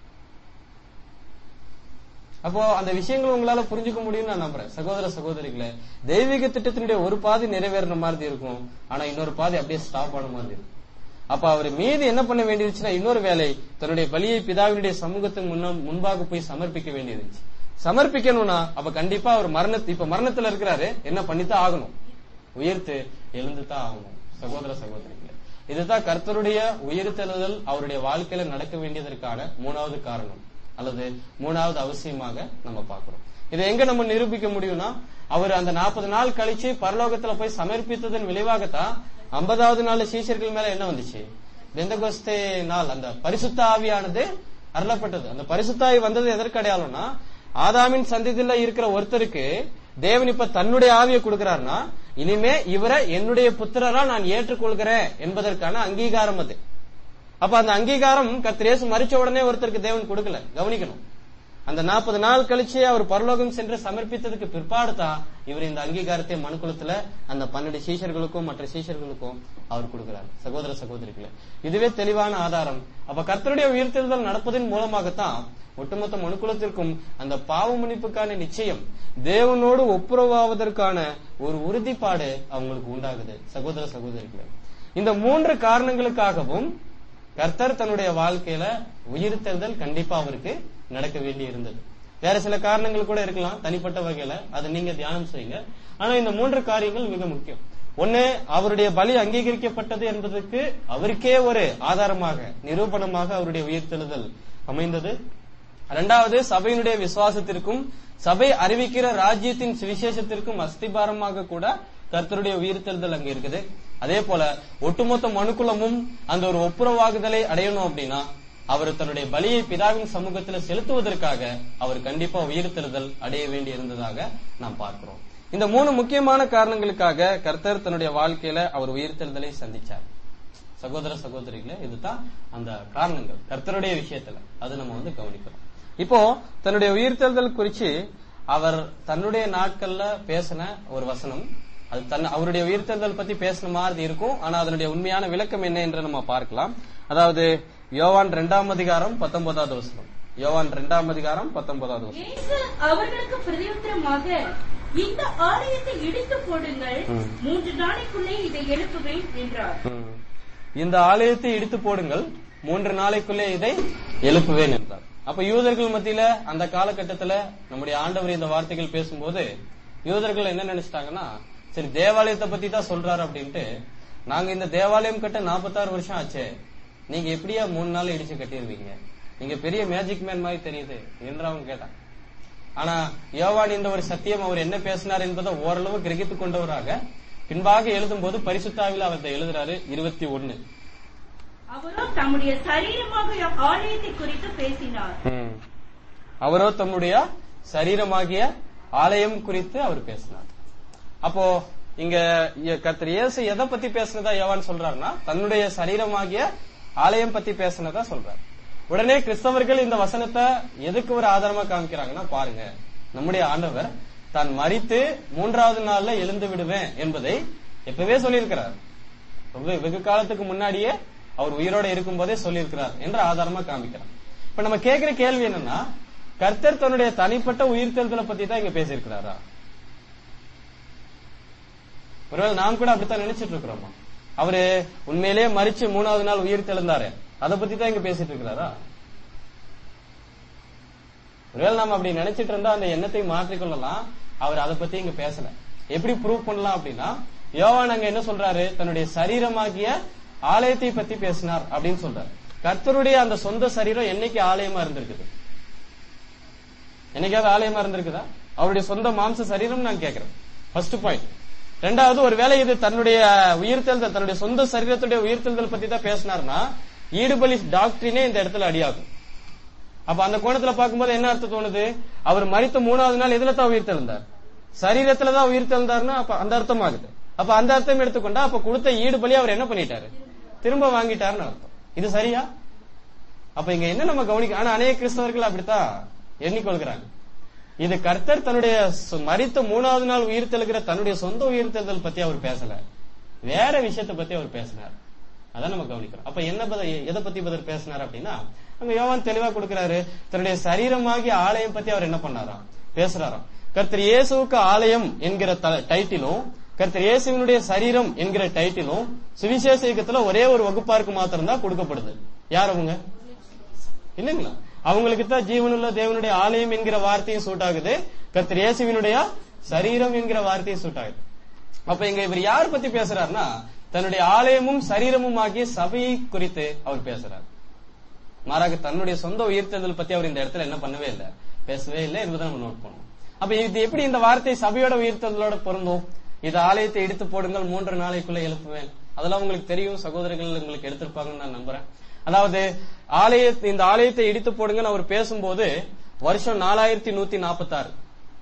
அப்போ அந்த விஷயங்களை உங்களால புரிஞ்சுக்க முடியும்னு நான் நம்புறேன் சகோதர சகோதரிகளே தெய்வீக திட்டத்தினுடைய ஒரு பாதி நிறைவேறின மாதிரி இருக்கும் ஆனா இன்னொரு பாதி அப்படியே ஸ்டாப் ஆன மாதிரி இருக்கும் அப்ப அவர் மீது என்ன பண்ண வேண்டியிருச்சுன்னா இன்னொரு வேலை தன்னுடைய பலியை பிதாவினுடைய சமூகத்துக்கு முன்ன முன்பாக போய் சமர்ப்பிக்க வேண்டியிருந்துச்சு சமர்ப்பிக்கணும்னா அப்ப கண்டிப்பா அவர் மரணத்து இப்ப மரணத்துல இருக்கிறாரு என்ன பண்ணித்தான் ஆகணும் உயிர்த்து எழுந்து தான் ஆகணும் சகோதர சகோதரிகளே இதுதான் கர்த்தருடைய உயிர்த்தெழுதல் அவருடைய வாழ்க்கையில நடக்க வேண்டியதற்கான மூணாவது காரணம் அல்லது மூணாவது அவசியமாக நம்ம பார்க்கிறோம் இதை எங்க நம்ம நிரூபிக்க முடியும்னா அவர் அந்த நாற்பது நாள் கழிச்சு பரலோகத்துல போய் சமர்ப்பித்ததன் விளைவாகத்தான் ஐம்பதாவது நாள் சீஷர்கள் மேல என்ன வந்துச்சு பெந்தகோஸ்தே நாள் அந்த பரிசுத்த ஆவியானது அருளப்பட்டது அந்த பரிசுத்த ஆவி வந்தது எதற்கு அடையாளம்னா ஆதாமின் சந்ததியில இருக்கிற ஒருத்தருக்கு தேவன் இப்ப தன்னுடைய ஆவியை கொடுக்கிறார்னா இனிமே இவரை என்னுடைய புத்திரரா நான் ஏற்றுக்கொள்கிறேன் என்பதற்கான அங்கீகாரம் அது அப்ப அந்த அங்கீகாரம் கத்திரேசு மறிச்ச உடனே ஒருத்தருக்கு தேவன் கொடுக்கல கவனிக்கணும் அந்த நாற்பது நாள் கழிச்சு அவர் பரலோகம் சென்று சமர்ப்பித்ததுக்கு பிற்பாடு தான் இவர் இந்த அங்கீகாரத்தை மனுக்குலத்துல அந்த பன்னெண்டு சீஷர்களுக்கும் மற்ற சீஷர்களுக்கும் அவர் கொடுக்கிறார் சகோதர சகோதரிகளே இதுவே தெளிவான ஆதாரம் அப்ப கர்த்தருடைய உயிர்த்தெழுதல் நடப்பதன் மூலமாகத்தான் ஒட்டுமொத்த மனுக்குலத்திற்கும் அந்த பாவ மன்னிப்புக்கான நிச்சயம் தேவனோடு ஒப்புரவாவதற்கான ஒரு உறுதிப்பாடு அவங்களுக்கு உண்டாகுது சகோதர சகோதரிகளே இந்த மூன்று காரணங்களுக்காகவும் கர்த்தர் தன்னுடைய வாழ்க்கையில உயிர்த்தெழுதல் கண்டிப்பா அவருக்கு நடக்க வேண்டி இருந்தது வேற சில காரணங்கள் கூட இருக்கலாம் தனிப்பட்ட வகையில அதை நீங்க தியானம் செய்யுங்க ஆனா இந்த மூன்று காரியங்கள் மிக முக்கியம் ஒண்ணு அவருடைய பலி அங்கீகரிக்கப்பட்டது என்பதற்கு அவருக்கே ஒரு ஆதாரமாக நிரூபணமாக அவருடைய உயிர்த்தெழுதல் அமைந்தது இரண்டாவது சபையினுடைய விசுவாசத்திற்கும் சபை அறிவிக்கிற ராஜ்யத்தின் சுவிசேஷத்திற்கும் அஸ்திபாரமாக கூட கர்த்தருடைய உயிர்த்தெழுதல் அங்க இருக்குது அதே போல ஒட்டுமொத்த மனுக்குலமும் அந்த ஒரு ஒப்புரவாகுதலை அடையணும் அப்படின்னா அவர் தன்னுடைய பலியை பிதாவின் சமூகத்துல செலுத்துவதற்காக அவர் கண்டிப்பா உயிர்த்தெழுதல் அடைய வேண்டி இருந்ததாக நாம் பார்க்கிறோம் இந்த மூணு முக்கியமான காரணங்களுக்காக கர்த்தர் தன்னுடைய வாழ்க்கையில அவர் உயிர்த்தெழுதலை சந்திச்சார் சகோதர சகோதரிகளே இதுதான் அந்த காரணங்கள் கர்த்தருடைய விஷயத்துல அது நம்ம வந்து கவனிக்கிறோம் இப்போ தன்னுடைய உயிர்த்தெழுதல் குறிச்சு அவர் தன்னுடைய நாட்கள்ல பேசின ஒரு வசனம் அது தன் அவருடைய உயிர்த்தெழுதல் பத்தி பேசின மாதிரி இருக்கும் ஆனா அதனுடைய உண்மையான விளக்கம் என்ன என்று நம்ம பார்க்கலாம் அதாவது யோவான் இரண்டாம் அதிகாரம் பத்தொன்பதாவது வசனம் யோவான் இரண்டாம் அதிகாரம் பத்தொன்பதாவது வசனம் இயேசு அவர்களுக்கு பிரதியுத்தரமாக இந்த ஆலயத்தை இடித்து போடுங்கள் ம். மூன்று நாளைக்குள்ளே இதை எழுப்புவேன் என்றார் ம். இந்த ஆலயத்தை இடித்து போடுங்கள் மூன்று நாளைக்குள்ளே இதை எழுப்புவேன் என்றார் அப்ப யூதர்கள் மத்தியில அந்த காலகட்டத்துல நம்முடைய ஆண்டவர் இந்த வார்த்தைகள் பேசும்போது யூதர்கள் என்ன நினைச்சிட்டாங்கன்னா சரி தேவாலயத்தை பத்தி தான் சொல்றாரு அப்படின்ட்டு நாங்க இந்த தேவாலயம் கட்ட 46 வருஷம் ஆச்சே நீங்க எப்படியா மூணு நாள் இடிச்சு கட்டிடுவீங்க நீங்க பெரிய மேஜிக் மேன் மாதிரி தெரியுது என்று அவங்க கேட்டான் ஆனா யோவான் இந்த ஒரு சத்தியம் அவர் என்ன பேசினார் என்பதை ஓரளவு கிரகித்துக் கொண்டவராக பின்பாக எழுதும்போது பரிசுத்தாவில் அவர் இதை எழுதுறாரு இருபத்தி ஒன்னு அவரோ தம்முடைய சரீரமாக ஆலயத்தை குறித்து பேசினார் அவரோ தம்முடைய சரீரமாகிய ஆலயம் குறித்து அவர் பேசினார் அப்போ இங்க இ- கர்த்தர் இயேசு எதை பத்தி பேசினதா யோவான் சொல்றாருன்னா தன்னுடைய சரீரமாகிய ஆலயம் பத்தி பேசினதா சொல்றார் உடனே கிறிஸ்தவர்கள் இந்த வசனத்தை எதுக்கு ஒரு ஆதாரமா காமிக்கிறாங்கன்னா பாருங்க நம்முடைய ஆண்டவர் தான் மரித்து மூன்றாவது நாள்ல எழுந்து விடுவேன் என்பதை எப்பவே சொல்லியிருக்கிறார் ரொம்ப வெகு காலத்துக்கு முன்னாடியே அவர் உயிரோட இருக்கும் போதே சொல்லியிருக்கிறார் என்ற ஆதாரமா காமிக்கிறார் இப்ப நம்ம கேட்கிற கேள்வி என்னன்னா கர்த்தர் தன்னுடைய தனிப்பட்ட உயிர்த்தெழுதலை பத்தி தான் இங்க பேசியிருக்கிறாரா ஒருவேளை நாம் கூட அப்படித்தான் நினைச்சிட்டு இருக்கிறோமா அவரு உண்மையிலேயே மறிச்சு மூணாவது நாள் உயிர் தெழுந்தாரு அதை பத்தி தான் இங்க பேசிட்டு இருக்கிறாரா ஒருவேளை நாம அப்படி நினைச்சிட்டு இருந்தா அந்த எண்ணத்தை மாற்றிக்கொள்ளலாம் அவர் அதை பத்தி இங்க பேசல எப்படி ப்ரூவ் பண்ணலாம் அப்படின்னா யோவான் அங்க என்ன சொல்றாரு தன்னுடைய சரீரமாகிய ஆலயத்தை பத்தி பேசினார் அப்படின்னு சொல்றாரு கர்த்தருடைய அந்த சொந்த சரீரம் என்னைக்கு ஆலயமா இருந்திருக்குது என்னைக்காவது ஆலயமா இருந்திருக்குதா அவருடைய சொந்த மாம்ச சரீரம் நான் கேட்கிறேன் ஃபர்ஸ்ட் பாயிண்ட் ரெண்டாவது ஒருவேளை இது தன்னுடைய உயிர்த்தெழுதல் தன்னுடைய சொந்த சரீரத்துடைய உயிர்த்தெழுதல் பத்தி தான் பேசினார்னா ஈடுபலி டாக்டரினே இந்த இடத்துல அடியாகும் அப்ப அந்த கோணத்துல பார்க்கும்போது என்ன அர்த்தம் தோணுது அவர் மறித்த மூணாவது நாள் எதுல தான் உயிர் தெழுந்தார் சரீரத்துல தான் உயிர் தெழுந்தார்னா அப்ப அந்த அர்த்தம் ஆகுது அப்ப அந்த அர்த்தம் எடுத்துக்கொண்டா அப்ப கொடுத்த ஈடுபலி அவர் என்ன பண்ணிட்டாரு திரும்ப வாங்கிட்டாருன்னு அர்த்தம் இது சரியா அப்ப இங்க என்ன நம்ம கவனிக்க ஆனா அநேக கிறிஸ்தவர்கள் அப்படித்தான் எண்ணிக்கொள்கிறாங்க இது கர்த்தர் தன்னுடைய சு- மரித்த மூணாவது நாள் உயிர் தெழுகிற தன்னுடைய சொந்த உயிர் தெழுதல் பத்தி அவர் பேசல வேற விஷயத்தை பத்தி அவர் பேசினார் அதான் நம்ம கவனிக்கிறோம் அப்ப என்ன பத- எதை பத்தி பதர் பேசினார் அப்படின்னா அங்க யோவான் தெளிவா கொடுக்கிறாரு தன்னுடைய சரீரமாகிய ஆலயம் பத்தி அவர் என்ன பண்ணாராம் பேசுறாராம் கர்த்தர் இயேசுவுக்கு ஆலயம் என்கிற த- டைட்டிலும் கர்த்தர் இயேசுவினுடைய சரீரம் என்கிற டைட்டிலும் சுவிசேஷ இயக்கத்துல ஒரே ஒரு வகுப்பாருக்கு மாத்திரம் தான் கொடுக்கப்படுது யார் அவங்க இல்லைங்களா அவங்களுக்கு தான் ஜீவனுள்ள தேவனுடைய ஆலயம் என்கிற வார்த்தையும் சூட் ஆகுது கர்த்தர் இயேசுவினுடைய சரீரம் என்கிற வார்த்தையும் சூட் ஆகுது அப்ப இங்க இவர் யார் பத்தி பேசுறாருன்னா தன்னுடைய ஆலயமும் சரீரமும் ஆகிய சபையை குறித்து அவர் பேசுறார் மாறாக தன்னுடைய சொந்த உயிர்த்தெழுதல் பத்தி அவர் இந்த இடத்துல என்ன பண்ணவே இல்லை பேசவே இல்லை என்பதை நம்ம நோட் பண்ணுவோம் அப்ப இது எப்படி இந்த வார்த்தை சபையோட உயிர்த்தெழுதலோட பொருந்தும் இது ஆலயத்தை எடுத்து போடுங்கள் மூன்று நாளைக்குள்ள எழுப்புவேன் அதெல்லாம் உங்களுக்கு தெரியும் சகோதரர்கள் உங்களுக்கு எடுத்திருப்பாங்கன்னு நான் நம்புறேன் அதாவது ஆலய இந்த ஆலயத்தை இடித்து போடுங்கன்னு அவர் பேசும்போது வருஷம் நாலாயிரத்தி நூத்தி நாற்பத்தாறு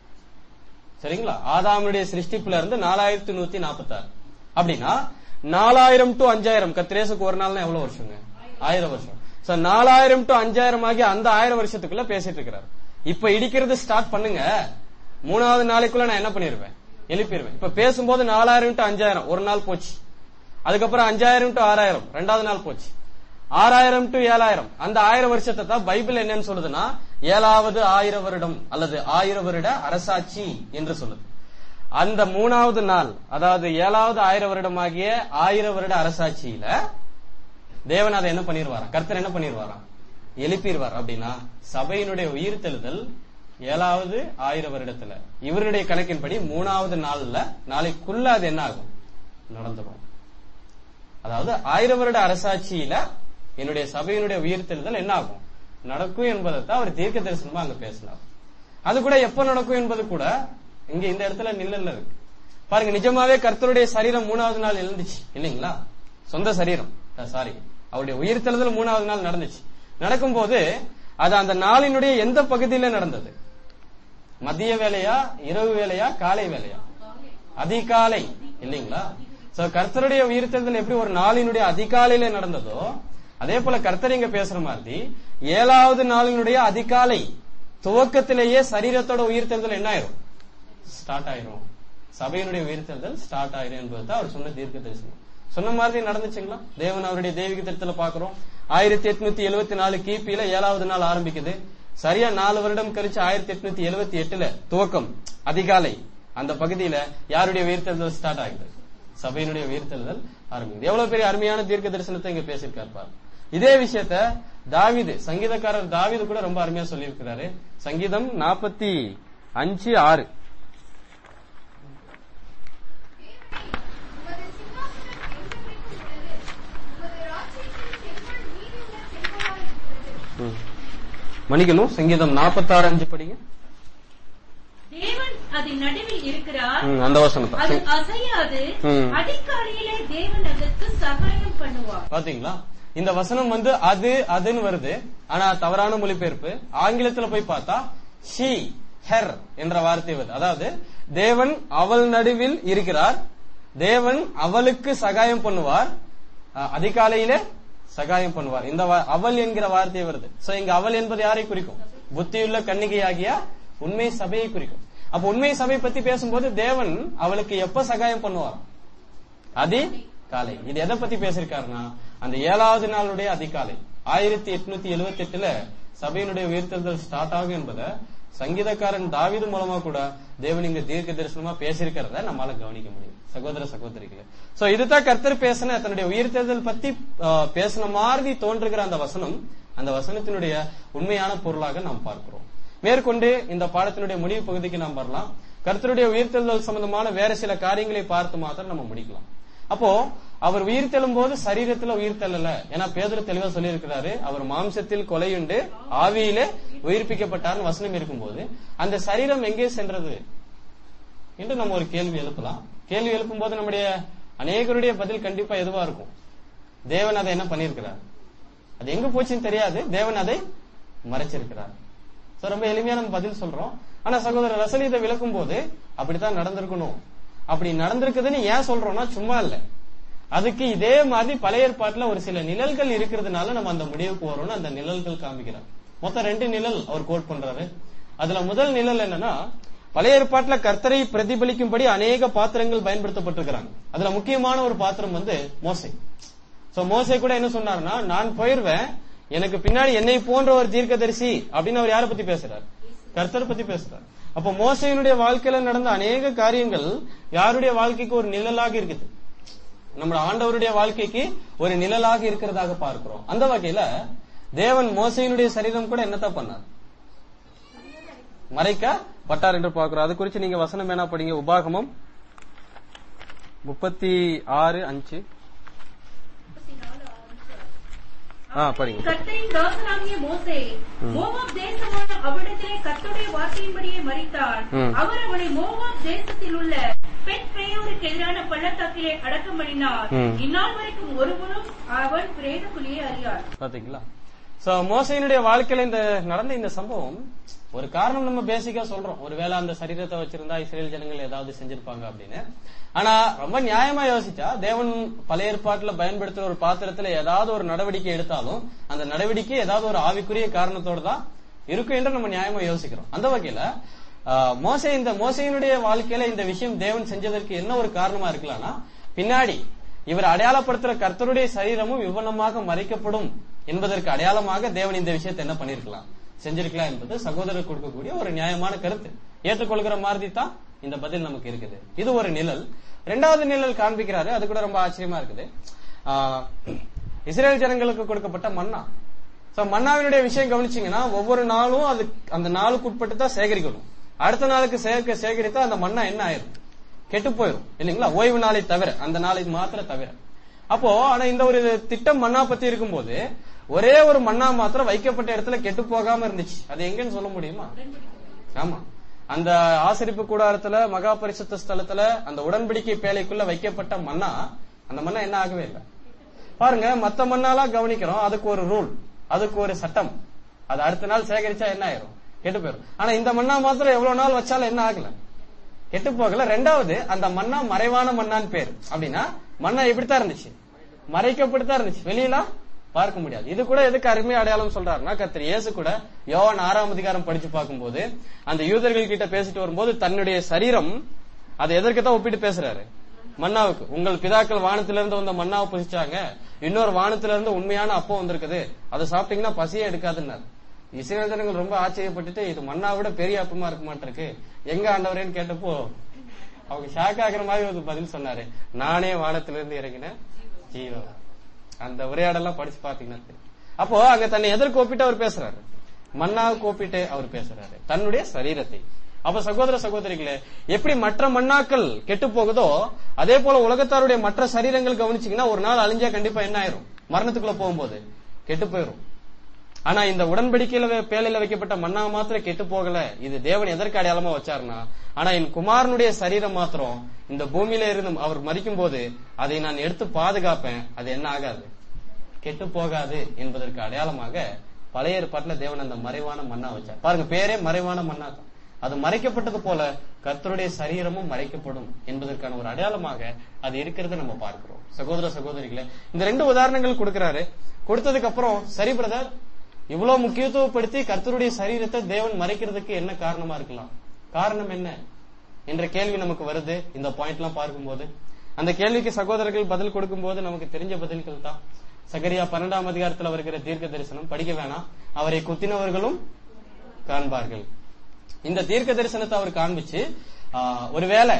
சரிங்களா ஆதாமுடைய சிருஷ்டிப்புல இருந்து நாலாயிரத்தி நூத்தி நாற்பத்தாறு அப்படின்னா நாலாயிரம் டு அஞ்சாயிரம் கத்திரேசுக்கு ஒரு நாள்னா எவ்வளவு வருஷங்க ஆயிரம் வருஷம் சோ நாலாயிரம் டு அஞ்சாயிரம் ஆகி அந்த ஆயிரம் வருஷத்துக்குள்ள பேசிட்டு இருக்கிறாரு இப்ப இடிக்கிறது ஸ்டார்ட் பண்ணுங்க மூணாவது நாளைக்குள்ள நான் என்ன பண்ணிருவேன் எழுப்பிடுவேன் இப்ப பேசும்போது நாலாயிரம் டு அஞ்சாயிரம் ஒரு நாள் போச்சு அதுக்கப்புறம் அஞ்சாயிரம் டு ஆறாயிரம் ரெண்டாவது நாள் போச்சு ஆறாயிரம் டு ஏழாயிரம் அந்த ஆயிரம் வருஷத்தை தான் பைபிள் என்னன்னு சொல்லுதுன்னா ஏழாவது ஆயிரம் வருடம் அல்லது ஆயிரம் வருட அரசாட்சி என்று சொல்லுது அந்த மூணாவது நாள் அதாவது ஏழாவது ஆயிரம் வருடமாகிய ஆயிரம் வருட அரசாட்சியில தேவன் அதை என்ன பண்ணிருவாராம் கர்த்தர் என்ன பண்ணிருவாராம் எழுப்பிடுவார் அப்படின்னா சபையினுடைய உயிர்த்தெழுதல் ஏழாவது ஆயிரம் வருடத்துல இவருடைய கணக்கின்படி மூணாவது நாள்ல நாளைக்குள்ள அது என்ன ஆகும் நடந்துடும் அதாவது ஆயிரம் வருட அரசாட்சியில என்னுடைய சபையினுடைய உயிர்த்தெழுதல் என்ன ஆகும் நடக்கும் என்பதை தான் அவர் தீர்க்க தரிசனமா அங்க பேசினார் அது கூட எப்ப நடக்கும் என்பது கூட இங்க இந்த இடத்துல நிழல்ல இருக்கு பாருங்க நிஜமாவே கர்த்தருடைய சரீரம் மூணாவது நாள் எழுந்துச்சு இல்லைங்களா சொந்த சரீரம் சாரி அவருடைய உயிர்த்தெழுதல் மூணாவது நாள் நடந்துச்சு நடக்கும்போது அது அந்த நாளினுடைய எந்த பகுதியில நடந்தது மதிய வேலையா இரவு வேலையா காலை வேலையா அதிகாலை இல்லைங்களா சோ கர்த்தருடைய உயிர்த்தெழுதல் எப்படி ஒரு நாளினுடைய அதிகாலையில நடந்ததோ அதே போல கர்த்தர் இங்க பேசுற மாதிரி ஏழாவது நாளினுடைய அதிகாலை துவக்கத்திலேயே சரீரத்தோட உயிர்த்தெழுதல் என்ன ஆயிரும் ஸ்டார்ட் ஆயிரும் சபையினுடைய உயிர்த்தெழுதல் ஸ்டார்ட் ஆயிரும் என்பதுதான் அவர் சொன்ன தீர்க்க தரிசனம் சொன்ன மாதிரி நடந்துச்சுங்களா தேவன் அவருடைய தெய்வீக திட்டத்துல பாக்குறோம் ஆயிரத்தி எட்நூத்தி எழுபத்தி நாலு கிபியில ஏழாவது நாள் ஆரம்பிக்குது சரியா நாலு வருடம் கழிச்சு ஆயிரத்தி எட்நூத்தி எழுபத்தி எட்டுல துவக்கம் அதிகாலை அந்த பகுதியில யாருடைய உயிர்த்தெழுதல் ஸ்டார்ட் ஆகுது சபையினுடைய உயிர்த்தெழுதல் ஆரம்பிக்குது எவ்வளவு பெரிய அருமையான தீர்க்க தரிசனத்தை இங்க பேசியிருக்காரு பாரு இதே விஷயத்த தாவிது சங்கீதக்காரர் தாவிது கூட ரொம்ப அருமையா சொல்லியிருக்கிறாரு சங்கீதம் நாற்பத்தி அஞ்சு ஆறு உமது சிங்காசனம் என்றென்றைக்கும் உள்ளது. உமது ராஜ்யத்தின் செங்கோல் நீதியுள்ள செங்கோலாய் இருக்கிறது. ம். மன்னிக்கணும் சங்கீதம் நாற்பத்தாறு அஞ்சு படிங்க தேவன் அதன் நடுவில் இருக்கிறார் ம், அந்த வசனம் அது தான் அசையாது ம். அடிக்காலையிலே தேவன் அதற்கு சகாயம் பண்ணுவார் பாத்தீங்களா இந்த வசனம் வந்து அது அதுன்னு வருது ஆனா தவறான மொழிபெயர்ப்பு ஆங்கிலத்துல போய் பார்த்தா ஷீ ஹெர் என்ற வார்த்தை வருது அதாவது தேவன் அவள் நடுவில் இருக்கிறார் தேவன் அவளுக்கு சகாயம் பண்ணுவார் அஹ், அதிகாலையிலே சகாயம் பண்ணுவார் இந்த வா- அவள் என்கிற வார்த்தை வருது சோ இங்க அவள் என்பது யாரை குறிக்கும் புத்தியுள்ள கன்னிகையாகிய உண்மை சபையை குறிக்கும் அப்ப உண்மை சபை பத்தி பேசும்போது தேவன் அவளுக்கு எப்ப சகாயம் பண்ணுவார் அதி காலை இது எதை பத்தி பேசியிருக்காருன்னா அந்த ஏழாவது நாளுடைய அதிகாலை ஆயிரத்தி எட்நூத்தி எழுபத்தி எட்டுல சபையினுடைய உயிர்த்தெழுதல் ஸ்டார்ட் ஆகும் என்பதை சங்கீதக்காரன் தாவீது மூலமா கூட தேவன் இங்க தீர்க்க தரிசனமா பேசியிருக்கிறத நம்மால கவனிக்க முடியும் சகோதர சகோதரிகளே சோ இதுதான் கர்த்தர் பேசின தன்னுடைய உயிர்த்தெழுதல் பத்தி ஆஹ், பேசின மாதிரி தோன்றுகிற அந்த வசனம் அந்த வசனத்தினுடைய உண்மையான பொருளாக நாம் பார்க்கிறோம் மேற்கொண்டு இந்த பாடத்தினுடைய முடிவு பகுதிக்கு நாம் வரலாம் கர்த்தருடைய உயிர்த்தெழுதல் சம்பந்தமான வேற சில காரியங்களை பார்த்து மாத்திரம் நம்ம முடிக்கலாம் அப்போ அவர் உயிர் போது சரீரத்துல உயிர் தெள்ளல ஏன்னா பேதர் தெளிவா சொல்லியிருக்கிறாரு அவர் மாம்சத்தில் கொலையுண்டு ஆவியிலே உயிர்ப்பிக்கப்பட்டார்னு வசனம் இருக்கும்போது அந்த சரீரம் எங்கே சென்றது என்று நம்ம ஒரு கேள்வி எழுப்பலாம் கேள்வி எழுப்பும் போது நம்முடைய அநேகருடைய பதில் கண்டிப்பா எதுவா இருக்கும் தேவன் அதை என்ன பண்ணியிருக்கிறார் அது எங்க போச்சுன்னு தெரியாது தேவன் அதை மறைச்சிருக்கிறார் சோ ரொம்ப எளிமையா நம்ம பதில் சொல்றோம் ஆனா சகோதரர் ரசலி இதை விளக்கும் போது அப்படித்தான் நடந்திருக்கணும் அப்படி நடந்திருக்குதுன்னு ஏன் சொல்றோம்னா சும்மா இல்ல அதுக்கு இதே மாதிரி பழைய ஏற்பாட்டுல ஒரு சில நிழல்கள் இருக்கிறதுனால நம்ம அந்த முடிவுக்கு வரோம்னு அந்த நிழல்கள் காமிக்கிறார் மொத்தம் ரெண்டு நிழல் அவர் கோட் பண்றாரு அதுல முதல் நிழல் என்னன்னா பழைய ஏற்பாட்டுல கர்த்தரை பிரதிபலிக்கும்படி அநேக பாத்திரங்கள் பயன்படுத்தப்பட்டிருக்கிறாங்க அதுல முக்கியமான ஒரு பாத்திரம் வந்து மோசை சோ மோசே கூட என்ன சொன்னாருன்னா நான் போயிருவேன் எனக்கு பின்னாடி என்னை போன்ற ஒரு தீர்க்கதரிசி அப்படின்னு அவர் யாரை பத்தி பேசுறார் கர்த்தர் பத்தி பேசுறார் அப்போ மோசையினுடைய வாழ்க்கையில நடந்த அநேக காரியங்கள் யாருடைய வாழ்க்கைக்கு ஒரு நிழலாக இருக்குது நம்ம ஆண்டவருடைய வாழ்க்கைக்கு ஒரு நிழலாக இருக்கிறதாக பார்க்கிறோம் அந்த வகையில தேவன் மோசையினுடைய சரீரம் கூட என்னத்தான் பண்ணார் மறைக்க பட்டார் என்று பார்க்கிறோம் அது குறித்து நீங்க வசனம் வேணா படிங்க உபாகமம் முப்பத்தி ஆறு அஞ்சு ஆ படிங்க கர்த்தரின் தாசனாகிய மோசே மோவாப் தேசமான அவ்விடத்திலே கர்த்தருடைய வார்த்தையின்படியே மரித்தார் ம். அவர் அவனை மோவாப் தேசத்தில் உள்ள பெட் பிரேயோருக்கு எதிரான பள்ளத்தாக்கிலே அடக்கம் பண்ணினார் ம். இந்நாள் வரைக்கும் ஒருவரும் அவன் பிரேத குழியை அறியார் பாத்தீங்களா சோ மோசையினுடைய வாழ்க்கையில இந்த நடந்த இந்த சம்பவம் ஒரு காரணம் நம்ம பேசிக்கா சொல்றோம் ஒருவேளை அந்த சரீரத்தை வச்சிருந்தா இஸ்ரேல் ஜனங்கள் ஏதாவது செஞ்சிருப்பாங்க அப்படின்னு ஆனா ரொம்ப நியாயமா யோசிச்சா தேவன் பழைய ஏற்பாட்டுல பயன்படுத்துற ஒரு பாத்திரத்துல ஏதாவது ஒரு நடவடிக்கை எடுத்தாலும் அந்த நடவடிக்கை ஏதாவது ஒரு ஆவிக்குரிய காரணத்தோட தான் இருக்கும் என்று நம்ம நியாயமா யோசிக்கிறோம் அந்த வகையில ஆஹ், மோசே இந்த மோசையினுடைய வாழ்க்கையில இந்த விஷயம் தேவன் செஞ்சதற்கு என்ன ஒரு காரணமா இருக்கலாம்னா பின்னாடி இவர் அடையாளப்படுத்துற கர்த்தருடைய சரீரமும் விவனமாக மறைக்கப்படும் என்பதற்கு அடையாளமாக தேவன் இந்த விஷயத்தை என்ன பண்ணிருக்கலாம் செஞ்சிருக்கலாம் என்பது சகோதரர் கொடுக்கக்கூடிய ஒரு நியாயமான கருத்து ஏற்றுக்கொள்கிற மாதிரி தான் இந்த பதில் நமக்கு இருக்குது இது ஒரு நிழல் இரண்டாவது நிழல் காண்பிக்கிறாரு அது கூட ரொம்ப ஆச்சரியமா இருக்குது ஆஹ், இஸ்ரேல் ஜனங்களுக்கு கொடுக்கப்பட்ட மன்னா சோ மன்னாவினுடைய விஷயம் கவனிச்சீங்கன்னா ஒவ்வொரு நாளும் அது அந்த நாளுக்கு உட்பட்டு தான் சேகரிக்கணும் அடுத்த நாளுக்கு சேர்க்க சேகரித்தா அந்த மண்ணா என்ன ஆயிரும் கெட்டு போயிரும் இல்லைங்களா ஓய்வு நாளை தவிர அந்த நாளைக்கு மாத்திரம் தவிர அப்போ ஆனா இந்த ஒரு திட்டம் மண்ணா பத்தி இருக்கும்போது ஒரே ஒரு மண்ணா மாத்திரம் வைக்கப்பட்ட இடத்துல கெட்டு போகாம இருந்துச்சு அது எங்கன்னு சொல்ல முடியுமா ஆமா அந்த ஆசரிப்பு கூடாரத்துல மகா பரிசுத்த ஸ்தலத்துல அந்த உடன்படிக்கை பேழைக்குள்ள வைக்கப்பட்ட மண்ணா அந்த மண்ணா என்ன ஆகவே இல்லை பாருங்க மத்த மண்ணாலாம் கவனிக்கிறோம் அதுக்கு ஒரு ரூல் அதுக்கு ஒரு சட்டம் அது அடுத்த நாள் சேகரிச்சா என்ன ஆயிரும் கெட்டு போயிரும் ஆனா இந்த மண்ணா மாத்திரம் எவ்வளவு நாள் வச்சாலும் என்ன ஆகல கெட்டு போகல ரெண்டாவது அந்த மண்ணா மறைவான மண்ணான்னு பேரு அப்படின்னா மண்ணா இப்படித்தான் இருந்துச்சு மறைக்கப்பட்டுதான் இருந்துச்சு வெளியெல்லாம் பார்க்க முடியாது இது கூட எதுக்கு அருமையா அடையாளம் சொல்றாருன்னா கர்த்தர் இயேசு கூட யோவான் ஆறாம் அதிகாரம் படிச்சு பார்க்கும்போது அந்த யூதர்கள் கிட்ட பேசிட்டு வரும்போது தன்னுடைய சரீரம் அதை எதற்கு தான் ஒப்பிட்டு பேசுறாரு மன்னாவுக்கு உங்கள் பிதாக்கள் வானத்திலிருந்து வந்த மன்னாவை புசிச்சாங்க இன்னொரு வானத்திலிருந்து உண்மையான அப்பம் வந்திருக்குது அதை சாப்பிட்டீங்கன்னா பசியே எடுக்காதுன்னாரு இஸ்ரேல் ஜனங்கள் ரொம்ப ஆச்சரியப்பட்டுட்டு இது மண்ணா விட பெரிய அப்பமா இருக்க மாட்டிருக்கு எங்க ஆண்டவரேன்னு கேட்டப்போ அவங்க ஷாக் ஆகுற மாதிரி ஒரு பதில் சொன்னாரு நானே வானத்திலிருந்து இறங்கின ஜீவம் அந்த உரையாடெல்லாம் படிச்சு பாத்தீங்கன்னா தெரியும். அப்போ அங்க தன்னை எதற்கு ஒப்பிட்டு அவர் பேசுறாரு மண்ணாவுக்கு ஒப்பிட்டு அவர் பேசுறாரு தன்னுடைய சரீரத்தை அப்ப சகோதர சகோதரிகளே எப்படி மற்ற மண்ணாக்கள் கெட்டு போகுதோ அதே போல உலகத்தாருடைய மற்ற சரீரங்கள் கவனிச்சீங்கன்னா ஒரு நாள் அழிஞ்சா கண்டிப்பா என்ன ஆயிரும் மரணத்துக்குள்ள போகும்போது கெட்டு போயிரும் ஆனா இந்த உடன்படிக்கையில வே- பேழையில வைக்கப்பட்ட மண்ணா மாத்திரம் கெட்டு போகல இது தேவன் எதற்கு அடையாளமா வச்சாருன்னா ஆனா என் குமாரனுடைய சரீரம் மாத்திரம் இந்த பூமியில இருந்து அவர் மறிக்கும் போது அதை நான் எடுத்து பாதுகாப்பேன் அது என்ன ஆகாது கெட்டு போகாது என்பதற்கு அடையாளமாக பழைய ஏற்பாட்டுல தேவன் அந்த மறைவான மண்ணா வச்சார் பாருங்க பேரே மறைவான மண்ணா தான் அது மறைக்கப்பட்டது போல கர்த்தருடைய சரீரமும் மறைக்கப்படும் என்பதற்கான ஒரு அடையாளமாக அது இருக்கிறத நம்ம பார்க்கிறோம் சகோதர சகோதரிகளே இந்த ரெண்டு உதாரணங்கள் கொடுக்கிறாரு கொடுத்ததுக்கு அப்புறம் சரி பிரதர் இவ்வளவு முக்கியத்துவப்படுத்தி கர்த்தருடைய சரீரத்தை தேவன் மறைக்கிறதுக்கு என்ன காரணமா இருக்கலாம் காரணம் என்ன என்ற கேள்வி நமக்கு வருது இந்த பாயிண்ட் எல்லாம் பார்க்கும்போது அந்த கேள்விக்கு சகோதரர்கள் பதில் கொடுக்கும்போது நமக்கு தெரிஞ்ச பதில்கள் தான் சகரியா பன்னெண்டாம் அதிகாரத்துல வருகிற தீர்க்க தரிசனம் படிக்க வேணாம் அவரை குத்தினவர்களும் காண்பார்கள் இந்த தீர்க்க தரிசனத்தை அவர் காண்பிச்சு ஆ, ஒருவேளை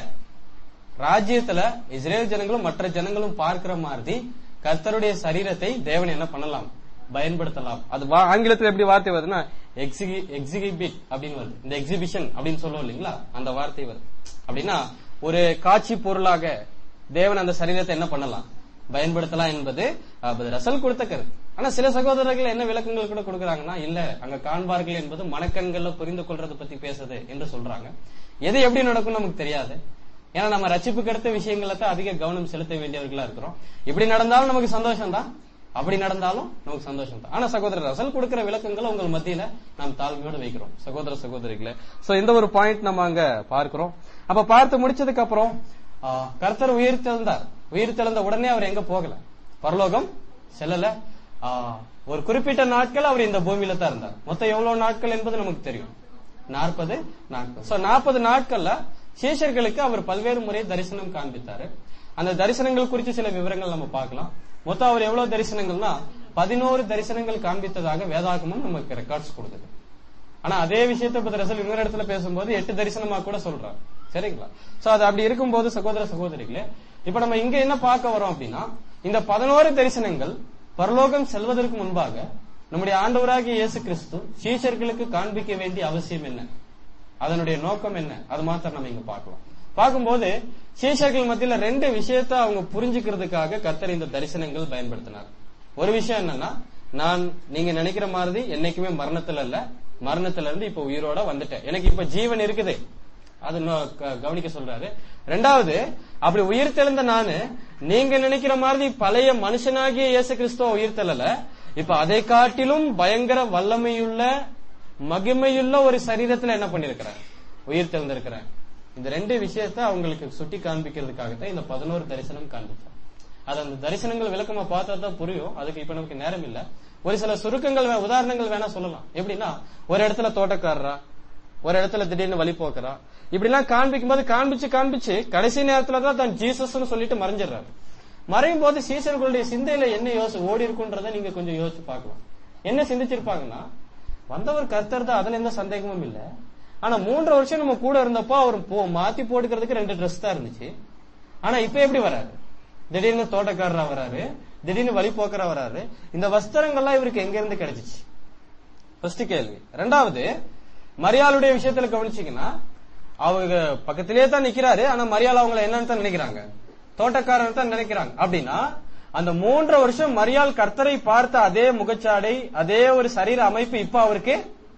ராஜ்யத்துல இஸ்ரேல் ஜனங்களும் மற்ற ஜனங்களும் பார்க்கிற மாதிரி கர்த்தருடைய சரீரத்தை தேவன் என்ன பண்ணலாம் பயன்படுத்தலாம் அது வா- ஆங்கிலத்துல எப்படி வார்த்தை வருதுன்னா எக்ஸிகிபிட் அப்படின்னு வருது இந்த எக்ஸிபிஷன் அப்படின்னு சொல்லுவோம் இல்லைங்களா அந்த வார்த்தை வருது அப்படின்னா ஒரு காட்சி பொருளாக தேவன் அந்த சரீரத்தை என்ன பண்ணலாம் பயன்படுத்தலாம் என்பது அஹ், அது ரசல் கொடுத்த கருத்து ஆனா சில சகோதரர்கள் என்ன விளக்கங்கள் கூட கொடுக்கறாங்கன்னா இல்ல அங்க காண்பார்கள் என்பது மனக்கண்கள்ல புரிந்து கொள்றதை பத்தி பேசுது என்று சொல்றாங்க எது எப்படி நடக்கும் நமக்கு தெரியாது ஏன்னா நம்ம ரட்சிப்புக்கு அடுத்த விஷயங்கள தான் அதிக கவனம் செலுத்த வேண்டியவர்களா இருக்கிறோம் இப்படி நடந்தாலும் நமக்கு சந்தோஷம் தான் அப்படி நடந்தாலும் நமக்கு சந்தோஷம் தான் ஆனா சகோதரர் ரசல் கொடுக்கிற விளக்கங்களை உங்கள் மத்தியில நாம் தாழ்மையோடு வைக்கிறோம் சகோதர சகோதரிகளே சோ இந்த ஒரு பாயிண்ட் நம்ம அங்க பார்க்கிறோம் அப்ப பார்த்து முடிச்சதுக்கு அப்புறம் ஆ, கர்த்தர் உயிர் தெழுந்தார் உயிர் தெழுந்த உடனே அவர் எங்க போகல பரலோகம் செல்லல ஆ, ஒரு குறிப்பிட்ட நாட்கள் அவர் இந்த பூமியில தான் இருந்தார் மொத்தம் எவ்வளவு நாட்கள் என்பது நமக்கு தெரியும் நாற்பது நாட்கள் சோ நாற்பது நாட்கள்ல சீஷர்களுக்கு அவர் பல்வேறு முறை தரிசனம் காண்பித்தாரு அந்த தரிசனங்கள் குறித்து சில விவரங்கள் நம்ம பார்க்கலாம் மொத்தம் அவர் எவ்வளவு தரிசனங்கள்னா பதினோரு தரிசனங்கள் காண்பித்ததாக வேதாகமம் நமக்கு ரெக்கார்ட்ஸ் கொடுக்குது ஆனா அதே விஷயத்தை இப்ப ரசல் இன்னொரு இடத்துல பேசும்போது எட்டு தரிசனமா கூட சொல்றாரு சரிங்களா சோ அது அப்படி இருக்கும்போது சகோதர சகோதரிகளே இப்ப நம்ம இங்க என்ன பார்க்க வரோம் அப்படின்னா இந்த பதினோரு தரிசனங்கள் பரலோகம் செல்வதற்கு முன்பாக நம்முடைய ஆண்டவராகிய இயேசு கிறிஸ்து சீஷர்களுக்கு காண்பிக்க வேண்டிய அவசியம் என்ன அதனுடைய நோக்கம் என்ன அது மாத்திரம் நம்ம இங்க பார்க்கலாம் பார்க்கும்போது சீஷர்கள் மத்தியில ரெண்டு விஷயத்த அவங்க புரிஞ்சுக்கிறதுக்காக கர்த்தர் இந்த தரிசனங்கள் பயன்படுத்தினார் ஒரு விஷயம் என்னன்னா நான் நீங்க நினைக்கிற மாதிரி என்னைக்குமே மரணத்துல இல்ல மரணத்துல இருந்து இப்ப உயிரோட வந்துட்டேன் எனக்கு இப்ப ஜீவன் இருக்குது அது இன்னும் க- கவனிக்க சொல்றாரு ரெண்டாவது அப்படி உயிர் தெழுந்த நானு நீங்க நினைக்கிற மாதிரி பழைய மனுஷனாகிய இயேசு கிறிஸ்துவ உயிர் தெழல இப்ப அதை காட்டிலும் பயங்கர வல்லமையுள்ள மகிமையுள்ள ஒரு சரீரத்துல என்ன பண்ணிருக்கிறேன் உயிர் தெழுந்திருக்கிறேன் இந்த ரெண்டு விஷயத்த அவங்களுக்கு சுட்டி காண்பிக்கிறதுக்காகத்தான் இந்த பதினோரு தரிசனம் காண்பிச்சார் அது அந்த தரிசனங்கள் விளக்கமா பார்த்தா தான் புரியும் அதுக்கு இப்ப நமக்கு நேரம் இல்ல ஒரு சில சுருக்கங்கள் வே- உதாரணங்கள் வேணா சொல்லலாம் எப்படின்னா ஒரு இடத்துல தோட்டக்காரரா ஒரு இடத்துல திடீர்னு வழி போக்குறா இப்படி எல்லாம் காண்பிக்கும் போது காண்பிச்சு காண்பிச்சு கடைசி நேரத்துல தான் தான் ஜீசஸ்னு சொல்லிட்டு மறைஞ்சிடுறாரு மறையும் போது சீசர்களுடைய சிந்தையில என்ன யோசி ஓடி இருக்குன்றத நீங்க கொஞ்சம் யோசிச்சு பார்க்கலாம் என்ன சிந்திச்சிருப்பாங்கன்னா வந்தவர் கர்த்தர் தான் அதுல எந்த சந்தேகமும் இல்ல ஆனா மூன்று வருஷம் நம்ம கூட இருந்தப்போ அவர் போ- மாத்தி போட்டுக்கிறதுக்கு ரெண்டு Dress தான் இருந்துச்சு ஆனா இப்ப எப்படி வராரு திடீர்னு தோட்டக்காரரா வராரு திடீர்னு வழிபோக்கரா வராரு இந்த வஸ்திரங்கள்லாம் இவருக்கு எங்க இருந்து கிடைச்சிச்சு ஃபர்ஸ்ட் கேள்வி ரெண்டாவது மரியாளுடைய விஷயத்துல கவனிச்சீங்கன்னா அவங்க பக்கத்திலேயே தான் நிக்கிறாரு ஆனா மரியாள் அவங்கள என்னன்னு தான் நினைக்கிறாங்க தோட்டக்காரன் தான் நினைக்கிறாங்க அப்படின்னா அந்த மூன்றரை வருஷம் மரியாள் கர்த்தரை பார்த்த அதே முகச்சாடை அதே ஒரு சரீர அமைப்பு இப்ப அவருக்கு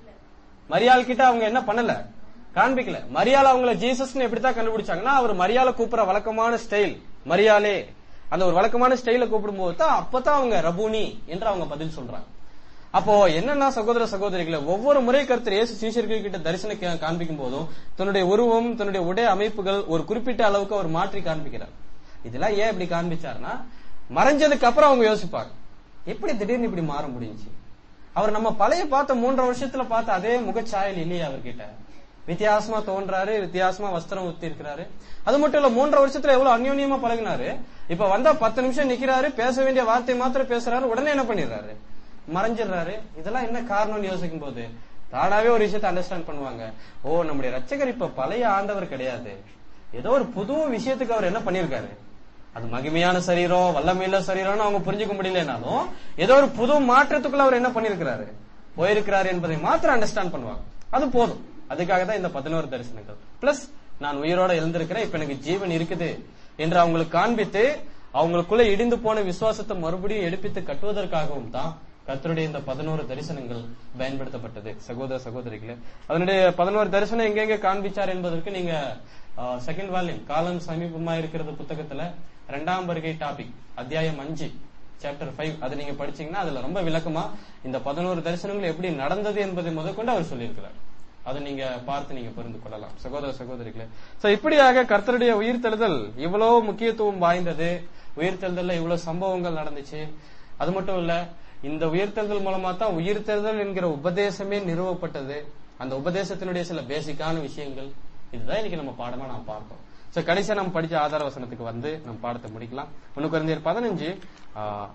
மரியாள் கிட்ட அவங்க என்ன பண்ணல காண்பிக்கல மரியாள் அவங்கள ஜீசஸ்னு எப்படித்தான் கண்டுபிடிச்சாங்கன்னா அவர் மரியாதை கூப்பிடுற வழக்கமான ஸ்டைல் மரியாளே அந்த ஒரு வழக்கமான ஸ்டைல கூப்பிடும்போது தான் அப்பதான் அவங்க ரபூனி என்று அவங்க பதில் சொல்றாங்க அப்போ என்னன்னா சகோதர சகோதரிகளை ஒவ்வொரு முறை கருத்து இயேசு சீஷர்கள் கிட்ட தரிசன கா- காண்பிக்கும் போதும் தன்னுடைய உருவம் தன்னுடைய உடை அமைப்புகள் ஒரு குறிப்பிட்ட அளவுக்கு அவர் மாற்றி காண்பிக்கிறார் இதெல்லாம் ஏன் இப்படி காண்பிச்சாருன்னா மறைஞ்சதுக்கு அப்புறம் அவங்க யோசிப்பாங்க எப்படி திடீர்னு இப்படி மாற முடிஞ்சுச்சு அவர் நம்ம பழைய பார்த்த மூன்றரை வருஷத்துல பார்த்த அதே முகச்சாயல் இல்லையா அவர்கிட்ட வித்தியாசமா தோன்றாரு வித்தியாசமா வஸ்திரம் ஊத்தி இருக்கிறாரு அது மட்டும் இல்ல மூன்றரை வருஷத்துல எவ்வளவு அந்யோன்யமா பழகினாரு இப்ப வந்தா பத்து நிமிஷம் நிக்கிறாரு பேச வேண்டிய வார்த்தை மாத்திரம் பேசுறாரு உடனே என்ன பண்ணிடுறாரு மறைஞ்சிடுறாரு இதெல்லாம் என்ன காரணம்னு யோசிக்கும் போது தானாவே ஒரு விஷயத்தை அண்டர்ஸ்டாண்ட் பண்ணுவாங்க ஓ நம்முடைய ரட்சகர் இப்ப பழைய ஆண்டவர் கிடையாது ஏதோ ஒரு புது விஷயத்துக்கு அவர் என்ன பண்ணிருக்காரு அது மகிமையான சரீரம் வல்லமையுள்ள சரீரம்னு அவங்க புரிஞ்சுக்க முடியலனாலும் ஏதோ ஒரு புது மாற்றத்துக்குள்ள அவர் என்ன பண்ணிருக்கிறாரு போயிருக்கிறாரு என்பதை மாத்திரம் அண்டர்ஸ்டாண்ட் பண்ணுவாங்க அது போதும் அதுக்காக தான் இந்த பதினோரு தரிசனங்கள் பிளஸ் நான் உயிரோட எழுந்திருக்கிறேன் இப்ப எனக்கு ஜீவன் இருக்குது என்று அவங்களுக்கு காண்பித்து அவங்களுக்குள்ள இடிந்து போன விசுவாசத்தை மறுபடியும் எடுப்பித்து கட்டுவதற்காகவும் தான் கர்த்தருடைய இந்த பதினோரு தரிசனங்கள் பயன்படுத்தப்பட்டது சகோதர சகோதரிகளே அதனுடைய பதினோரு தரிசனம் எங்கெங்க காண்பிச்சார் என்பதற்கு நீங்க செகண்ட் வால்யூம் காலம் சமீபமா இருக்கிறது புத்தகத்துல இரண்டாம் வருகை டாபிக் அத்தியாயம் அஞ்சு சாப்டர் ஃபைவ் அது நீங்க படிச்சீங்கன்னா அதுல ரொம்ப விளக்கமா இந்த பதினோரு தரிசனங்கள் எப்படி நடந்தது என்பதை முதற்கொண்டு அவர் சொல்லியிருக்கிறார் அதை நீங்க பார்த்து நீங்க புரிந்து கொள்ளலாம் சகோதர சகோதரிகளே சோ இப்படியாக கர்த்தருடைய உயிர்த்தெழுதல் இவ்வளவு முக்கியத்துவம் வாய்ந்தது உயிர்த்தெழுதல்ல இவ்வளவு சம்பவங்கள் நடந்துச்சு அது மட்டும் இல்ல இந்த உயிர்த்தெழுதல் மூலமா தான் உயிர்த்தெழுதல் என்கிற உபதேசமே நிறுவப்பட்டது அந்த உபதேசத்தினுடைய சில பேசிக்கான விஷயங்கள் இதுதான் இன்னைக்கு நம்ம பாடமா நாம் பார்ப்போம் சோ கடைசியா நம்ம படிச்ச ஆதார வசனத்துக்கு வந்து நம்ம பாடத்தை முடிக்கலாம் ஒண்ணு குறைந்தர் பதினஞ்சு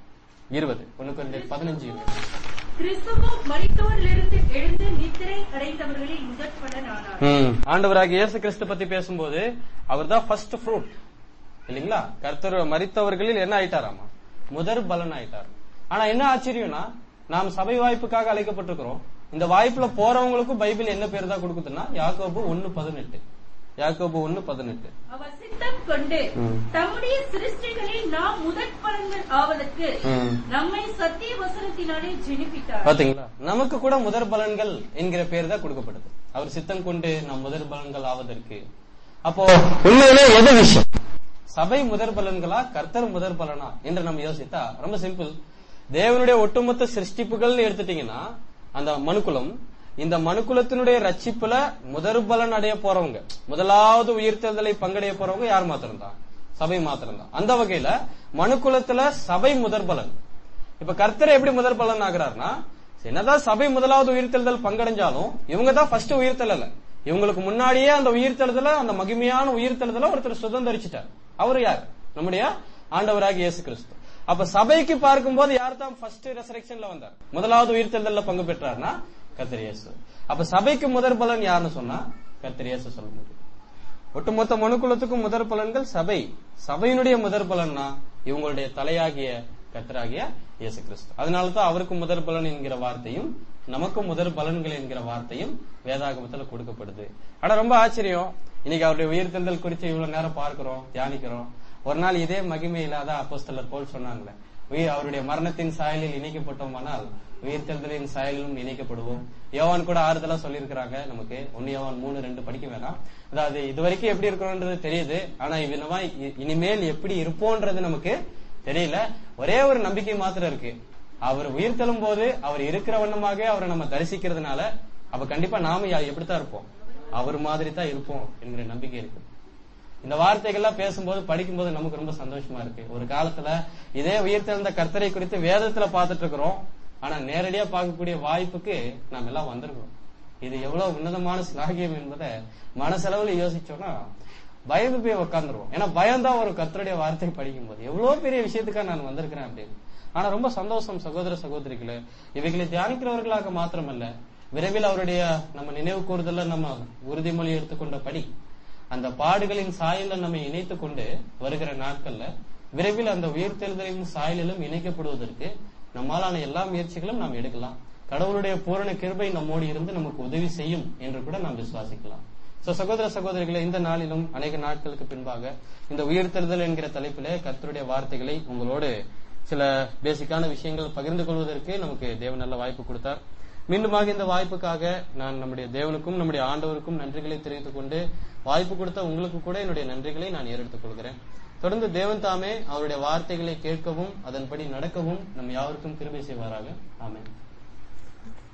இருபது ஒன்னு குறைந்தர் பதினஞ்சு இருபது கிறிஸ்துவும் மரித்தோரிலிருந்து எழுந்து நித்திரை அடைந்தவர்களில் முதற் பலனானார் ம். ஆண்டவராகிய இயேசு கிறிஸ்து பத்தி பேசும்போது அவர் தான் ஃபர்ஸ்ட் ஃப்ரூட் இல்லைங்களா கர்த்தர் மரித்தவர்களில் என்ன ஆயிட்டாராமா முதற் பலன் ஆயிட்டார் ஆனா என்ன ஆச்சரியம்னா நாம் சபை வாய்ப்புக்காக அழைக்கப்பட்டிருக்கிறோம் இந்த வாய்ப்புல போறவங்களுக்கும் பைபிள் என்ன பேர் தான் கொடுக்குதுன்னா யாக்கோபு ஒன்னு பதினெட்டு யாக்கோபு ஒன்னு பதினெட்டு அவர் சித்தம் கொண்டு ம். தம்முடைய சிருஷ்டிகளில் நாம் முதற் பலன்கள் ஆவதற்கு ம். நம்மை சத்திய வசனத்தினாலே ஜெனிப்பித்தார் பாத்தீங்களா நமக்கு கூட முதற் பலன்கள் என்கிற பேர் தான் கொடுக்கப்படுது அவர் சித்தம் கொண்டு நாம் முதற் பலன்கள் ஆவதற்கு அப்போ உண்மையிலே எது விஷயம் சபை முதற் பலன்களா கர்த்தர் முதற் பலனா என்று நம்ம யோசித்தா ரொம்ப சிம்பிள் தேவனுடைய ஒட்டுமொத்த சிருஷ்டிப்புகள் எடுத்துட்டீங்கன்னா அந்த மனுக்குலம் இந்த மனுக்குலத்தினுடைய ரட்சிப்புல முதற் பலன் அடைய போறவங்க முதலாவது உயிர்த்தெழுதலை பங்கடைய போறவங்க யார் மாத்திரம்தான் சபை மாத்திரம்தான் அந்த வகையில மனுக்குலத்துல சபை முதற் பலன் இப்ப கர்த்தர் எப்படி முதற் பலன் ஆகிறார்னா என்னதான் சபை முதலாவது உயிர்த்தெழுதல் பங்கடைஞ்சாலும் இவங்க தான் ஃபர்ஸ்ட் உயிர்த்தெழல இவங்களுக்கு முன்னாடியே அந்த உயிர்த்தெழுதல அந்த மகிமையான உயிர்த்தெழுதல ஒருத்தர் சுதந்திரிச்சிட்டார் அவர் யார் நம்முடைய ஆண்டவராகிய இயேசு கிறிஸ்து அப்ப சபைக்கு பார்க்கும்போது யார் தான் ஃபர்ஸ்ட் ரெசரெக்ஷன்ல வந்தார் முதலாவது உயிர்த்தெழுதல்ல பங்கு பெற்றார்னா கர்த்தர் இயேசு அப்ப சபைக்கு முதற் பலன் யாருன்னு சொன்னா கர்த்தர் இயேசு சொல்ல முடியும் ஒட்டுமொத்த மனுக்குலத்துக்கும் முதற் பலன்கள் சபை சபையினுடைய முதற் பலன்னா இவங்களுடைய தலையாகிய கர்த்தராகிய இயேசு கிறிஸ்து அதனால தான் அவருக்கு முதற் பலன் என்கிற வார்த்தையும் நமக்கும் முதற் பலன்கள் என்கிற வார்த்தையும் வேதாகமத்துல கொடுக்கப்படுது ஆனா ரொம்ப ஆச்சரியம் இன்னைக்கு அவருடைய உயிர்த்தெழுதல் குறித்து இவ்வளவு நேரம் பார்க்கிறோம் தியானிக்கிறோம் ஒரு நாள் இதே மகிமை இல்லாத அப்போஸ்தலர் போல் சொன்னாங்களே உயிர் அவருடைய மரணத்தின் சாயலில் இணைக்கப்பட்டோமானால் உயிர்த்தெழுதலின் சாயலிலும் இணைக்கப்படுவோம் யோவான் கூட ஆறுதலா சொல்லியிருக்கிறாங்க நமக்கு ஒன்னு யோவான் மூணு ரெண்டு படிக்க வேணாம் அதாவது இது வரைக்கும் எப்படி இருக்கிறோன்றது தெரியுது ஆனா இவனவா இ- இனிமேல் எப்படி இருப்போன்றது நமக்கு தெரியல ஒரே ஒரு நம்பிக்கை மாத்திரம் இருக்கு அவர் உயிர்த்தெழும் போது அவர் இருக்கிற வண்ணமாக அவரை நம்ம தரிசிக்கிறதுனால அப்ப கண்டிப்பா நாம யா- எப்படித்தான் இருப்போம் அவர் மாதிரி தான் இருப்போம் என்கிற நம்பிக்கை இருக்கு இந்த வார்த்தைகள்லாம் பேசும்போது படிக்கும்போது நமக்கு ரொம்ப சந்தோஷமா இருக்கு ஒரு காலத்துல இதே உயிர்த்தெழுந்த கர்த்தரை குறித்து வேதத்துல பார்த்துட்டு இருக்கிறோம் ஆனா நேரடியா பார்க்கக்கூடிய வாய்ப்புக்கு நாம் எல்லாம் வந்திருக்கிறோம் இது எவ்வளவு உன்னதமான சிலாகியம் என்பதை மனசளவுல யோசிச்சோம்னா பயந்து போய் உட்காந்துருவோம் ஏன்னா பயம்தான் ஒரு கர்த்தருடைய வார்த்தை படிக்கும்போது எவ்வளவு பெரிய விஷயத்துக்காக நான் வந்திருக்கிறேன் அப்படின்னு ஆனா ரொம்ப சந்தோஷம் சகோதர சகோதரிகளே இவைகளை தியானிக்கிறவர்களாக மாத்திரமல்ல விரைவில் அவருடைய நம்ம நினைவு கூறுதல்ல நம்ம உறுதிமொழி எடுத்துக்கொண்டபடி அந்த பாடுகளின் சாயல நம்மை இணைத்துக் கொண்டு வருகிற நாட்கள்ல விரைவில் அந்த உயிர்த்தெழுதலின் சாயலிலும் இணைக்கப்படுவதற்கு நம்மாலான எல்லா முயற்சிகளும் நாம் எடுக்கலாம் கடவுளுடைய பூரண கிருபை நம்மோடு இருந்து நமக்கு உதவி செய்யும் என்று கூட நாம் விசுவாசிக்கலாம் சோ சகோதர சகோதரிகளே இந்த நாளிலும் அநேக நாட்களுக்கு பின்பாக இந்த உயிர்த்தெழுதல் என்கிற தலைப்பிலே கர்த்தருடைய வார்த்தைகளை உங்களோடு சில பேசிக்கான விஷயங்கள் பகிர்ந்து கொள்வதற்கு நமக்கு தேவன் நல்ல வாய்ப்பு கொடுத்தார் மீண்டுமாக இந்த வாய்ப்புக்காக நான் நம்முடைய தேவனுக்கும் நம்முடைய ஆண்டவருக்கும் நன்றிகளை தெரிவித்துக் கொண்டு வாய்ப்பு கொடுத்த உங்களுக்கு கூட என்னுடைய நன்றிகளை நான் ஏறெடுத்துக் கொள்கிறேன் தொடர்ந்து தேவன் தாமே அவருடைய வார்த்தைகளை கேட்கவும் அதன்படி நடக்கவும் நம் யாவருக்கும் கிருபை செய்வாராக ஆமென்